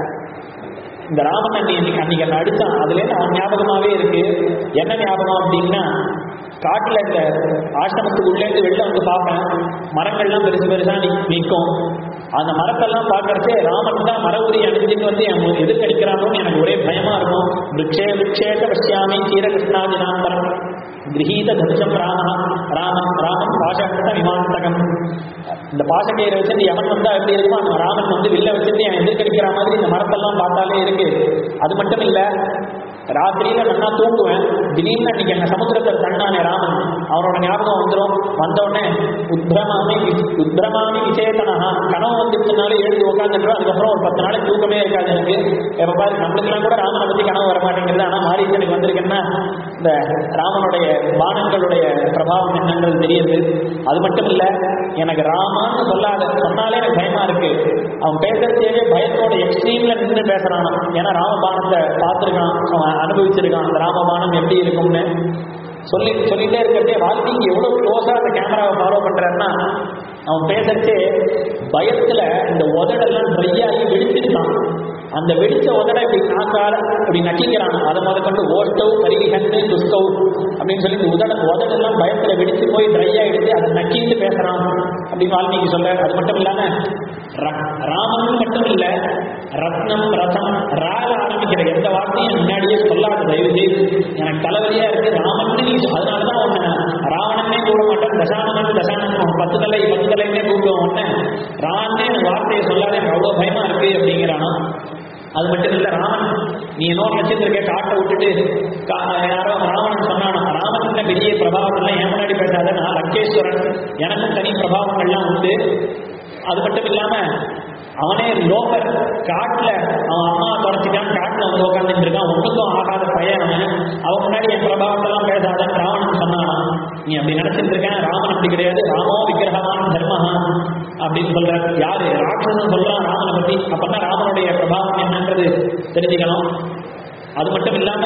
இந்த ராமன் அன்னைக்கு அன்னைக்கு என்ன அடிச்சான் அதுல இருந்து அவன் ஞாபகமாவே இருக்கு என்ன ஞாபகம் அப்படின்னா காட்டுல இந்த ஆசிரமத்துக்கு உள்ளே இருந்து வெளில வந்து பார்ப்பேன் மரங்கள்லாம் பெருசு பெருசா நி- நிற்கும் அந்த மரத்தெல்லாம் பார்க்கறச்சே ராமன் தான் மர உரி அணிஞ்சிட்டு வந்து என் மு- எதிர்க்கடிக்கிறானோன்னு எனக்கு ஒரே பயமா இருக்கும் விரக்ஷே விரக்ஷேக பஷ்யாமி சீரகிருஷ்ணாதினாம்பரம் கிரகீத தனுஷம் ராம ராமன் ராமன் பாஷகத்த விமானத்தகம் இந்த பாசக்கயிறை வச்சுட்டு எவன் வந்தா எப்படி இருக்குமோ அந்த ராமன் வந்து வில்ல வச்சுட்டு என் எதிர்க்கடிக்கிற மாதிரி இந்த மரத்தெல்லாம் பார்த்தாலே இருக்கு அது மட்டும் இல்ல ராத்திரியில நல்லா தூங்குவேன் திடீர்னு அன்னைக்கு என்ன சமுத்திரத்தை தண்ணானே ராமன் அவனோட ஞாபகம் வந்துடும் வந்த உடனே உத்ரமாமி வி- உத்ரமாமி விசேதனஹா கனவு வந்துருச்சுனாலே எழுந்து உட்காந்துட்டு அதுக்கப்புறம் ஒரு பத்து நாளைக்கு தூக்கமே இருக்காது எனக்கு எப்ப பாரு நம்மளுக்கெல்லாம் கூட ராமனை பத்தி கனவு வர மாட்டேங்குது ஆனா மாரீசனுக்கு வந்திருக்குன்னா இந்த ராமனுடைய பானங்களுடைய பிரபாவம் என்னன்றது தெரியுது அது மட்டும் இல்ல எனக்கு ராமான்னு சொல்லாத சொன்னாலே எனக்கு பயமா இருக்கு அவன் பேசுறதே பயத்தோட எக்ஸ்ட்ரீம்ல நின்று பேசுறான் ஏன்னா ராமபானத்தை பார்த்துருக்கான் அவன் அனுபவிச்சிருக்கான் அந்த ராமபானம் எப்படி இருக்கும்னு சொல்லி சொல்லிட்டே இருக்கிறதே வால்மீகி எவ்வளவு க்ளோஸா அந்த கேமராவை ஃபாலோ பண்றாருன்னா அவன் பேசுறச்சே பயத்துல இந்த உதடெல்லாம் ட்ரை ஆகி வெடிச்சிருக்கான் அந்த வெடிச்ச உதட இப்படி நாக்கால இப்படி நக்கிக்கிறான் அதை முதற்கொண்டு ஓட்டவு பரிகிகன்னு துஷ்கவு அப்படின்னு சொல்லி இந்த உதட உதடெல்லாம் பயத்துல வெடிச்சு போய் ட்ரை ஆயிடுச்சு அதை நக்கிட்டு பேசுறான் அப்படின்னு வால்மீகி சொல்றாரு அது மட்டும் இல்லாம ர- ராமன் மட்டும் இல்ல ரத்னம் ரசம் ரால ஆரம்பிக்கிற எந்த வார்த்தையும் முன்னாடியே சொல்லாத தயவு செய்து எனக்கு தலைவலியா இருக்கு ராமன் நீ சொ- அதனாலதான் உன்னை ராவணனே கூட மாட்டேன் தசானன் தசானன் பத்து தலை பத்து தலைன்னே கூப்பிடுவோம் உன்னை ராவணனே எனக்கு வார்த்தையை சொல்லாத எனக்கு அவ்வளவு பயமா இருக்கு அப்படிங்கிறானா அது மட்டும் இல்ல ராமன் நீ என்னோ நினைச்சிட்டு இருக்க காட்டை விட்டுட்டு கா- யாரோ ராவணன் சொன்னானா ராமன் என்ன பெரிய பிரபாவங்கள்லாம் என் முன்னாடி பேசாத நான் லங்கேஸ்வரன் எனக்கும் தனி பிரபாவங்கள்லாம் உண்டு அது மட்டும் இல்லாம அவனே லோகர் காட்டுல அவன் அம்மா தொடச்சிட்டான் காட்டுல வந்து உட்காந்துட்டு இருக்கான் ஒண்ணுக்கும் ஆகாத பையன் அவன் அவன் முன்னாடி என் பிரபாவத்தெல்லாம் பேசாதன்னு ராவணன் சொன்னானா நீ அப்படி நினைச்சிட்டு இருக்கேன் ராமன் அப்படி கிடையாது ராமோ விக்கிரகவான் தர்மஹா அப்படின்னு சொல்ற யாரு ராட்சசன் சொல்றான் ராமனை பத்தி அப்பன்னா ராமனுடைய பிரபாவம் என்னன்றது தெரிஞ்சுக்கணும் அது மட்டும் இல்லாம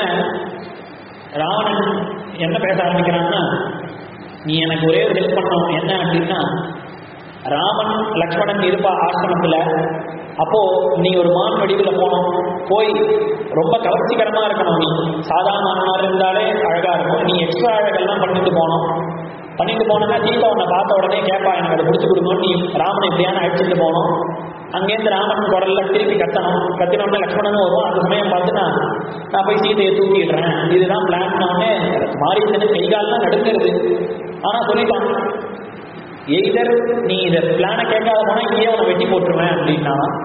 ராவணன் என்ன பேச ஆரம்பிக்கிறான்னா நீ எனக்கு ஒரே ஒரு ஹெல்ப் பண்ணணும் என்ன அப்படின்னா ராமன் லக்ஷ்மணன் இருப்பா ஆசிரமத்துல அப்போ நீ ஒரு மான் வடிவுல போகணும் போய் ரொம்ப கவர்ச்சிகரமா இருக்கணும் நீ சாதாரண மான் மாதிரி இருந்தாலே அழகா இருக்கும் நீ எக்ஸ்ட்ரா அழகெல்லாம் பண்ணிட்டு போகணும் பண்ணிட்டு போனோம்னா சீதா உன்னை பார்த்த உடனே கேட்பா எனக்கு அதை பிடிச்சி கொடுக்கணும் நீ ராமனை எப்படியான அழைச்சிட்டு போகணும் அங்கேருந்து ராமன் குரல்ல திருப்பி கத்தணும் கத்தினோடனே லக்ஷ்மணனும் வரும் அந்த சமயம் பார்த்து நான் நான் போய் சீதையை தூக்கிடுறேன் இதுதான் பிளான் உடனே மாறிச்சனு கைகாலெல்லாம் நடுங்கிறது ஆனா சொல்லிட்டான் எய்தர் நீ இதை பிளானை கேட்காத போனா இங்கேயே உன்னை வெட்டி போட்டுருவேன் அப்படின்னா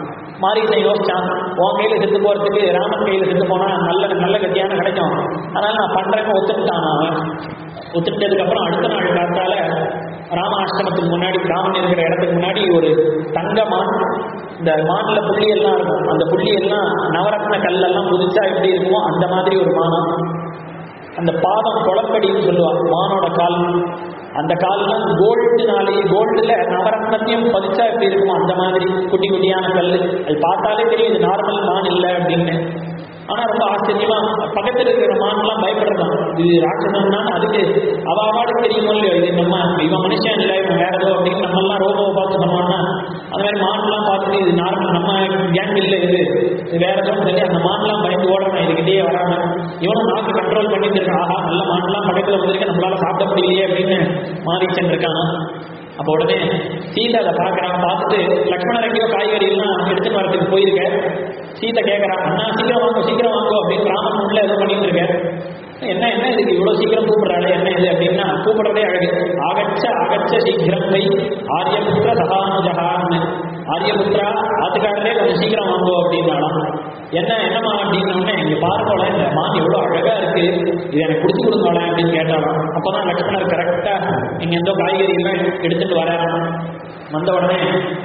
மாரீசன் யோசிச்சான் உன் கையில செத்து போறதுக்கு ராமன் கையில செத்து போனா நல்ல நல்ல கத்தியான கிடைக்கும் அதனால நான் பண்றேன்னு ஒத்துக்கிட்டான் அவன் ஒத்துக்கிட்டதுக்கு அப்புறம் அடுத்த நாள் காத்தால ராமாஷ்டமத்துக்கு முன்னாடி ராமன் இருக்கிற இடத்துக்கு முன்னாடி ஒரு தங்க மான் இந்த மான்ல புள்ளி எல்லாம் இருக்கும் அந்த புள்ளி எல்லாம் நவரத்ன கல்லெல்லாம் புதுச்சா எப்படி இருக்குமோ அந்த மாதிரி ஒரு மானம் அந்த பாதம் குளப்படின்னு சொல்லுவாங்க மானோட கால் அந்த கால்லாம் கோல்டுனாலே கோல்டுல நவரத்னத்தையும் பதிச்சா எப்படி இருக்குமோ அந்த மாதிரி குட்டி குட்டியான கல் அது பார்த்தாலே தெரியும் இது நார்மல் மான் இல்லை அப்படின்னு ஆனா ரொம்ப ஆச்சரியமா பக்கத்துல இருக்கிற மான்லாம் பயப்படுறதான் இது ராட்சசன்னா அதுக்கு அவ அவாடு தெரியுமோ இல்லையோ இது நம்ம இவன் மனுஷன் இல்லை இவன் வேற ஏதோ அப்படின்னு நம்ம எல்லாம் ரோபோவை பார்த்து சொன்னோம்னா அந்த மாதிரி மான்லாம் பார்த்துட்டு இது நார்மல் நம்ம கேங் இல்லை இது இது வேற ஏதோ சொல்லி அந்த மான்லாம் பயந்து ஓடுறான் இதுக்கிட்டே வராம இவனும் நாக்கு கண்ட்ரோல் பண்ணிட்டு இருக்கான் ஆஹா நல்ல மான்லாம் பக்கத்துல வந்திருக்க நம்மளால சாப்பிட முடியலையே அப்படின்னு மாறிச்சன் இருக்கான் அப்போ உடனே சீதை அதை பார்க்கறான் பார்த்துட்டு லக்ஷ்மணர் எங்கேயோ காய்கறி எல்லாம் எடுத்துன்னு வரதுக்கு போயிருக்க சீதை கேட்கறான் அண்ணா சீக்கிரம் வாங்க சீக்கிரம் வாங்கோ அப்படின்னு ராமன் உள்ள ஏதோ பண்ணிட்டு இருக்க என்ன என்ன இதுக்கு இவ்வளவு சீக்கிரம் கூப்பிடுறாளே என்ன இது அப்படின்னா கூப்பிடுறதே அழகு ஆகச்ச ஆகச்ச சீக்கிரம் வை ஆரியபுத்திர சகானுஜகான்னு ஆரியபுத்திரா ஆத்துக்காரரே கொஞ்சம் சீக்கிரம் வாங்கோ அப்படின்னாலாம் என்ன என்னம்மா அப்படின்னு உடனே இங்க பாருங்களேன் இந்த மான் எவ்வளவு அழகா இருக்கு இது எனக்கு பிடிச்சி கொடுங்களேன் அப்படின்னு கேட்டாலும் அப்பதான் லக்ஷ்மணர் கரெக்டா இங்க எந்தோ காய்கறி எல்லாம் எடுத்துட்டு வராராம் வந்த உடனே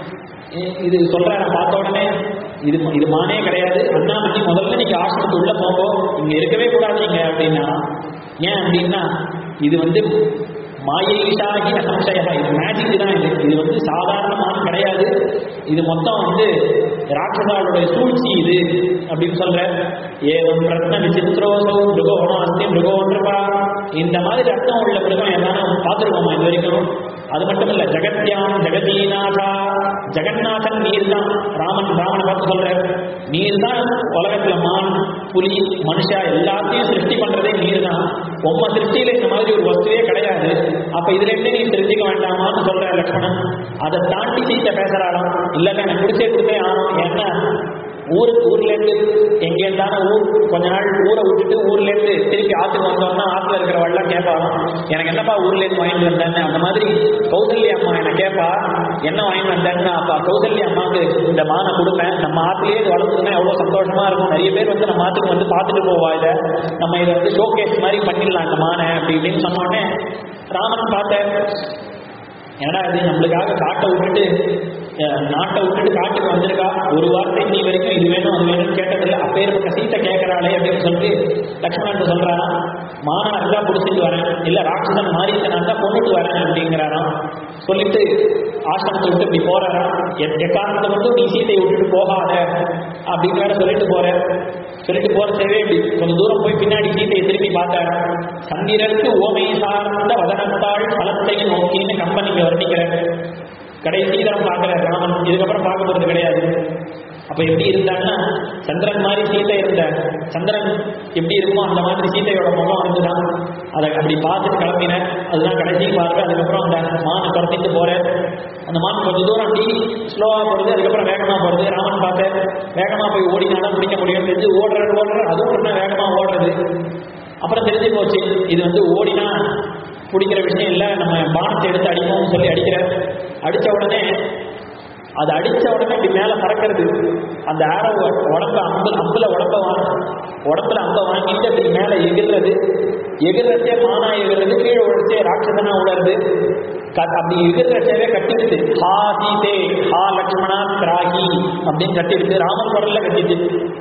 இ- இது சொல்றாரு பார்த்த உடனே இது இது மானே கிடையாது அண்ணாமணி முதல்ல நீங்க ஆசிரமத்து உள்ள போங்க இங்க இருக்கவே கூடாது நீங்க அப்படின்னா ஏன் அப்படின்னா இது வந்து மாயைஷாகி அசம்சயா இது மேஜிக் தான் இது இது வந்து சாதாரணமான கிடையாது இது மொத்தம் வந்து ராட்சசாளுடைய சூழ்ச்சி இது அப்படின்னு சொல்ற ஏவம் ரத்ன விசித்திரோசோ மிருகோணம் அஸ்தி மிருகோன்றப்பா இந்த மாதிரி ரத்னம் உள்ள மிருகம் எல்லாரும் பார்த்துருக்கோமா இது வரைக்கும் அது மட்டும் இல்ல ஜெகத்யாம் ஜெகதீநாதா ஜெகநாதன் நீர் தான் ராமன் ராமனை பார்த்து சொல்ற நீர் தான் உலகத்துல மான் புலி மனுஷா எல்லாத்தையும் சிருஷ்டி பண்றதே நீர் தான் உம்ம சிருஷ்டியில இந்த மாதிரி ஒரு வஸ்துவே கிடையாது அப்ப இதுல இருந்து நீ தெரிஞ்சுக்க வேண்டாமான்னு சொல்ற லக்ஷ்மணன் அதை தாண்டி சீத்தை பேசுறாளாம் இல்லைன்னா எனக்கு பிடிச்சே கொடுத்தே ஆகணும் ஏன்னா ஊருக்கு ஊர்ல இருந்து எங்க இருந்தாலும் ஊர் கொஞ்ச நாள் ஊரை விட்டுட்டு ஊர்ல இருந்து திருப்பி ஆத்துக்கு வந்தோம்னா ஆத்துல இருக்கிறவள்லாம் கேட்பாங்க எனக்கு என்னப்பா ஊர்ல இருந்து வாங்கிட்டு வந்தேன்னு அந்த மாதிரி கௌசல்யா அம்மா என்ன கேட்பா என்ன வாங்கிட்டு வந்தேன்னா அப்பா கௌசல்யா அம்மாவுக்கு இந்த மானை கொடுப்பேன் நம்ம ஆத்துலயே இது வளர்த்துனா எவ்வளவு சந்தோஷமா இருக்கும் நிறைய பேர் வந்து நம்ம ஆத்துக்கு வந்து பார்த்துட்டு போவா இதை நம்ம இதை வந்து ஷோகேஸ் மாதிரி பண்ணிடலாம் இந்த மானை அப்படி இப்படின்னு சொன்ன உடனே ராமன் பார்த்தேன் ஏன்னா இது நம்மளுக்காக காட்டை விட்டுட்டு அஹ், நாட்டை விட்டுட்டு காட்டுக்கு வந்திருக்கா ஒரு வார்த்தை நீ வரைக்கும் இது வேணும் அது வேணும்னு கேட்டதில்லை அப்பேற்பட்ட சீத்தை கேட்கறாளே அப்படின்னு சொல்லிட்டு லக்ஷ்மணன் சொல்றா மானா இருந்தா பிடிச்சிட்டு வரேன் இல்ல ராட்சசன் மாறிட்டனா இருந்தா கொண்டுட்டு வரேன் அப்படிங்கிறாராம் சொல்லிட்டு ஆசிரமத்தை விட்டு இப்படி போறாராம் எ- எக்காரணத்தை மட்டும் நீ சீத்தையை விட்டுட்டு போகாத அப்படின்னு வேற சொல்லிட்டு போற சொல்லிட்டு போறதே இப்படி கொஞ்சம் தூரம் போய் பின்னாடி சீத்தையை திருப்பி பார்த்தார் சந்திரனுக்கு ஓமை சார்ந்த வதனத்தாள் பலத்தை நோக்கின்னு கம்பெனிக்கு வர்ணிக்கிறேன் கடைசி தரம் பார்க்கிற ராமன் இதுக்கப்புறம் பார்க்க போறது கிடையாது அப்ப எப்படி இருந்தான்னா சந்திரன் மாதிரி சீதை இருந்த சந்திரன் எப்படி இருக்குமோ அந்த மாதிரி சீதையோட முகம் இருந்துதான் அதை அப்படி பார்த்துட்டு கிளம்பினேன் அதுதான் கடைசி பார்வை அதுக்கப்புறம் அந்த மானை துரத்திட்டு போறேன் அந்த மான் கொஞ்ச தூரம் அப்படி ஸ்லோவா போறது அதுக்கப்புறம் வேகமா போறது ராமன் பார்த்தேன் வேகமா போய் ஓடினாதான் பிடிக்க முடியும் தெரிஞ்சு ஓடுற ஓடுற அதுவும் இன்னும் வேகமா ஓடுறது அப்புறம் தெரிஞ்சு போச்சு இது வந்து ஓடினா பிடிக்கிற விஷயம் இல்லை நம்ம பானத்தை எடுத்து அடிப்போம்னு சொல்லி அடிக்கிற அடிச்ச உடனே அது அடிச்ச உடனே இப்படி மேல பறக்கிறது அந்த ஆரோ உடம்ப அம்பு அம்புல உடம்ப வாங்க உடம்புல அம்ப வாங்கிட்டு அப்படி மேல எகிர்றது எகிர்றச்சே மானா எகிர்றது கீழே உழைச்சே ராட்சசனா உணருது க- அப்படி எகிர்றச்சேவே கட்டிடுது ஹா சீதே ஹா லக்ஷ்மணா திராகி அப்படின்னு கட்டிடுது ராமன் குரல்ல கட்டிடுது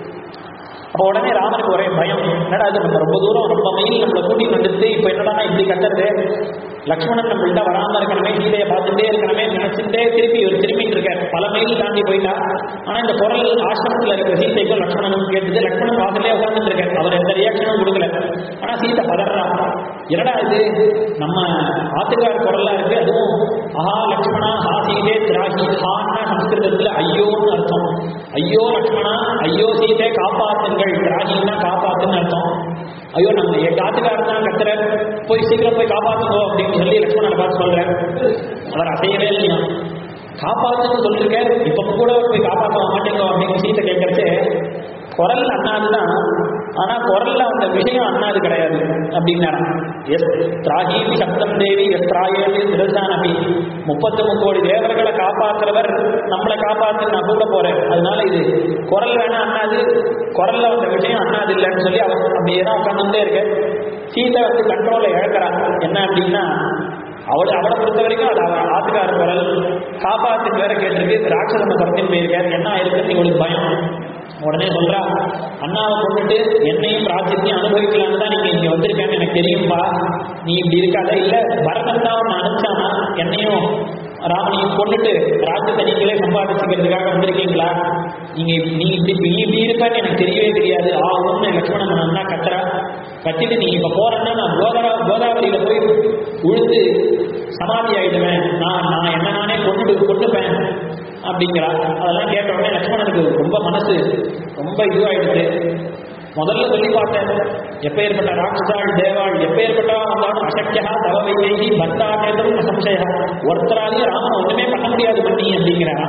அப்போ உடனே ராமனுக்கு ஒரே பயம் என்னடா இது நம்ம ரொம்ப தூரம் ரொம்ப மைல் நம்மளை கூட்டிட்டு வந்துட்டு இப்போ என்னடா இப்படி கத்துறது லக்ஷ்மணன் நம்மள்ட்ட வராம இருக்கணுமே சீதையை பார்த்துட்டே இருக்கணுமே நினைச்சுட்டே திருப்பி ஒரு திரும்பிட்டு இருக்கார் பல மைல் தாண்டி போயிட்டா ஆனா இந்த குரல் ஆசிரமத்தில் இருக்கிற சீதைக்கும் லக்ஷ்மணனும் கேட்டது லக்ஷ்மணன் வாசலே உட்கார்ந்துட்டு இருக்கார் அவர் எந்த ரியாக்ஷனும் கொடுக்கல ஆனா சீதை பதறா என்னடா இது நம்ம ஆத்துக்கார் குரலா இருக்கு அதுவும் ஆஹா லக்ஷ்மணா ஹா சீதே திராகி ஹான்னா சம்ஸ்கிருதத்துல ஐயோன்னு அர்த்தம் ஐயோ லக்ஷ்மணா ஐயோ சீதை காப்பாத்துங்கள் திராகின்னா காப்பாத்துன்னு அர்த்தம் ஐயோ நம்ம என் காத்துக்காரன் தான் கத்துற போய் சீக்கிரம் போய் காப்பாத்துங்கோ அப்படின்னு சொல்லி லக்ஷ்மணனை பார்த்து சொல்றேன் அவர் அசையவே இல்லையா காப்பாத்துன்னு சொல்லிருக்க இப்ப கூட போய் காப்பாற்ற மாட்டேங்க அப்படின்னு சீத்தை கேட்கறச்சே குரல் அண்ணாது தான் ஆனா குரல்ல அந்த விஷயம் அண்ணாது கிடையாது அப்படின்னாரா எஸ் திராகி சப்தம் தேவி எஸ் திராயேவி சிரசானபி முப்பத்தி முக்கோடி தேவர்களை காப்பாத்துறவர் நம்மளை காப்பாத்து நான் கூட போறேன் அதனால இது குரல் வேணா அண்ணாது குரல்ல வந்த விஷயம் அண்ணாது இல்லைன்னு சொல்லி அவர் அப்படியே தான் உட்காந்துட்டே இருக்க சீதை வந்து கண்ட்ரோலை இழக்கிறா என்ன அப்படின்னா அவள் அவளை பொறுத்த வரைக்கும் அது அவள் ஆத்துக்கார குரல் காப்பாத்துக்கு வேற கேட்டிருக்கு ராட்சசனை துரத்தின்னு போயிருக்காரு என்ன ஆயிருக்குன்னு இவளுக்கு பயம் உடனே சொல்றா அண்ணாவை கொண்டுட்டு என்னையும் ராஜ்யத்தையும் அனுபவிக்கலாம்னு தான் நீங்க இங்க வந்திருக்கேன்னு எனக்கு தெரியும்பா நீ இப்படி இருக்காத இல்ல பரதன் தான் உன்னை அனுப்பிச்சானா என்னையும் ராமனையும் கொண்டுட்டு ராஜ்யத்தை நீங்களே சம்பாதிச்சுக்கிறதுக்காக வந்திருக்கீங்களா நீங்க இப்ப- நீ இப்படி நீ இப்படி இருப்பேன்னு எனக்கு தெரியவே தெரியாது ஆ ஒண்ணு லட்சுமணன் அண்ணா கத்துறா கத்திட்டு நீ இப்ப போறேன்னா நான் கோதாரா கோதாவரியில போய் உழுந்து சமாதி ஆயிடுவேன் நான் நான் என்ன நானே கொண்டு கொண்டுப்பேன் அப்படிங்கிறா அதெல்லாம் கேட்ட உடனே லட்சுமணனுக்கு ரொம்ப மனசு ரொம்ப இதுவாயிடுச்சு முதல்ல சொல்லி பார்த்தேன் எப்பேற்பட்ட ராட்சசாள் தேவாள் எப்பேற்பட்டவா வந்தாலும் அசக்கியா தவ வையேகி பக்தானேதம் அசம்சயா ஒருத்தராலையும் ராமன் ஒண்ணுமே பண்ண முடியாது பண்ணி அப்படிங்கிறாரா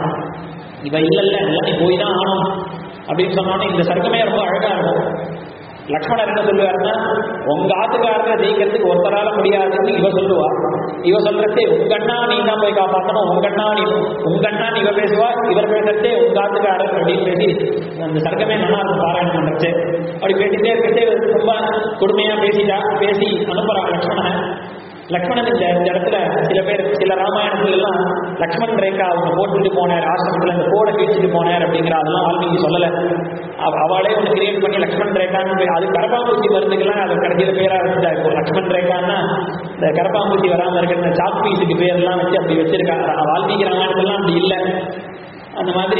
இவ இல்ல இல்ல எல்லாம் நீ போய் தான் ஆகணும் அப்படின்னு சொன்னோன்னே இந்த சர்க்கமே ரொம்ப அழகா இருக்கும் லக்ஷ்மணர் என்ன சொல்லுவாருன்னா உங்க ஆத்துக்காரரை ஜெயிக்கிறதுக்கு ஒருத்தரால முடியாதுன்னு இவ சொல்லுவா இவ சொல்றதே உங்க அண்ணா நீ தான் போய் காப்பாற்றணும் உங்க அண்ணா நீ உங்க அண்ணா இவ பேசுவா இவர் பேசுறதே உங்க ஆத்துக்காரர் அப்படின்னு பேசி அந்த சர்க்கமே நல்லா இருக்கும் பாராயணம் பண்றது அப்படி பேசிட்டே இருக்கிட்டே ரொம்ப கொடுமையா பேசிட்டா பேசி அனுப்புறா லக்ஷ்மணனை லக்ஷ்மணன் இந்த இந்த இடத்துல சில பேர் சில ராமாயணத்துல எல்லாம் லக்ஷ்மண் ரேகா அவங்க போட்டுட்டு போனார் ஆசிரமத்துல இந்த கோடை கிழிச்சிட்டு போனார் அப்படிங்கிற அதெல்லாம் வால்மீகி சொல்லல அவ- அவளே ஒன்று கிரியேட் பண்ணி லக்ஷ்மண் ரேகான்னு பேர் அது கரப்பாம்பூச்சி மருந்துக்கெல்லாம் அது கடைசியில பேரா வச்சுட்டா இப்போ லக்ஷ்மண் ரேகான்னா இந்த கரப்பாம்பூச்சி வராம இருக்கிற இந்த சாக் பீஸுக்கு பேர்லாம் வச்சு அப்படி வச்சிருக்காங்க வால்மீகி ராமாயணத்துலாம் அப்படி இல்லை அந்த மாதிரி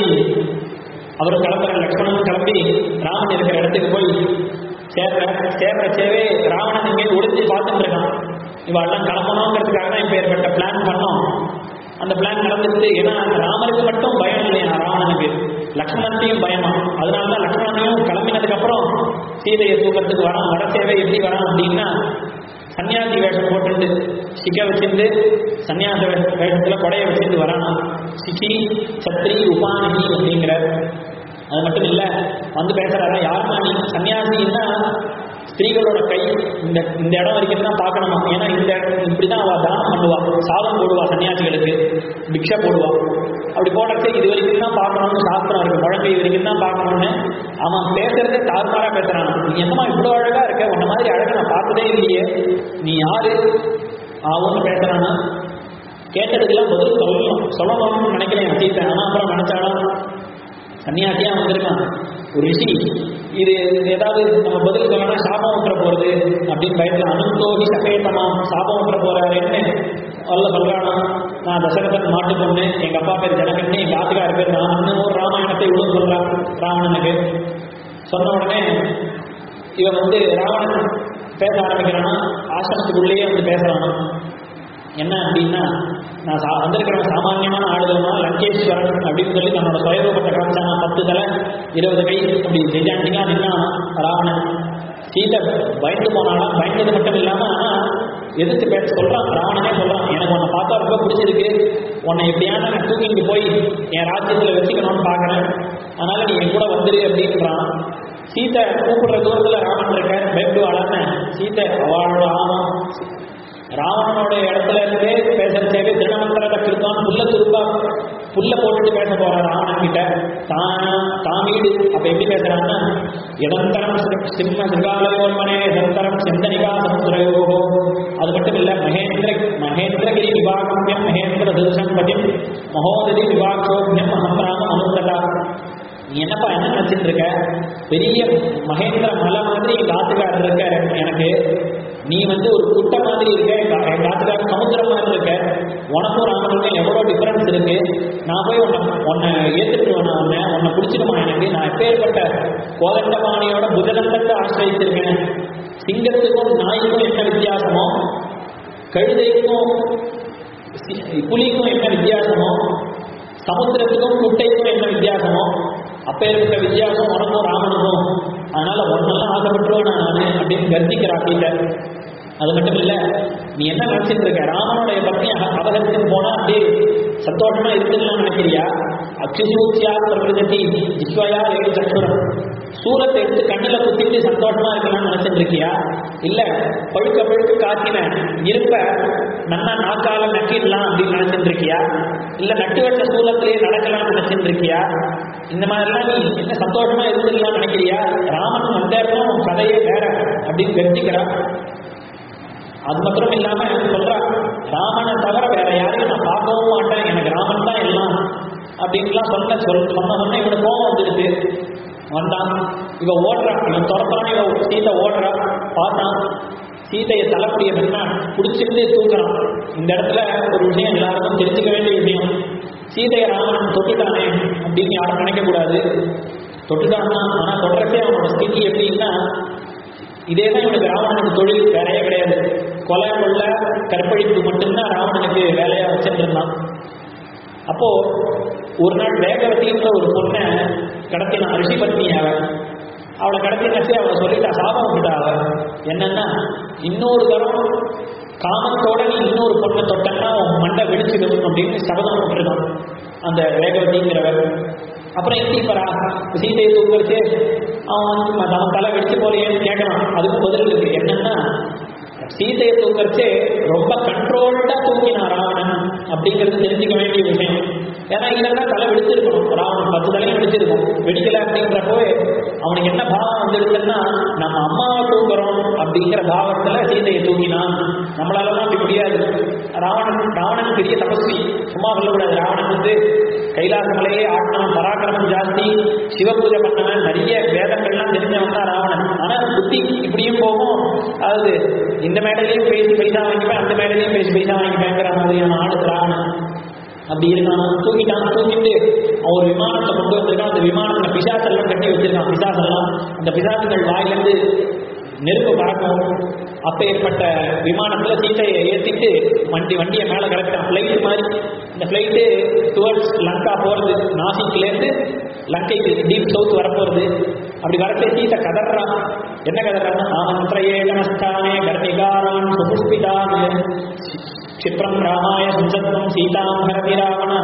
அவரும் கிளம்புற லக்ஷ்மணனும் கிளம்பி ராமன் இருக்கிற இடத்துக்கு போய் சேர்ற சேர்ற சேவே ராவணன் இங்கே ஒளிஞ்சு பார்த்துட்டு இருக்கான் இவாள்லாம் கிளம்பணுங்கிறதுக்காக தான் இப்போ ஏற்பட்ட பிளான் பண்ணோம் அந்த பிளான் நடந்துச்சு ஏன்னா ராமருக்கு மட்டும் பயம் இல்லையா ராவணனுக்கு லக்ஷ்மணத்தையும் பயமா அதனால தான் லக்ஷ்மணனையும் கிளம்பினதுக்கு அப்புறம் சீதையை தூக்கிறதுக்கு வரான் வட சேவை எப்படி வரான் அப்படின்னா சன்னியாசி வேஷம் போட்டுட்டு சிக்க வச்சிருந்து சன்னியாச வே- வேஷத்துல கொடைய வச்சிருந்து வரானா சிக்கி சத்ரி உபானகி அப்படிங்கிற அது மட்டும் இல்ல வந்து பேசுறாரா யாருமா நீ சன்னியாசின்னா ஸ்திரீகளோட கை இந்த இந்த இடம் வரைக்கும் தான் பார்க்கணுமா ஏன்னா இந்த இப்படிதான் அவ தானம் பண்ணுவா சாதம் போடுவா சன்னியாசிகளுக்கு பிக்ஷை போடுவா அப்படி போடுறது இது வரைக்கும் தான் பார்க்கணும்னு சாஸ்திரம் இருக்கு முழங்கை வரைக்கும் தான் பார்க்கணும்னு அவன் பேசுறதே தாறுமாறா பேசுறான் நீ என்னமா இவ்வளவு அழகா இருக்க உன்ன மாதிரி அழகை நான் பார்த்ததே இல்லையே நீ யாரு ஆவுன்னு பேசுறானா கேட்டதுக்கெல்லாம் பதில் சொல்லணும் சொல்லணும்னு நினைக்கிறேன் சீத்தை ஆனா அப்புறம் நினைச்சாலும் சன்னியாசியா வந்திருக்கான் ஒரு ரிஷி இது ஏதாவது நம்ம பதில் சொல்லணும் சாபம் விட்டுற போறது அப்படின்னு பயத்துல அனுந்தோகி சகேதமாம் சாபம் விட்டுற போறாருன்னு அல்ல சொல்றானா நான் தசரதன் மாட்டு பொண்ணு எங்க அப்பா பேர் ஜனகன்னு எங்க ஆத்துக்கார பேர் ராமன் ஒரு ராமாயணத்தை இவ்வளவு சொல்றான் ராவணனுக்கு சொன்ன உடனே இவன் வந்து ராவணன் பேச ஆரம்பிக்கிறானா ஆசிரமத்துக்குள்ளேயே வந்து பேசுறானா என்ன அப்படின்னா நான் சா வந்திருக்கிறவன் சாமானியமான ஆடுதல்னா லங்கேஸ்வரன் அப்படின்னு சொல்லி தன்னோட சுயரூபத்தை காமிச்சானா பத்து தலை இருபது கை அப்படி ஜெஜாண்டிங்கா நின்னா ராவணன் சீதை பயந்து போனாலும் பயந்தது மட்டும் இல்லாம ஆனா எதிர்த்து பேச சொல்றான் ராவணனே சொல்றான் எனக்கு உன்னை பார்த்தா ரொம்ப பிடிச்சிருக்கு உன்னை எப்படியான நான் தூக்கிட்டு போய் என் ராஜ்யத்துல வச்சுக்கணும்னு பாக்குறேன் அதனால நீ என் கூட வந்துரு அப்படின்றான் சீதை கூப்பிடுற தூரத்துல ராவணன் இருக்க பயப்படுவாளான்னு சீதை அவளோட ஆமாம் ராவணனோட இடத்துல இருந்தே பேசுறதே திருநமந்திரத்தை கிருத்தான் புல்ல துருப்பா புல்ல போட்டுட்டு பேச போறான் ராவணன் கிட்ட தான் தான் வீடு அப்ப எப்படி பேசுறான்னா எதந்தரம் சிம்- சிம்ம சிங்காலயோன்மனே எதந்தரம் செந்தனிகா சமுத்திரயோ அது மட்டும் இல்ல மகேந்திர மகேந்திரகிரி விவாகமியம் மகேந்திர திருஷம் பதிம் மகோதரி விவாகோபியம் அகம் ராம அனுந்ததா நீ என்னப்பா என்ன நினைச்சிட்டு இருக்க பெரிய மகேந்திர மலை மாதிரி எங்க ஆத்துக்காரர் இருக்க எனக்கு நீ வந்து ஒரு குட்டை மாதிரி இருக்க எங்க எங்க ஆத்துக்காரர் சமுத்திரம் மாதிரி இருக்க உனக்கும் ராமனுக்கும் எவ்வளவு டிஃபரன்ஸ் இருக்கு நான் போய் உன்னை உன்னை ஏத்துட்டுருவேன் நான் உன்னை உன்னை பிடிச்சிடுமா எனக்கு நான் எப்பேற்பட்ட கோதண்டபாணியோட புஜதண்டத்தை ஆசிரியத்திருக்கேன் சிங்கத்துக்கும் நாய்க்கும் என்ன வித்தியாசமோ கழுதைக்கும் சி- புலிக்கும் என்ன வித்தியாசமோ சமுத்திரத்துக்கும் குட்டைக்கும் என்ன வித்தியாசமோ அப்பேற்பட்ட வித்தியாசம் உனக்கும் ராமனுக்கும் அதனால ஒன்னெல்லாம் ஆசைப்பட்டுருவேன் நானு அப்படின்னு கர்ஜிக்கிறா கீழே அது மட்டும் இல்ல நீ என்ன நினைச்சிட்டு இருக்க ராமனுடைய பக்தி அபகரிச்சுன்னு போனா அப்படியே சந்தோஷமா இருக்குன்னு நினைக்கிறியா அக்ஷிசூச்சியா பிரபுஜதி ஜிஸ்வயா ஏழு சக்ஷுரம் சூரத்தை எடுத்து கண்ணுல குத்திட்டு சந்தோஷமா இருக்கலாம்னு நினைச்சிட்டு இருக்கியா இல்ல பழுக்க பழுக்க காத்தின இருப்ப நன்னா நாக்கால நக்கிடலாம் அப்படின்னு நினைச்சிட்டு இருக்கியா இல்ல நட்டு வச்ச சூலத்திலேயே நடக்கலாம்னு நினைச்சிட்டு இருக்கியா இந்த மாதிரிலாம் நீ என்ன சந்தோஷமா இருந்துடலாம் நினைக்கிறியா ராமன் வந்தாருன்னா உன் கதையே வேற அப்படின்னு வெற்றிக்கிறா அது மாத்திரம் இல்லாம சொல்றா ராமனை தவிர வேற யாரையும் நான் பார்க்கவும் மாட்டேன் எனக்கு ராமன் தான் எல்லாம் அப்படின்லாம் சொன்ன சொல் சொன்ன சொன்ன இவனுக்கு கோவம் வந்துடுது வந்தான் இவ ஓடுறா இவன் துரத்தான் இவ சீதை ஓடுறா பார்த்தான் சீதையை தலைப்புடைய பெண்ணா பிடிச்சிட்டு தூக்குறான் இந்த இடத்துல ஒரு விஷயம் எல்லாருக்கும் தெரிஞ்சுக்க வேண்டிய விஷயம் சீதையை ராமன் தொட்டுட்டானே அப்படின்னு யாரும் நினைக்கக்கூடாது தொட்டுட்டான்னா ஆனா தொடர்ச்சே அவனோட ஸ்திதி எப்படின்னா இதே தான் இவனுக்கு ராவணனுக்கு தொழில் வேலையே கிடையாது கொலை கொள்ள கற்பழிப்பு மட்டும்தான் ராவணனுக்கு வேலையா வச்சுட்டு இருந்தான் அப்போ ஒரு நாள் வேகவதின்ற ஒரு பொண்ணை கடத்தினான் ரிஷி பத்னி அவ அவளை கடத்தினாச்சு அவளை சொல்லிட்டா சாபம் விட்டா அவ என்னன்னா இன்னொரு தரம் காமத்தோட நீ இன்னொரு பொண்ணை தொட்டன்னா உன் மண்டை வெடிச்சிடும் அப்படின்னு சபதம் விட்டுருக்கான் அந்த வேகவதிங்கிறவர் அப்புறம் எப்படி இப்ப சீதையை தூக்குறச்சு அவன் வந்து அவன் தலை வெடிச்சு போலையேன்னு கேட்கறான் அதுக்கும் பதில் இருக்கு என்னன்னா சீதையை தூக்கறச்சே ரொம்ப கண்ட்ரோல்டா தூக்கினான் ராவணன் அப்படிங்கிறது தெரிஞ்சுக்க வேண்டிய விஷயம் ஏன்னா இல்லைன்னா தலை வெடிச்சிருக்கணும் ராவணன் பத்து தலையும் வெடிச்சிருக்கும் வெடிக்கல அப்படின்றப்போ அவனுக்கு என்ன பாவம் வந்துடுதுன்னா நம்ம அம்மாவை தூக்குறோம் அப்படிங்கிற பாவத்துல சீதையை தூக்கினான் நம்மளாலலாம் அப்படி முடியாது ராவணன் ராவணன் பெரிய தபஸ்வி சும்மா சொல்லக்கூடாது ராவணன் வந்து கைலாச மலையே ஆட்டினான் பராக்கிரமம் ஜாஸ்தி சிவ பூஜை பண்ணவன் நிறைய வேதங்கள்லாம் தெரிஞ்சவன் தான் ராவணன் ஆனா புத்தி இப்படியும் போகும் அதாவது இந்த மேடையிலையும் பேசி பைசா வாங்கிப்பேன் அந்த மேடையிலையும் பேசி பைசா வாங்கிப்பேங்கிற மாதிரியான ஆளு ராவணன் அப்படி இருக்கான் தூக்கிட்டான் தூக்கிட்டு அவன் ஒரு விமானத்தை கொண்டு வந்திருக்கான் அந்த விமானத்துல பிசாசெல்லாம் கட்டி வச்சிருக்கான் பிசாசெல்லாம் அந்த பிசாசுகள் வாயிலிருந்து நெருப்பு பறக்கும் அப்ப ஏற்பட்ட விமானத்துல சீட்டையை ஏற்றிட்டு வண்டி வண்டியை மேல கிடக்கிறான் ஃபிளைட் மாதிரி இந்த ஃபிளைட்டு டுவர்ட்ஸ் லங்கா போறது நாசிக்லேருந்து லங்கைக்கு டீப் சவுத் வரப்போறது அப்படி வரச்சே சீத்தை கதறான் என்ன கதறான் ஆமந்திரேணஸ்தானே கர்ணிகாரான் சுபுஷ்பிதான் क्षिप्रम् रामाय संसत्तम् सीताम् हरति रावणः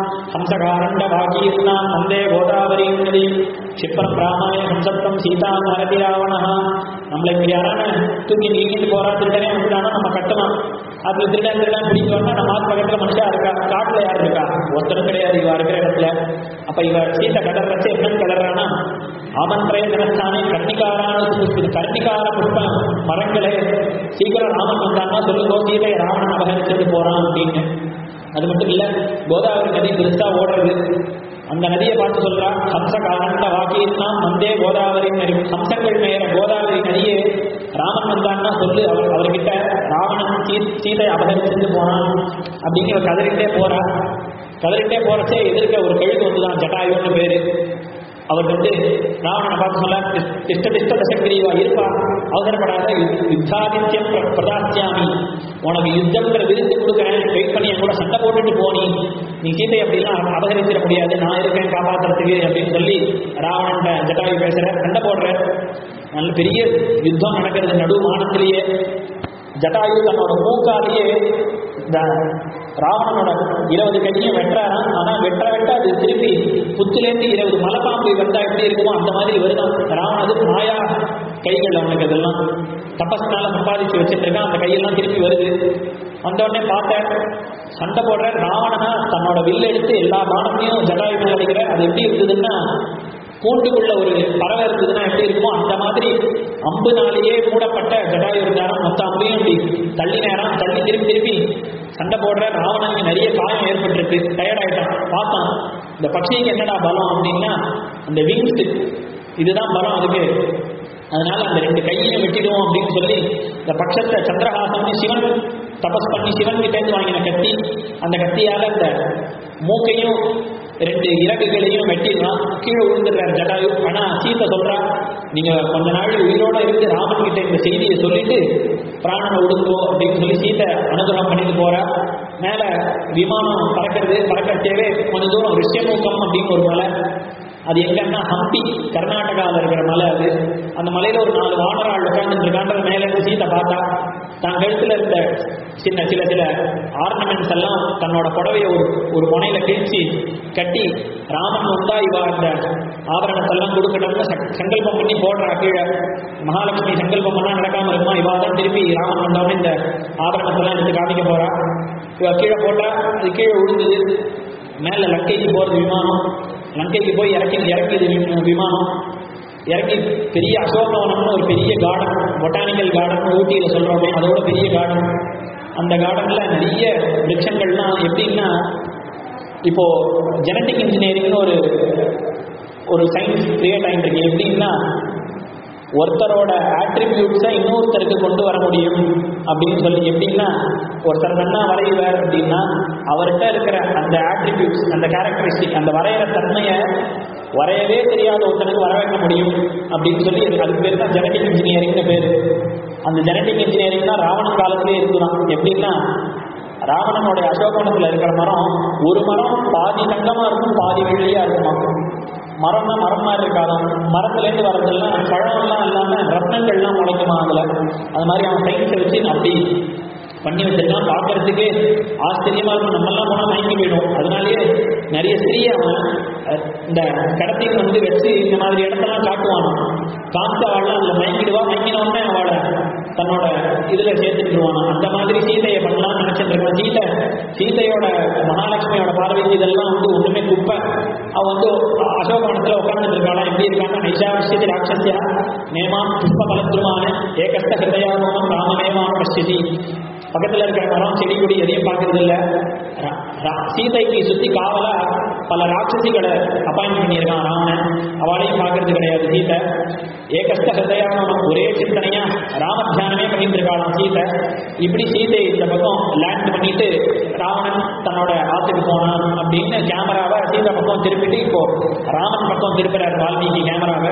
हंसकारण्डभागीर्णाम् वन्दे गोदावरीम् नदीम् क्षिप्रम् रामाय संसत्तम् सीताम् हरति ராவணः நம்மளை இப்படி யாரான தூக்கி நீங்கிட்டு போறா திருடனே வந்துட்டானா நம்ம கட்டலாம் அதுல திருடன் திருடன் பிடிக்க வந்தா நம்ம ஆத்து பக்கத்துல மனுஷா இருக்கா காட்டுல யார் இருக்கா ஒருத்தரும் கிடையாது இவ இருக்கிற இடத்துல அப்ப இவ சீத்தை கடறச்சு என்னன்னு கடறானா ஆமந்திரய தினஸ்தானே கர்ணிகாரான புஷ்பம் கர்ணிகார புஷ்ப மரங்களே சீக்கிரம் ராமன் வந்தான்னா சொல்லுங்க சீதை ராமன் அபகரிச்சுட்டு போறான் அப்படின்னு அது மட்டும் இல்ல கோதாவரி நதி பெருசா ஓடுறது அந்த நதியை பார்த்து சொல்றா ஹம்ச காரண்ட வாக்கியம் வந்தே கோதாவரி நதி ஹம்சங்கள் மேல கோதாவரி நதியே ராமன் வந்தான்னா சொல்லு அவர் அவர்கிட்ட ராவணன் சீ சீதை அபகரிச்சுட்டு போனான் அப்படின்னு இவ கதறிட்டே போறா கதறிட்டே போறச்சே எதிர்க்க ஒரு கழுகு வந்துதான் ஜட்டாயுன்னு பேரு அவர் வந்து ராவணனை பார்த்து சொல்ல திஷ்ட திஷ்ட தசக்கிரீவா இருப்பா அவசரப்படாத யுத்தாதித்யம் பிர- பிரதாசியாமி உனக்கு யுத்தம்ங்கிற விருது கொடுக்குறேன் வெயிட் பண்ணி என் கூட சண்டை போட்டுட்டு போனி நீ சீதை அப்படிலாம் அபகரிச்சிட முடியாது நான் இருக்கேன் காப்பாத்துறதுக்கு அப்படின்னு சொல்லி ராவணன் ஜட்டாயு பேசுற சண்டை போடுற நல்ல பெரிய யுத்தம் நடக்கிறது நடு வானத்திலேயே ஜட்டாயு தன்னோட மூக்காலேயே இந்த ராவணனோட இருபது கையும் வெட்டுறாராம் ஆனா வெட்ட வெட்ட அது திருப்பி புத்துலேருந்து இருபது மலைப்பாம்பு வந்தா எப்படி இருக்குமோ அந்த மாதிரி வருதான் ராவணது மாயா கைகள் அவனுக்கு அதெல்லாம் தபஸ்னால சம்பாதிச்சு வச்சுட்டு இருக்கான் அந்த கையெல்லாம் திருப்பி வருது வந்த உடனே பார்த்தேன் சண்டை போடுற ராவணனா தன்னோட வில் எடுத்து எல்லா பானத்தையும் ஜட்டாயு மேல அடிக்கிற அது எப்படி இருந்ததுன்னா கூண்டுக்குள்ள ஒரு பறவை இருந்ததுன்னா எப்படி இருக்குமோ அந்த மாதிரி அம்பு நாளையே மூடப்பட்ட ஜடாயு இருந்தாராம் மொத்த அம்பையும் இப்படி தள்ளி நேரம் தள்ளி திருப்பி திருப்பி சண்டை போடுற ராவணனுக்கு நிறைய காயம் ஏற்பட்டிருக்கு டயர்ட் ஆயிட்டான் பார்த்தான் இந்த பட்சிக்கு என்னடா பலம் அப்படின்னா அந்த விங்ஸ் இதுதான் பலம் அதுக்கு அதனால அந்த ரெண்டு கையையும் வெட்டிடுவோம் அப்படின்னு சொல்லி இந்த பட்சத்தை சந்திரஹாசன் சிவன் தபஸ் பண்ணி சிவன் கிட்டேருந்து வாங்கின கத்தி அந்த கத்தியால அந்த மூக்கையும் ரெண்டு இறகுகளையும் வெட்டிடலாம் கீழே விழுந்துடுறாரு ஜடாயு ஆனா சீத்தை சொல்றா நீங்க கொஞ்ச நாள் உயிரோட இருந்து ராமன் கிட்ட இந்த செய்தியை சொல்லிட்டு பிராணனை விடுங்கோ அப்படின்னு சொல்லி சீத்தை அனுகிரகம் பண்ணிட்டு போறா மேல விமானம் பறக்கிறது பறக்கிறச்சேவே கொஞ்ச தூரம் ரிஷ்யமூக்கம் அப்படின்னு ஒரு மலை அது எங்கன்னா ஹம்பி கர்நாடகாவில் இருக்கிற மலை அது அந்த மலையில ஒரு நாலு வானராள் உட்கார்ந்துட்டு இருக்கான்ற மேல இருந்து சீதை பார்த்தா தான் கழுத்துல இருந்த சின்ன சில சில ஆர்னமெண்ட்ஸ் எல்லாம் தன்னோட புடவைய ஒரு ஒரு முனையில கிழிச்சு கட்டி ராமன் வந்தா இவா இந்த ஆபரணத்தெல்லாம் கொடுக்கணும்னு ச- சங்கல்பம் பண்ணி போடுறா கீழே மகாலட்சுமி சங்கல்பம் பண்ணா நடக்காம இருக்குமா இவா தான் திருப்பி ராமன் வந்தவொடனே இந்த ஆபரணத்தெல்லாம் எடுத்து காமிக்க போறா இவ கீழே போட்டா அது கீழே விழுந்தது மேல லங்கைக்கு போறது விமானம் லங்கைக்கு போய் இறக்கி இறக்கிது வி- விமானம் இறங்கி பெரிய அசோகவனம்னு ஒரு பெரிய கார்டன் பொட்டானிக்கல் கார்டன் ஊட்டியில் சொல்றோமே அதோட பெரிய கார்டன் அந்த கார்டன்ல நிறைய விருட்சங்கள்லாம் எப்படின்னா இப்போ ஜெனட்டிக் இன்ஜினியரிங்னு ஒரு ஒரு சயின்ஸ் கிரியேட் ஆகிட்டு இருக்கு எப்படின்னா ஒருத்தரோட ஆட்ரிபியூட்ஸை இன்னொருத்தருக்கு கொண்டு வர முடியும் அப்படின்னு சொல்லி எப்படின்னா ஒருத்தர் நன்னா வரைவார் அப்படின்னா அவர்கிட்ட இருக்கிற அந்த ஆட்ரிபியூட்ஸ் அந்த கேரக்டரிஸ்டிக் அந்த வரைகிற தன்மையை வரையவே தெரியாத ஒருத்தனுக்கு வர வைக்க முடியும் அப்படின்னு சொல்லி அது- அதுக்கு பேர் தான் ஜெனட்டிக் இன்ஜினியரிங்னு பேர் அந்த ஜெனட்டிக் இன்ஜினியரிங் தான் ராவணன் காலத்திலே இருக்குதான் எப்படின்னா ராவணனுடைய அசோகவனத்தில் இருக்கிற மரம் ஒரு மரம் பாதி தங்கமா இருக்கும் பாதி வெள்ளியா இருக்குமா மரம்னா மரம் மாதிரி இருக்காதாம் மரத்துலேருந்து வர்றதெல்லாம் பழம்லாம் இல்லாம ரத்னங்கள்லாம் முளைக்குமா அதுல அது மாதிரி அவன் சயின்ஸை வச்சு அப்படி பண்ணி வச்சிருக்கான் பார்க்கறதுக்கு ஆச்சரியமா இருக்கும் நம்மெல்லாம் போனால் மயங்கி போயிடும் அதனாலேயே நிறைய ஸ்திரீ அவன் அஹ், இந்த கடத்திக்கு வந்து வச்சு இந்த மாதிரி இடத்தெல்லாம் காட்டுவான் காமிச்சு அவள்லாம் அதில் மயங்கிடுவா மயங்கின உடனே அவளை தன்னோட இதுல சேர்த்துட்டுருவானா அந்த மாதிரி சீதையை பண்ணலாம்னு நினைச்சிட்டு இருக்கான் சீதை சீதையோட மகாலட்சுமியோட பார்வைக்கு இதெல்லாம் வந்து ஒண்ணுமே குப்பை அவ வந்து அசோகவனத்துல உட்கார்ந்துட்டு இருக்காளா எப்படி இருக்காங்க நைஷாவிஷ்யதி ராட்சசியா நேமாம் புஷ்ப பலத்ருமான ஏகஸ்த ஹிருதயானோகம் ராமமேவான் பஷ்யதி பக்கத்துல இருக்கிற மரம் செடி கொடி எதையும் பார்க்கறது இல்ல ரா- ரா- சீதைக்கு சுத்தி காவலா பல ராட்சசிகளை அப்பாயின்ட் பண்ணியிருக்கான் ராவணன் அவளையும் பார்க்கறது கிடையாது சீதை ஏகஸ்த ஹிருதயானோகம் ஒரே சிந்தனையா ராம தியானமே பண்ணிட்டு இருக்காளாம் சீதை இப்படி சீதை இந்த பக்கம் லேண்ட் பண்ணிட்டு ராவணன் தன்னோட ஆத்துக்கு போனான் அப்படின்னு கேமராவை சீதை பக்கம் திருப்பிட்டு இப்போ ராமன் பக்கம் திருப்புறார் வால்மீகி கேமராவை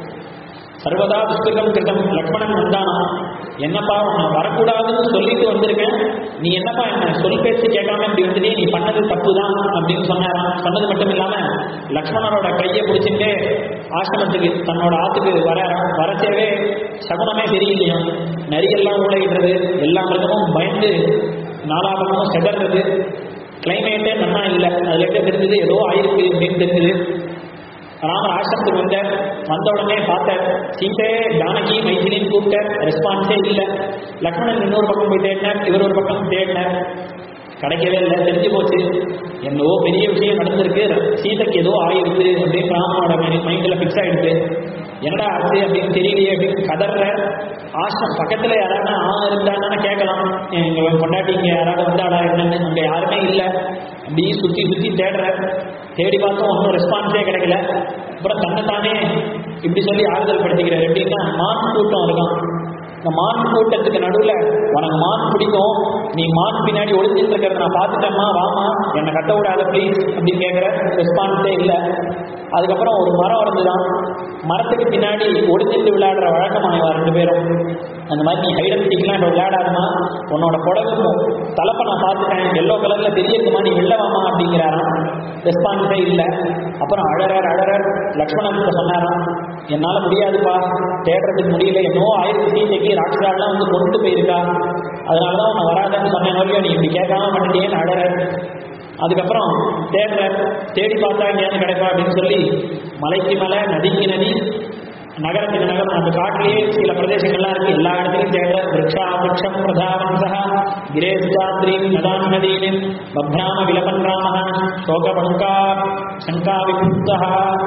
சர்வதா துஷ்கிருதம் கிருதம் லக்ஷ்மணன் வந்தானா என்னப்பா உன்னை வரக்கூடாதுன்னு சொல்லிட்டு வந்திருக்கேன் நீ என்னப்பா என்ன சொல் பேச்சு கேட்காம இப்படி வந்துட்டே நீ பண்ணது தப்பு தான் அப்படின்னு சொன்னாராம் சொன்னது மட்டும் இல்லாம லக்ஷ்மணரோட கையை பிடிச்சிட்டு ஆசிரமத்துக்கு தன்னோட ஆத்துக்கு வர வரச்சேவே சகுனமே சரியில்லையும் நரியெல்லாம் ஊழையிடுறது எல்லா மிருகமும் பயந்து நாலா பக்கமும் செதறது கிளைமேட்டே நன்னா இல்லை அதுல என்ன தெரிஞ்சது ஏதோ ஆயிருக்கு அப்படின்னு தெரிஞ்சது ராமர் ஆசிரமத்துக்கு வந்த வந்த உடனே பார்த்தார் சீதை ஜானகி மைதிலின்னு கூப்பிட்டார் ரெஸ்பான்ஸே இல்லை லக்ஷ்மணன் இன்னொரு பக்கம் போய் தேடினார் இவர் ஒரு பக்கம் தேடினார் கிடைக்கவே இல்லை தெரிஞ்சு போச்சு என்னவோ பெரிய விஷயம் நடந்திருக்கு சீதைக்கு ஏதோ ஆயிருக்கு அப்படின்னு ராமனோட மைண்டில் ஃபிக்ஸ் ஆயிடுச்சு என்னடா ஆச்சு அப்படின்னு தெரியலையே அப்படின்னு கதற ஆசிரம் பக்கத்தில் யாராவது ஆ இருந்தான்னு கேட்கலாம் எங்க பொண்டாட்டி இங்கே யாராவது வந்தாடா என்னன்னு அங்கே யாருமே இல்லை அப்படி சுற்றி சுற்றி தேடுற தேடி பார்த்தோம் ஒன்றும் ரெஸ்பான்ஸே கிடைக்கல அப்புறம் தன்னைத்தானே இப்படி சொல்லி ஆறுதல் படுத்திக்கிறார் எப்படின்னா மான் கூட்டம் இருக்கான் இந்த மான் கூட்டத்துக்கு நடுவில் உனக்கு மான் பிடிக்கும் நீ மான் பின்னாடி ஒளிஞ்சிட்டு இருக்கிறத நான் பார்த்துட்டேம்மா வாமா என்னை கட்ட விடாத ப்ளீஸ் அப்படின்னு கேட்குற ரெஸ்பான்ஸே இல்லை அதுக்கப்புறம் ஒரு மரம் இருந்துதான் மரத்துக்கு பின்னாடி ஒளிஞ்சிட்டு விளையாடுற வழக்கமானவா ரெண்டு பேரும் அந்த மாதிரி நீ ஹைட் அண்ட் சீக்லாம் விளையாடாதமா உன்னோட புடவை தலைப்பை நான் பார்த்துட்டேன் எல்லோ கலர்ல தெரியுதுமா நீ வெள்ளவாமா அப்படிங்கிறாராம் ரெஸ்பான்ஸே இல்லை அப்புறம் அழறார் அழறார் லக்ஷ்மணன் கிட்ட சொன்னாராம் என்னால முடியாதுப்பா தேடுறதுக்கு முடியல என்னவோ ஆயிரத்தி சீதைக்கு ராட்சசாலாம் வந்து கொண்டு போயிருக்கா அதனால தான் உன்னை வராதுன்னு சொன்னேன் வரையும் நீ இப்படி கேட்காம பண்ணிட்டேன்னு அழறார் அதுக்கப்புறம் தேடுற தேடி பார்த்தா எங்கேயாவது கிடைப்பா அப்படின்னு சொல்லி மலைக்கு மலை நதிக்கு நதி நகரத்துக்கு நகரம் அந்த காட்டிலேயே சில பிரதேசங்கள்லாம் இருக்கு எல்லா இடத்துலையும் தேடுற விரக்ஷா விரக்ஷம் பிரதாவம்சா கிரேஸ்தாத்ரீம் நதான் நதீனிம் பப்ராம விலபன் ராம சோகபங்கா சங்கா விபுத்தா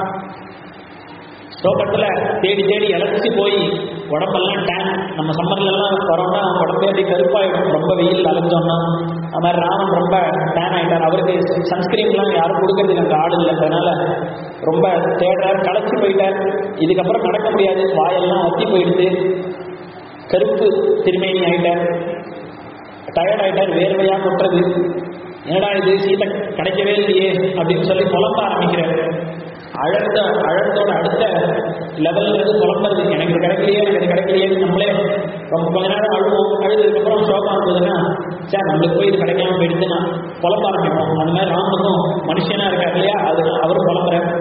சோகத்துல தேடி தேடி இழைச்சி போய் உடம்பெல்லாம் டேன் நம்ம சம்மர்லலாம் வரோம்னா உடம்பே அப்படி கருப்பாயிடும் ரொம்ப வெயில் அலைஞ்சோம்னா அது மாதிரி ராமன் ரொம்ப டேன் ஆயிட்டார் அவருக்கு சன்ஸ்கிரீன்லாம் யாரும் கொடுக்கறது இல்லை அங்கே ஆடு இல்லை அதனால ரொம்ப தேடுறார் களைச்சு போயிட்டார் இதுக்கப்புறம் நடக்க முடியாது வாயெல்லாம் வத்தி போயிடுது கருப்பு திருமேனி ஆயிட்டார் டயர்ட் ஆயிட்டார் வேர்வையா கொட்டுறது என்னடா இது சீட்டை கிடைக்கவே இல்லையே அப்படின்னு சொல்லி புலம்ப ஆரம்பிக்கிறார் அழந்த அழந்தோட அடுத்த லெவல்ல இருந்து புலம்புறது எனக்கு இது கிடைக்கலையே எனக்கு இது கிடைக்கலையே நம்மளே ரொம்ப கொஞ்ச நேரம் அழுவோம் அழுதுக்கப்புறம் சோகம் இருந்ததுன்னா சார் நம்மளுக்கு போய் இது கிடைக்காம போயிடுச்சுன்னா புலம்ப ஆரம்பிப்போம் அந்த மாதிரி ராமனுக்கும் மனுஷனா இருக்கார் இல்லையா அது அவரும் புலம்புறார்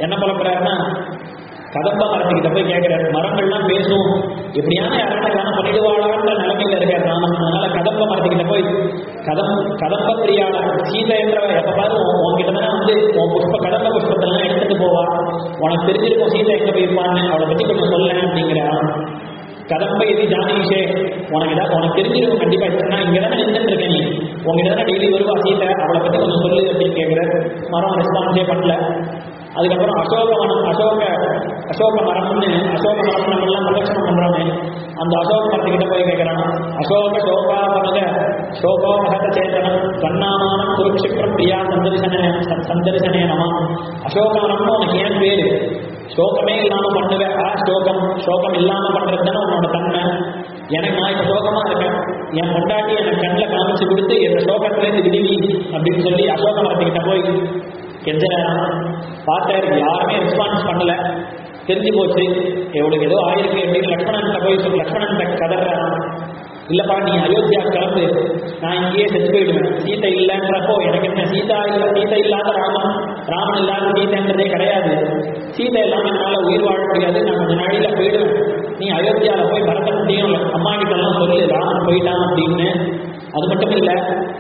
என்ன புலப்புறாருன்னா கதம்ப மரத்துக்கிட்ட போய் கேட்கிறாரு மரங்கள்லாம் பேசும் எப்படியான யாரான யாரும் பண்ணிடுவாளான்ற நிலைமையில இருக்காரு ராமன் அதனால கதம்ப மரத்துக்கிட்ட போய் கதம் கதம்ப பிரியாள சீதை என்றவ எப்ப பாரு உன் உன்கிட்ட தானே வந்து உன் புஷ்ப கடம்ப புஷ்பத்தெல்லாம் எடுத்துட்டு போவா உனக்கு தெரிஞ்சிருக்கும் சீதை எங்க போயிருப்பான்னு அவளை பத்தி கொஞ்சம் சொல்ல அப்படிங்கிறா கதம்ப இது ஜானீஷே உனக்கு ஏதாவது உனக்கு தெரிஞ்சிருக்கும் கண்டிப்பா நான் இங்க தானே நின்றுட்டு இருக்கேன் நீ உங்ககிட்ட தானே டெய்லி வருவா சீதை அவளை பத்தி கொஞ்சம் சொல்லு அப்படின்னு கேட்கிற மரம் ரெஸ்பான்ஸே பண்ணல அதுக்கப்புறம் அசோக மரம் அசோக அசோக மரம்னு அசோக மரம் நம்மளாம் பிரதட்சணம் பண்றோமே அந்த அசோக மரத்துக்கிட்ட போய் கேட்கிறான் அசோக சோகாவனக சோகோமகத சேதனம் தன்னாமானம் குருக்ஷிப்ரம் பிரியா சந்தரிசன சந்தரிசனே நம அசோக மரம்னு உனக்கு ஏன் பேரு சோகமே இல்லாம பண்ணுவ ஆ சோகம் சோகம் இல்லாம பண்றது தானே உன்னோட தன்மை எனக்கு நான் இப்ப சோகமா இருக்கேன் என் பொண்டாட்டி எனக்கு கண்ணில் காமிச்சு கொடுத்து என் சோகத்திலேருந்து விடுவி அப்படின்னு சொல்லி அசோக மரத்துக்கிட்ட போய் கெஞ்சனாராம் பார்த்தாரு யாருமே ரெஸ்பான்ஸ் பண்ணல தெரிஞ்சு போச்சு இவளுக்கு ஏதோ ஆயிருக்கு அப்படின்னு லக்ஷ்மணன்கிட்ட போய் சொல்லி லக்ஷ்மணன் கதறாராம் இல்லப்பா நீ அயோத்தியா கிளம்பு நான் இங்கேயே செத்து போயிடுவேன் சீதை இல்லைன்றப்போ எனக்கு என்ன சீதா இல்ல சீதை இல்லாத ராமன் ராமன் இல்லாத சீதைன்றதே கிடையாது சீதை இல்லாம என்னால உயிர் வாழ முடியாது நான் கொஞ்ச நாளையில போயிடுவேன் நீ அயோத்தியால போய் பரதத்தையும் அம்மா கிட்ட எல்லாம் சொல்லு ராமன் போயிட்டான் அப்படின்னு அது மட்டும் இல்லை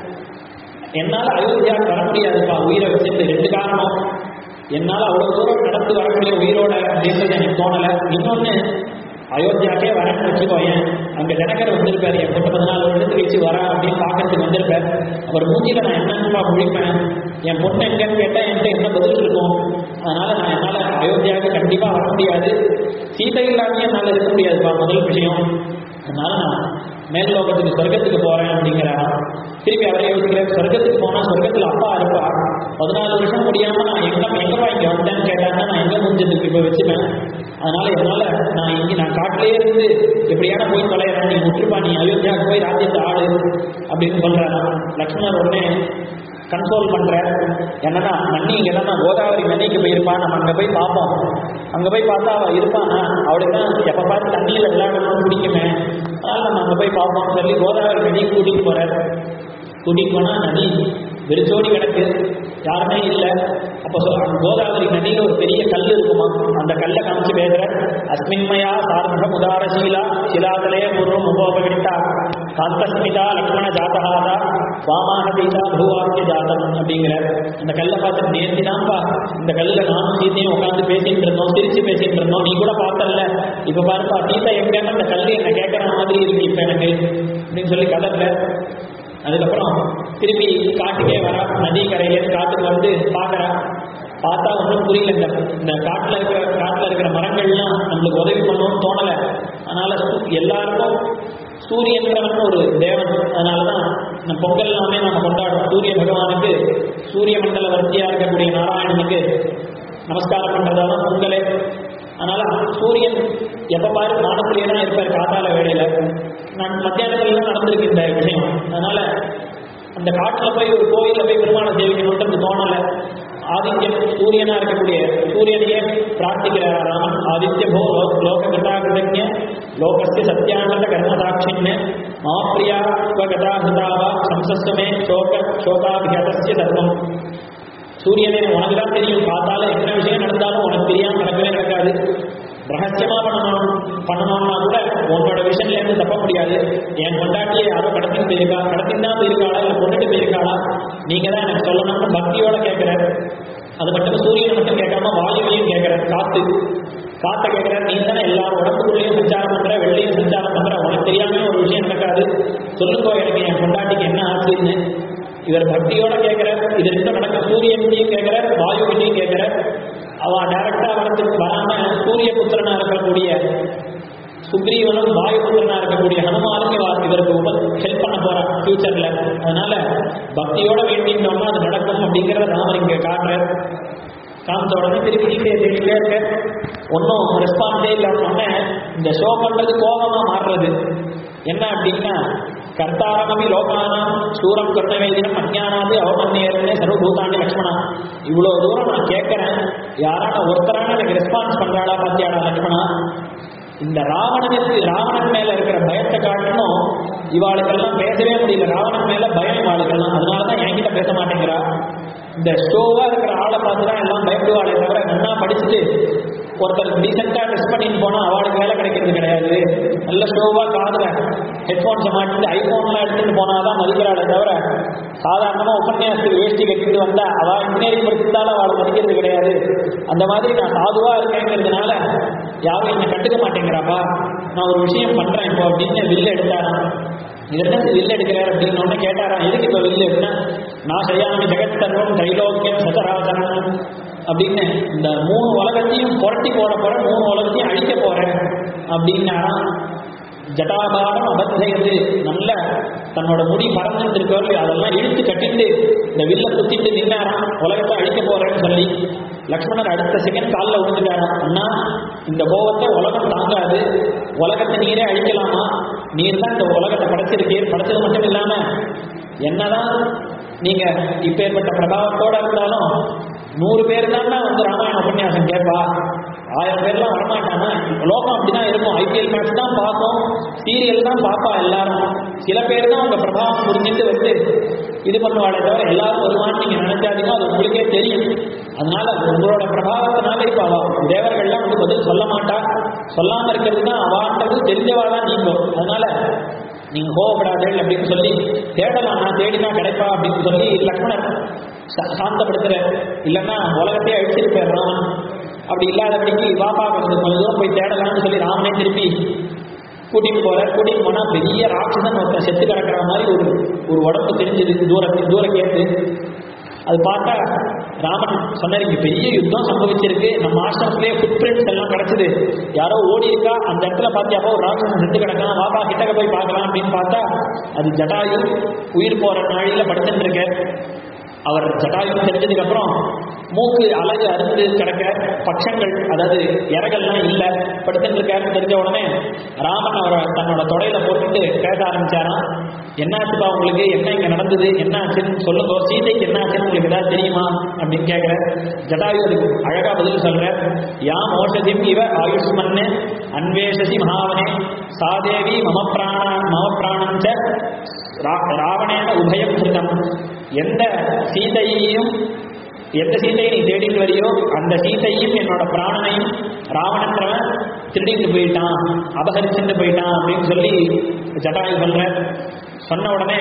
என்னால அயோத்தியா வர முடியாதுப்பா உயிரை வச்சுட்டு ரெண்டு காரணம் என்னால அவ்வளவு தூரம் நடந்து வரக்கூடிய உயிரோட அப்படின்றது எனக்கு தோணல இன்னொன்னு அயோத்தியாக்கே வரேன்னு வச்சுக்கோயேன் அங்க ஜனகர் வந்திருப்பாரு என் பொண்ணு பதினாலு வருடத்துக்கு வச்சு வரா அப்படின்னு பார்க்கறதுக்கு வந்திருப்பார் அவர் மூஞ்சில நான் என்னன்னுப்பா முழிப்பேன் என் பொண்ணு எங்கன்னு கேட்டா என்கிட்ட என்ன பதில் இருக்கும் அதனால நான் என்னால அயோத்தியாவுக்கு கண்டிப்பா வர முடியாது சீதை இல்லாமையே என்னால இருக்க முடியாதுப்பா முதல் விஷயம் அதனால நான் மேல் லோகத்துக்கு சொர்க்கத்துக்கு போறேன் அப்படிங்கிறா திருப்பி அவரே யோசிக்கிறார் சொர்க்கத்துக்கு போனா சொர்க்கத்துல அப்பா இருப்பா பதினாலு வருஷம் முடியாம நான் எங்க எங்கப்பா இங்க வந்தேன்னு கேட்டாங்கன்னா நான் எங்க முடிஞ்சதுக்கு இப்ப வச்சுப்பேன் அதனால என்னால நான் இங்க நான் காட்டிலே இருந்து எப்படியான போய் தொலைறேன் நீ முற்றுப்பா நீ அயோத்தியாவுக்கு போய் ராஜ்யத்தை ஆடு அப்படின்னு சொல்றாரு லக்ஷ்மணர் உடனே கன்சோல் பண்ற என்னன்னா நன்னி இங்க தான் கோதாவரி நதிக்கு போயிருப்பா நம்ம அங்க போய் பார்ப்போம் அங்க போய் பார்த்தா அவ இருப்பானா அவளுக்கு தான் எப்ப பார்த்து தண்ணியில விளையாடணும்னு பிடிக்குமே அதனால நம்ம அங்க போய் பார்ப்போம்னு சொல்லி கோதாவரி நதிக்கு கூட்டிட்டு போறாரு கூட்டிட்டு போனா நதி வெறிச்சோடி கிடக்கு யாருமே இல்லை அப்போ சொ- அந்த கோதாவரி நதியில ஒரு பெரிய கல் இருக்குமா அந்த கல்லை காமிச்சு பேசுற அஸ்மின்மயா சார்ந்த உதாரசீலா சிலாதலே பூர்வம் உபோபகிட்டா காந்தஸ்மிதா லக்ஷ்மண ஜாதகாதா வாமான சீதா பூவாக்கிய ஜாதம் அப்படிங்கிற அந்த கல்லை பார்த்து நேர்த்தி தான்ப்பா இந்த கல்லுல நானும் சீத்தையும் உட்காந்து பேசிட்டு இருந்தோம் சிரிச்சு பேசிட்டு இருந்தோம் நீ கூட பார்த்தல இப்ப பாருப்பா சீதா எங்கன்னு அந்த கல்லு என்ன கேட்கற மாதிரி இருக்கு இப்ப எனக்கு அப்படின்னு சொல்லி கதற அதுக்கப்புறம் திருப்பி காட்டுக்கே வரா நதி கரையில காட்டுக்கு வந்து பார்க்கறா பார்த்தா ஒன்றும் புரியல இந்த இந்த காட்டுல இருக்கிற காட்டுல இருக்கிற மரங்கள்லாம் நம்மளுக்கு உதவி பண்ணணும்னு தோணல அதனால சு- எல்லாருக்கும் சூரியன்றவன் ஒரு தேவன் அதனாலதான் இந்த பொங்கல் எல்லாமே நம்ம கொண்டாடுறோம் சூரிய பகவானுக்கு சூரிய மண்டல வர்த்தியா இருக்கக்கூடிய நாராயணனுக்கு நமஸ்காரம் பண்றதால பொங்கலே அதனால சூரியன் எப்ப பாரு வானத்திலேயே தான் இருப்பார் காத்தால வேளையில நான் மத்தியானத்துல தான் நடந்திருக்கு இந்த விஷயம் அதனால அந்த காட்டுல போய் ஒரு கோயில்ல போய் பெருமாளை சேவிக்கணும்ன்றது தோணல ஆதித்யன் சூரியனா இருக்கக்கூடிய சூரியனையே பிரார்த்திக்கிறார் ராமன் ஆதித்ய போ லோ- லோக கிருதாகிருதஜ லோகஸ்ய சத்யானந்த கர்மசாட்சின்னு மாப்பிரியா ஸ்வகதா ஹிதாவா சம்சஸ்வமே சோக சோகாபிகதஸ்ய தர்மம் சூரியனே உனக்கு தான் தெரியும் பார்த்தாலும் எத்தனை விஷயம் நடந்தாலும் உனக்கு தெரியாம நடக்கவே நடக்காது ரகசியமா பண்ணணும் பண்ணணும்னா கூட உன்னோட விஷன்ல இருந்து தப்ப முடியாது என் கொண்டாட்டியை யாரோ கடத்தின்னு போயிருக்கா கடத்தின்னு தான் போயிருக்காளா இல்ல கொண்டுட்டு போயிருக்காளா நீங்க தான் எனக்கு சொல்லணும்னு பக்தியோட கேட்கிற அது மட்டும் சூரியனை மட்டும் கேட்காம வாயுவையும் கேட்கிற காத்து காத்த கேட்கிற நீ தானே எல்லாரும் உடம்புக்குள்ளேயும் சஞ்சாரம் பண்ற வெள்ளையும் சஞ்சாரம் பண்ற உனக்கு தெரியாம ஒரு விஷயம் நடக்காது சொல்லுங்க எனக்கு என் கொண்டாட்டிக்கு என்ன ஆச்சுன்னு இவர் பக்தியோட கேட்கிறார் இது ரெண்டும் நடக்க சூரியன்கிட்டையும் கேட்கிறார் வாயுகிட்டையும் கேட்கிறார் அவ டைரக்டா வரத்துக்கு வராம சூரிய புத்திரனா இருக்கக்கூடிய சுக்ரீவனும் வாயு புத்திரனா இருக்கக்கூடிய ஹனுமானும் இவ இவருக்கு உப ஹெல்ப் பண்ண போறான் ஃபியூச்சர்ல அதனால பக்தியோட வேண்டிட்டோம்னா அது நடக்கும் அப்படிங்கிறத ராமர் இங்க காட்டுறார் காமிச்ச உடனே திருப்பி சீதையை தேடிட்டே இருக்க ஒன்றும் ரெஸ்பான்ஸே இல்லாம இந்த ஷோ பண்றது கோபமா மாறுறது என்ன அப்படின்னா கர்த்தாரமபி லோகானாம் சூரம் கர்ணவேதினம் அஞ்ஞானாது அவமன்யேரனே சர்வபூதாண்டி லக்ஷ்மணா இவ்வளோ தூரம் நான் கேட்கறேன் யாரான ஒருத்தரான எனக்கு ரெஸ்பான்ஸ் பண்றாளா பாத்தியாடா லக்ஷ்மணா இந்த ராவணனுக்கு ராவணன் மேல இருக்கிற பயத்தை காட்டணும் இவாளுக்கெல்லாம் பேசவே முடியல ராவணன் மேல பயம் இவாளுக்கெல்லாம் அதனாலதான் என்கிட்ட பேச மாட்டேங்கிறா இந்த ஷோவா இருக்கிற ஆளை பார்த்து தான் எல்லாம் பயப்படுவாளே தவிர நல்லா படிச்சுட்டு ஒருத்தர் டீசெண்டாக ட்ரெஸ் பண்ணிட்டு போனா அவளுக்கு வேலை கிடைக்கிறது கிடையாது நல்ல ஷோவா காதுல ஹெட்ஃபோன்ஸை மாட்டிட்டு ஐபோன்லாம் எடுத்துட்டு போனாதான் மதிக்கிறாளே தவிர சாதாரணமாக உபன்யாசத்துக்கு வேஷ்டி கட்டிட்டு வந்தா அவள் இன்ஜினியரிங் படிச்சிருந்தாலும் அவளை மதிக்கிறது கிடையாது அந்த மாதிரி நான் சாதுவா இருக்கேங்கிறதுனால யாரும் என்னை கட்டுக்க மாட்டேங்கிறாப்பா நான் ஒரு விஷயம் பண்றேன் இப்போ அப்படின்னு வில்ல எடுத்தாராம் இதென்ன வில்ல எடுக்கிறார் அப்படின்னு ஒன்று கேட்டாராம் எதுக்கு இப்போ வில்லு எடுத்தா நான் செய்யாமி ஜெகத் சர்வம் தைலோக்கியம் சதராசனம் அப்படின்னு இந்த மூணு உலகத்தையும் புரட்டி போட போறேன் மூணு உலகத்தையும் அழிக்க போறேன் அப்படின்னாராம் ஜட்டாபாரம் அபத்தியது நல்ல தன்னோட முடி பறந்துட்டு இருக்கவர்கள் அதெல்லாம் இழுத்து கட்டிட்டு இந்த வில்ல குத்திட்டு நின்னாராம் உலகத்தை அழிக்க போறேன்னு சொல்லி லக்ஷ்மணர் அடுத்த செகண்ட் காலில் விழுந்துட்டாராம் அண்ணா இந்த கோவத்தை உலகம் தாங்காது உலகத்தை நீரே அழிக்கலாமா நீர் தான் இந்த உலகத்தை படைச்சிருக்கீர் படைச்சது மட்டும் இல்லாம என்னதான் நீங்க இப்பேற்பட்ட பிரபாவத்தோட இருந்தாலும் நூறு பேர் தான் வந்து ராமாயண உபன்யாசம் கேட்பா ஆயிரம் பேர்லாம் வரமாட்டானா லோகம் அப்படிதான் இருக்கும் ஐபிஎல் மேட்ச் தான் பார்ப்போம் சீரியல் தான் பார்ப்பா எல்லாரும் சில பேர் தான் உங்க பிரபாவம் புரிஞ்சுட்டு வந்து இது பண்ணுவாளே தவிர எல்லாரும் வருவான்னு நீங்க நினைச்சாதீங்க அது உங்களுக்கே தெரியும் அதனால உங்களோட பிரபாவத்தினால இப்ப அவ தேவர்கள்லாம் வந்து பதில் சொல்ல மாட்டா சொல்லாம இருக்கிறது தான் அவான்றது தெரிஞ்சவா தான் நீங்க அதனால நீங்க கோவப்படாதீர்கள் அப்படின்னு சொல்லி தேடலாம் நான் தேடினா கிடைப்பா அப்படின்னு சொல்லி லக்ஷ்மணர் சா- சாந்தப்படுத்துற இல்லைன்னா உலகத்தையே அழிச்சிட்டு போயிடுறான் அப்படி இல்லாதபடிக்கு வாப்பா கொஞ்சம் கொஞ்சம் தூரம் போய் தேடலாம்னு சொல்லி ராமனே திருப்பி கூட்டிட்டு போற கூட்டிட்டு போனா பெரிய ராட்சசன் ஒருத்தன் செத்து கிடக்கிற மாதிரி ஒரு ஒரு உடம்பு தெரிஞ்சது தூரத்தில் தூர கேட்டு அது பார்த்தா ராமன் சொன்னார் இங்க பெரிய யுத்தம் சம்பவிச்சிருக்கு நம்ம ஆசிரமத்திலேயே ஃபுட் பிரிண்ட்ஸ் எல்லாம் கிடைச்சது யாரோ ஓடி இருக்கா அந்த இடத்துல பார்த்தியாப்போ ஒரு ராட்சசன் செத்து கிடக்கான் வாப்பா கிட்டக்க போய் பார்க்கலாம் அப்படின்னு பார்த்தா அது ஜட்டாயு உயிர் போற நாழியில படுத்துட்டு இருக்க அவர் ஜட்டாயு தெரிஞ்சதுக்கு அப்புறம் மூக்கு அழகு அறுந்து கிடக்க பட்சங்கள் அதாவது இறகெல்லாம் இல்லை படுத்துட்டு இருக்காருன்னு தெரிஞ்ச உடனே ராமன் அவரை தன்னோட தொடையில போட்டுட்டு பேச ஆரம்பிச்சாராம் என்னாச்சுப்பா உங்களுக்கு என்ன இங்க நடந்தது என்ன ஆச்சுன்னு சொல்லுங்க சீதைக்கு என்ன ஆச்சுன்னு உங்களுக்கு ஏதாவது தெரியுமா அப்படின்னு கேட்கிற ஜட்டாயு அதுக்கு அழகா பதில் சொல்ற யாம் ஓஷதிம் இவ ஆயுஷ்மன்னு அன்வேஷசி மகாவனே சாதேவி மம பிராண மம பிராணம் ச ரா- ராவணேன உபயம் கிருதம் எந்த சீதையையும் எந்த சீதையை நீ தேடிட்டு வரியோ அந்த சீதையும் என்னோட பிராணனையும் ராவணன்றவன் திருடிட்டு போயிட்டான் அபகரிச்சுட்டு போயிட்டான் அப்படின்னு சொல்லி ஜட்டாயு சொல்ற சொன்ன உடனே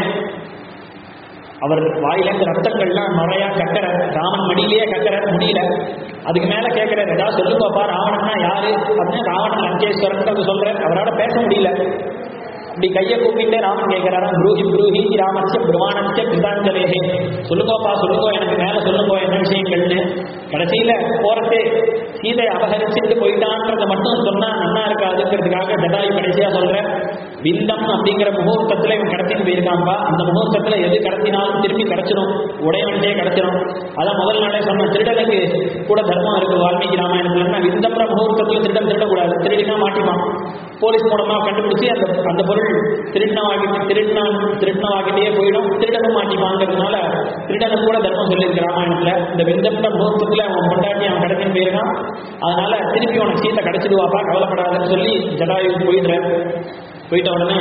அவர் வாயிலேருந்து ரத்தங்கள்லாம் நிறையா கக்கற ராமன் மடியிலேயே கக்கற முடியல அதுக்கு மேல கேட்கிறார் ஏதாவது சொல்லுங்கப்பா ராவணன்னா யாரு அப்படின்னு ராவணன் லங்கேஸ்வரன் சொல்றார் அவரால் பேச முடியல இப்படி கையை கூப்பிட்டு ராமன் கேட்கிறாராம் ப்ரூஹி ப்ரூஹி ராமச்ச பிரமாணச்ச கிருதாஞ்சலேஹே சொல்லுங்கோப்பா சொல்லுங்கோ எனக்கு மேல சொல்லுங்கோ என்ன விஷயங்கள்னு கடைசியில போறதே சீதை அபகரிச்சுட்டு போயிட்டான்றத மட்டும் சொன்னா நன்னா இருக்காதுங்கிறதுக்காக ஜடாயு கடைசியா சொல்றேன் விந்தம் அப்படிங்கிற முகூர்த்தத்துல இவன் கடத்தின்னு போயிருக்கான்பா அந்த முகூர்த்தத்துல எது கடத்தினாலும் திருப்பி கிடைச்சிடும் உடையவன்ட்டே கிடைச்சிடும் அதான் முதல் நாளே சொன்ன திருடனுக்கு கூட தர்மம் இருக்கு வால்மீகி ராமாயணத்துல விந்தம்ன்ற முகூர்த்தத்துல திருடன் திருடக்கூடாது திருடினா மாட்டிப்பான் போலீஸ் மூலமா கண்டுபிடிச்சு அந்த அந்த பொருள் திருடினவாகிட்டு திருடினா திருடினவாகிட்டே போயிடும் திருடனும் மாட்டிப்பாங்கிறதுனால திருடனுக்கு கூட தர்மம் சொல்லியிருக்கு ராமாயணத்துல இந்த விந்தம்ன்ற முகூர்த்தத்துல அவன் பொண்டாட்டி அவன் கடத்தின்னு போயிருக்கான் அதனால திருப்பி உனக்கு சீத்தை கிடைச்சிடுவாப்பா கவலைப்படாதுன்னு சொல்லி ஜடாயு போயிடுறேன் போயிட்ட உடனே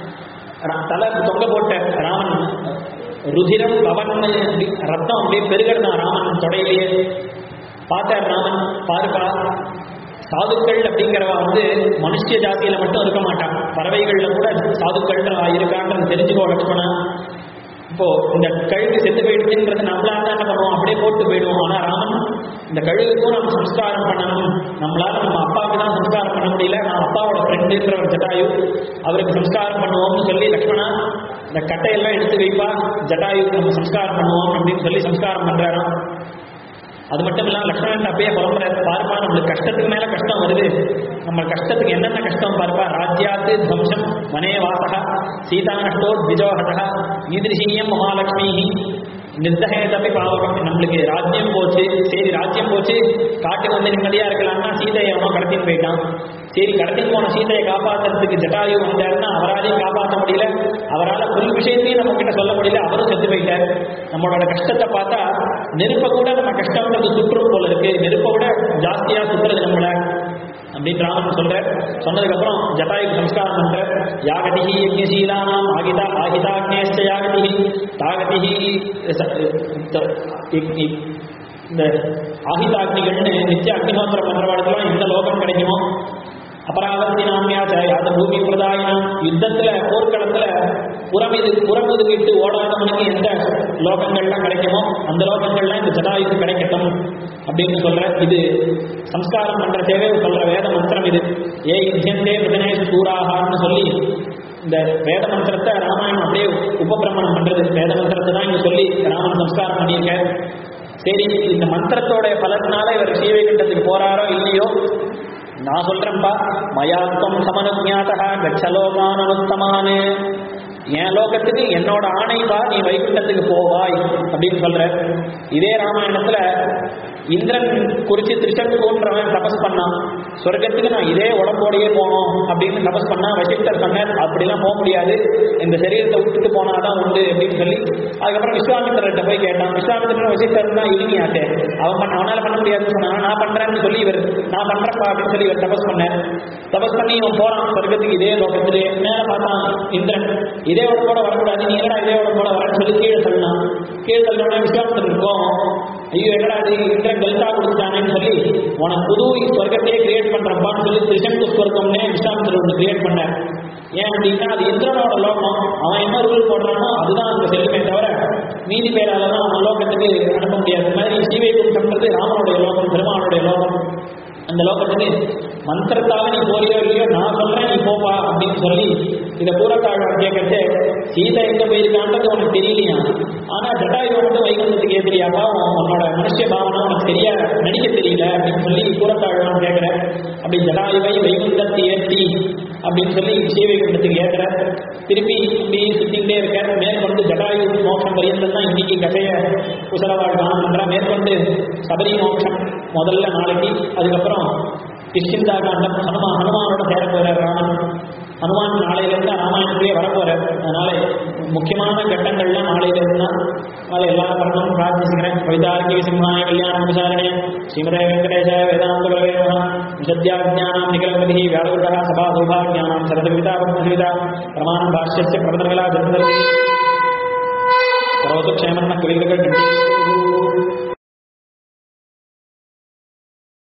ர- தலை தொங்க போட்ட ராமன் ருதிரம் பவன் அப்படி ரத்தம் அப்படியே பெருகிறதான் ராமன் தொடையிலேயே பார்த்தார் ராமன் பாருப்பா சாதுக்கள் அப்படிங்கிறவ வந்து மனுஷ ஜாதியில மட்டும் இருக்க மாட்டான் பறவைகள்ல கூட சாதுக்கள் இருக்கான்றது தெரிஞ்சுக்கோ லட்சுமணா இப்போ இந்த கழுகு செத்து போயிடுச்சுன்றது நம்மளால தான் என்ன பண்ணுவோம் அப்படியே போட்டு போயிடுவோம் ஆனா ராமன் இந்த கழுகுக்கும் நம்ம சம்ஸ்காரம் பண்ணணும் நம்மளால நம்ம அப்பாவுக்கு தான் சம்ஸ்காரம் பண்ண முடியல நான் அப்பாவோட ஃப்ரெண்டுன்ற ஒரு ஜட்டாயு அவருக்கு சம்ஸ்காரம் பண்ணுவோம்னு சொல்லி லக்ஷ்மணா இந்த கட்டையெல்லாம் எடுத்து வைப்பா ஜட்டாயுக்கு நம்ம சம்ஸ்காரம் பண்ணுவோம் அப்படின்னு சொல்லி சம்ஸ்காரம் பண்றாராம் அது மட்டும் இல்லாம லக்ஷ்மணன் அப்பயே புலம்புறாரு பாருப்பா நம்மளுக்கு கஷ்டத்துக்கு மேல கஷ்டம் வருது நம்ம கஷ்டத்துக்கு என்னென்ன கஷ்டம் பாருப்பா ராஜ்யாத்து துவம்சம் மனே வாசக சீதா நஷ்டோ திஜோஹதா ஈதிருஷீயம் மகாலட்சுமி நிர்தகேதப்பி பாவகம் நம்மளுக்கு ராஜ்யம் போச்சு சரி ராஜ்யம் போச்சு காட்டுக்கு வந்து நிம்மதியா இருக்கலாம்னா சீதையை அவன் கடத்தின்னு போயிட்டான் சரி கடத்தின்னு போன சீதையை காப்பாத்துறதுக்கு ஜட்டாயு வந்தாருன்னா அவராலையும் காப்பாற்ற முடியல அவரால் புல் விஷயத்தையும் நம்ம கிட்ட சொல்ல முடியல அவரும் செத்து போயிட்டார் நம்மளோட கஷ்டத்தை பார்த்தா நெருப்பை கூட நம்ம கஷ்டம்ன்றது சுற்றும் போல இருக்கு நெருப்பை விட ஜாஸ்தியா சுற்றுறது நம்மள அப்படின்னு ராமன் சொல்ற சொன்னதுக்கு அப்புறம் ஜட்டாயுக்கு நமஸ்காரம் பண்ற யாகதிஹி யஜ்ஞசீலானாம் ஆகிதா ஆகிதாக்னேஷ்ட யாகதிஹி தாகதிஹி ச- த- இக்- இக்- இந்த ஆகிதாக்னிகள்னு நித்திய அக்னிஹோத்திரம் பண்றவாடுக்கெல்லாம் எந்த லோகம் கிடைக்குமோ அபராவர்த்தி நாமியாச்ச யாத பூமி பிரதாயினம் யுத்தத்துல போர்க்களத்துல புறமிது புறமுதுகிட்டு ஓடாதவனுக்கு எந்த லோகங்கள்லாம் கிடைக்குமோ அந்த லோகங்கள்லாம் இந்த ஜடாயுக்கு கிடைக்கட்டும் அப்படின்னு சொல்ற இது சம்ஸ்காரம் பண்ற தேவை சொல்ற வேத மந்திரம் இது ஏ யுத்தியந்தே பிரதனேஷ் சூராகான்னு சொல்லி இந்த வேத மந்திரத்தை ராமாயணம் அப்படியே உபபிரமணம் பண்றது வேத மந்திரத்தை தான் இங்க சொல்லி ராமன் சம்ஸ்காரம் பண்ணியிருக்க சரி இந்த மந்திரத்தோட பலத்தினால இவர் ஸ்ரீவைகுண்டத்துக்கு போறாரோ இல்லையோ நான் சொல்றேன்ப்பா மயாத்வம் சமனுஜாதா கச்சலோகான் அனுத்தமானு என் லோகத்துக்கு என்னோட ஆணைப்பா நீ வைகுண்டத்துக்கு போவாய் அப்படின்னு சொல்ற இதே ராமாயணத்துல இந்திரன் குறிச்சு திருச்செங்கோன்றவன் தபஸ் பண்ணான் சொர்க்கத்துக்கு நான் இதே உடம்போடையே போகணும் அப்படின்னு தபஸ் பண்ணா வசிஷ்டர் சொன்னார் அப்படிலாம் போக முடியாது இந்த சரீரத்தை விட்டுட்டு போனாதான் உண்டு அப்படின்னு சொல்லி அதுக்கப்புறம் விஸ்வாமித்திரர்கிட்ட போய் கேட்டான் விஸ்வாமித்திரன் வசிஷ்டர் தான் இனிமையாச்சே அவன் பண்ண அவனால பண்ண முடியாதுன்னு சொன்னான் நான் பண்றேன்னு சொல்லி இவர் நான் பண்றப்பா அப்படின்னு சொல்லி இவர் தபஸ் பண்ணார் தபஸ் பண்ணி இவன் போறான் சொர்க்கத்துக்கு இதே லோகத்திலே மேல பார்த்தான் இந்திரன் இதே உடம்போட வரக்கூடாது நீ என்னடா இதே உடம்போட வரேன்னு சொல்லி கீழே தள்ளினான் கீழே தள்ளோட விஸ்வாமித்திரன் கோவம் ஐயோ என்னடா இது இந்திரன் கல்தா கொடுத்துட்டானேன்னு சொல்லி உனக்கு புது சொர்க்கத்தையே கிரியேட் பண்றப்பான்னு சொல்லி திருஷங்கு சொர்க்கம்னே விஸ்வாமித்திரன் ஒன்று கிரியேட் பண்ணார் ஏன் அப்படின்னா அது இந்திரனோட லோகம் அவன் என்ன ரூல் போடுறானோ அதுதான் அங்க செல்லுமே தவிர மீதி பேரால தான் அவன் லோகத்துக்கு அனுப்ப முடியாது இந்த மாதிரி ஸ்ரீவைகுண்டம்ன்றது ராமனுடைய லோகம் பெருமானுடைய லோகம் அந்த லோகத்துக்கு மந்திரத்தால நீ போறியோ இல்லையோ நான் சொல்றேன் நீ போப்பா அப்படின்னு சொல்லி இதை பூரத்தாழ்வார் கேட்கறது சீதை எங்க போயிருக்கான்றது உனக்கு தெரியலையா ஆனா ஜட்டாயு மட்டும் வைகுண்டத்துக்கு ஏத்திரியாப்பா உன்னோட மனுஷ பாவனை உனக்கு தெரியா நடிக்க தெரியல அப்படின்னு சொல்லி பூரத்தாழ்வான் கேட்கிற அப்படி ஜடாயுவை வைகுண்டத்தை ஏற்றி அப்படின்னு சொல்லி ஸ்ரீவைகுண்டத்துக்கு ஏத்துற திருப்பி இப்படி சுத்திக்கிட்டே இருக்க மேற்கொண்டு ஜடாயு மோட்சம் பரியந்தம் தான் இன்னைக்கு கதைய குசலவாழ் கானம் பண்றா மேற்கொண்டு சபரி மோட்சம் முதல்ல நாளைக்கு அதுக்கப்புறம் கிஷ்கிந்தா காண்டம் ஹனுமா ஹனுமானோட சேர போறார் ராமன் ஹனுமான் நாளையில இருந்து ராமாயணத்திலே வரப்போறார் அதனால முக்கியமான கட்டங்கள்லாம் நாளையில இருந்து தான் அதனால எல்லா வரணும் பிரார்த்திச்சுக்கிறேன் கவிதார்க்கி சிம்மாய கல்யாணம் விசாரணே ஸ்ரீமதே வெங்கடேஷ வேதாந்த பிரவேம விசத்யாஜானாம் நிகழபதி வியாழகுடா சபா சௌபாகியானாம் சரதவிதா பத்மசிவிதா பிரமாணம் பாஷ்யஸ்ய பிரபந்தகலா ஜந்தர்தி கரோது க்ஷேமன்ன கவிதர்கள்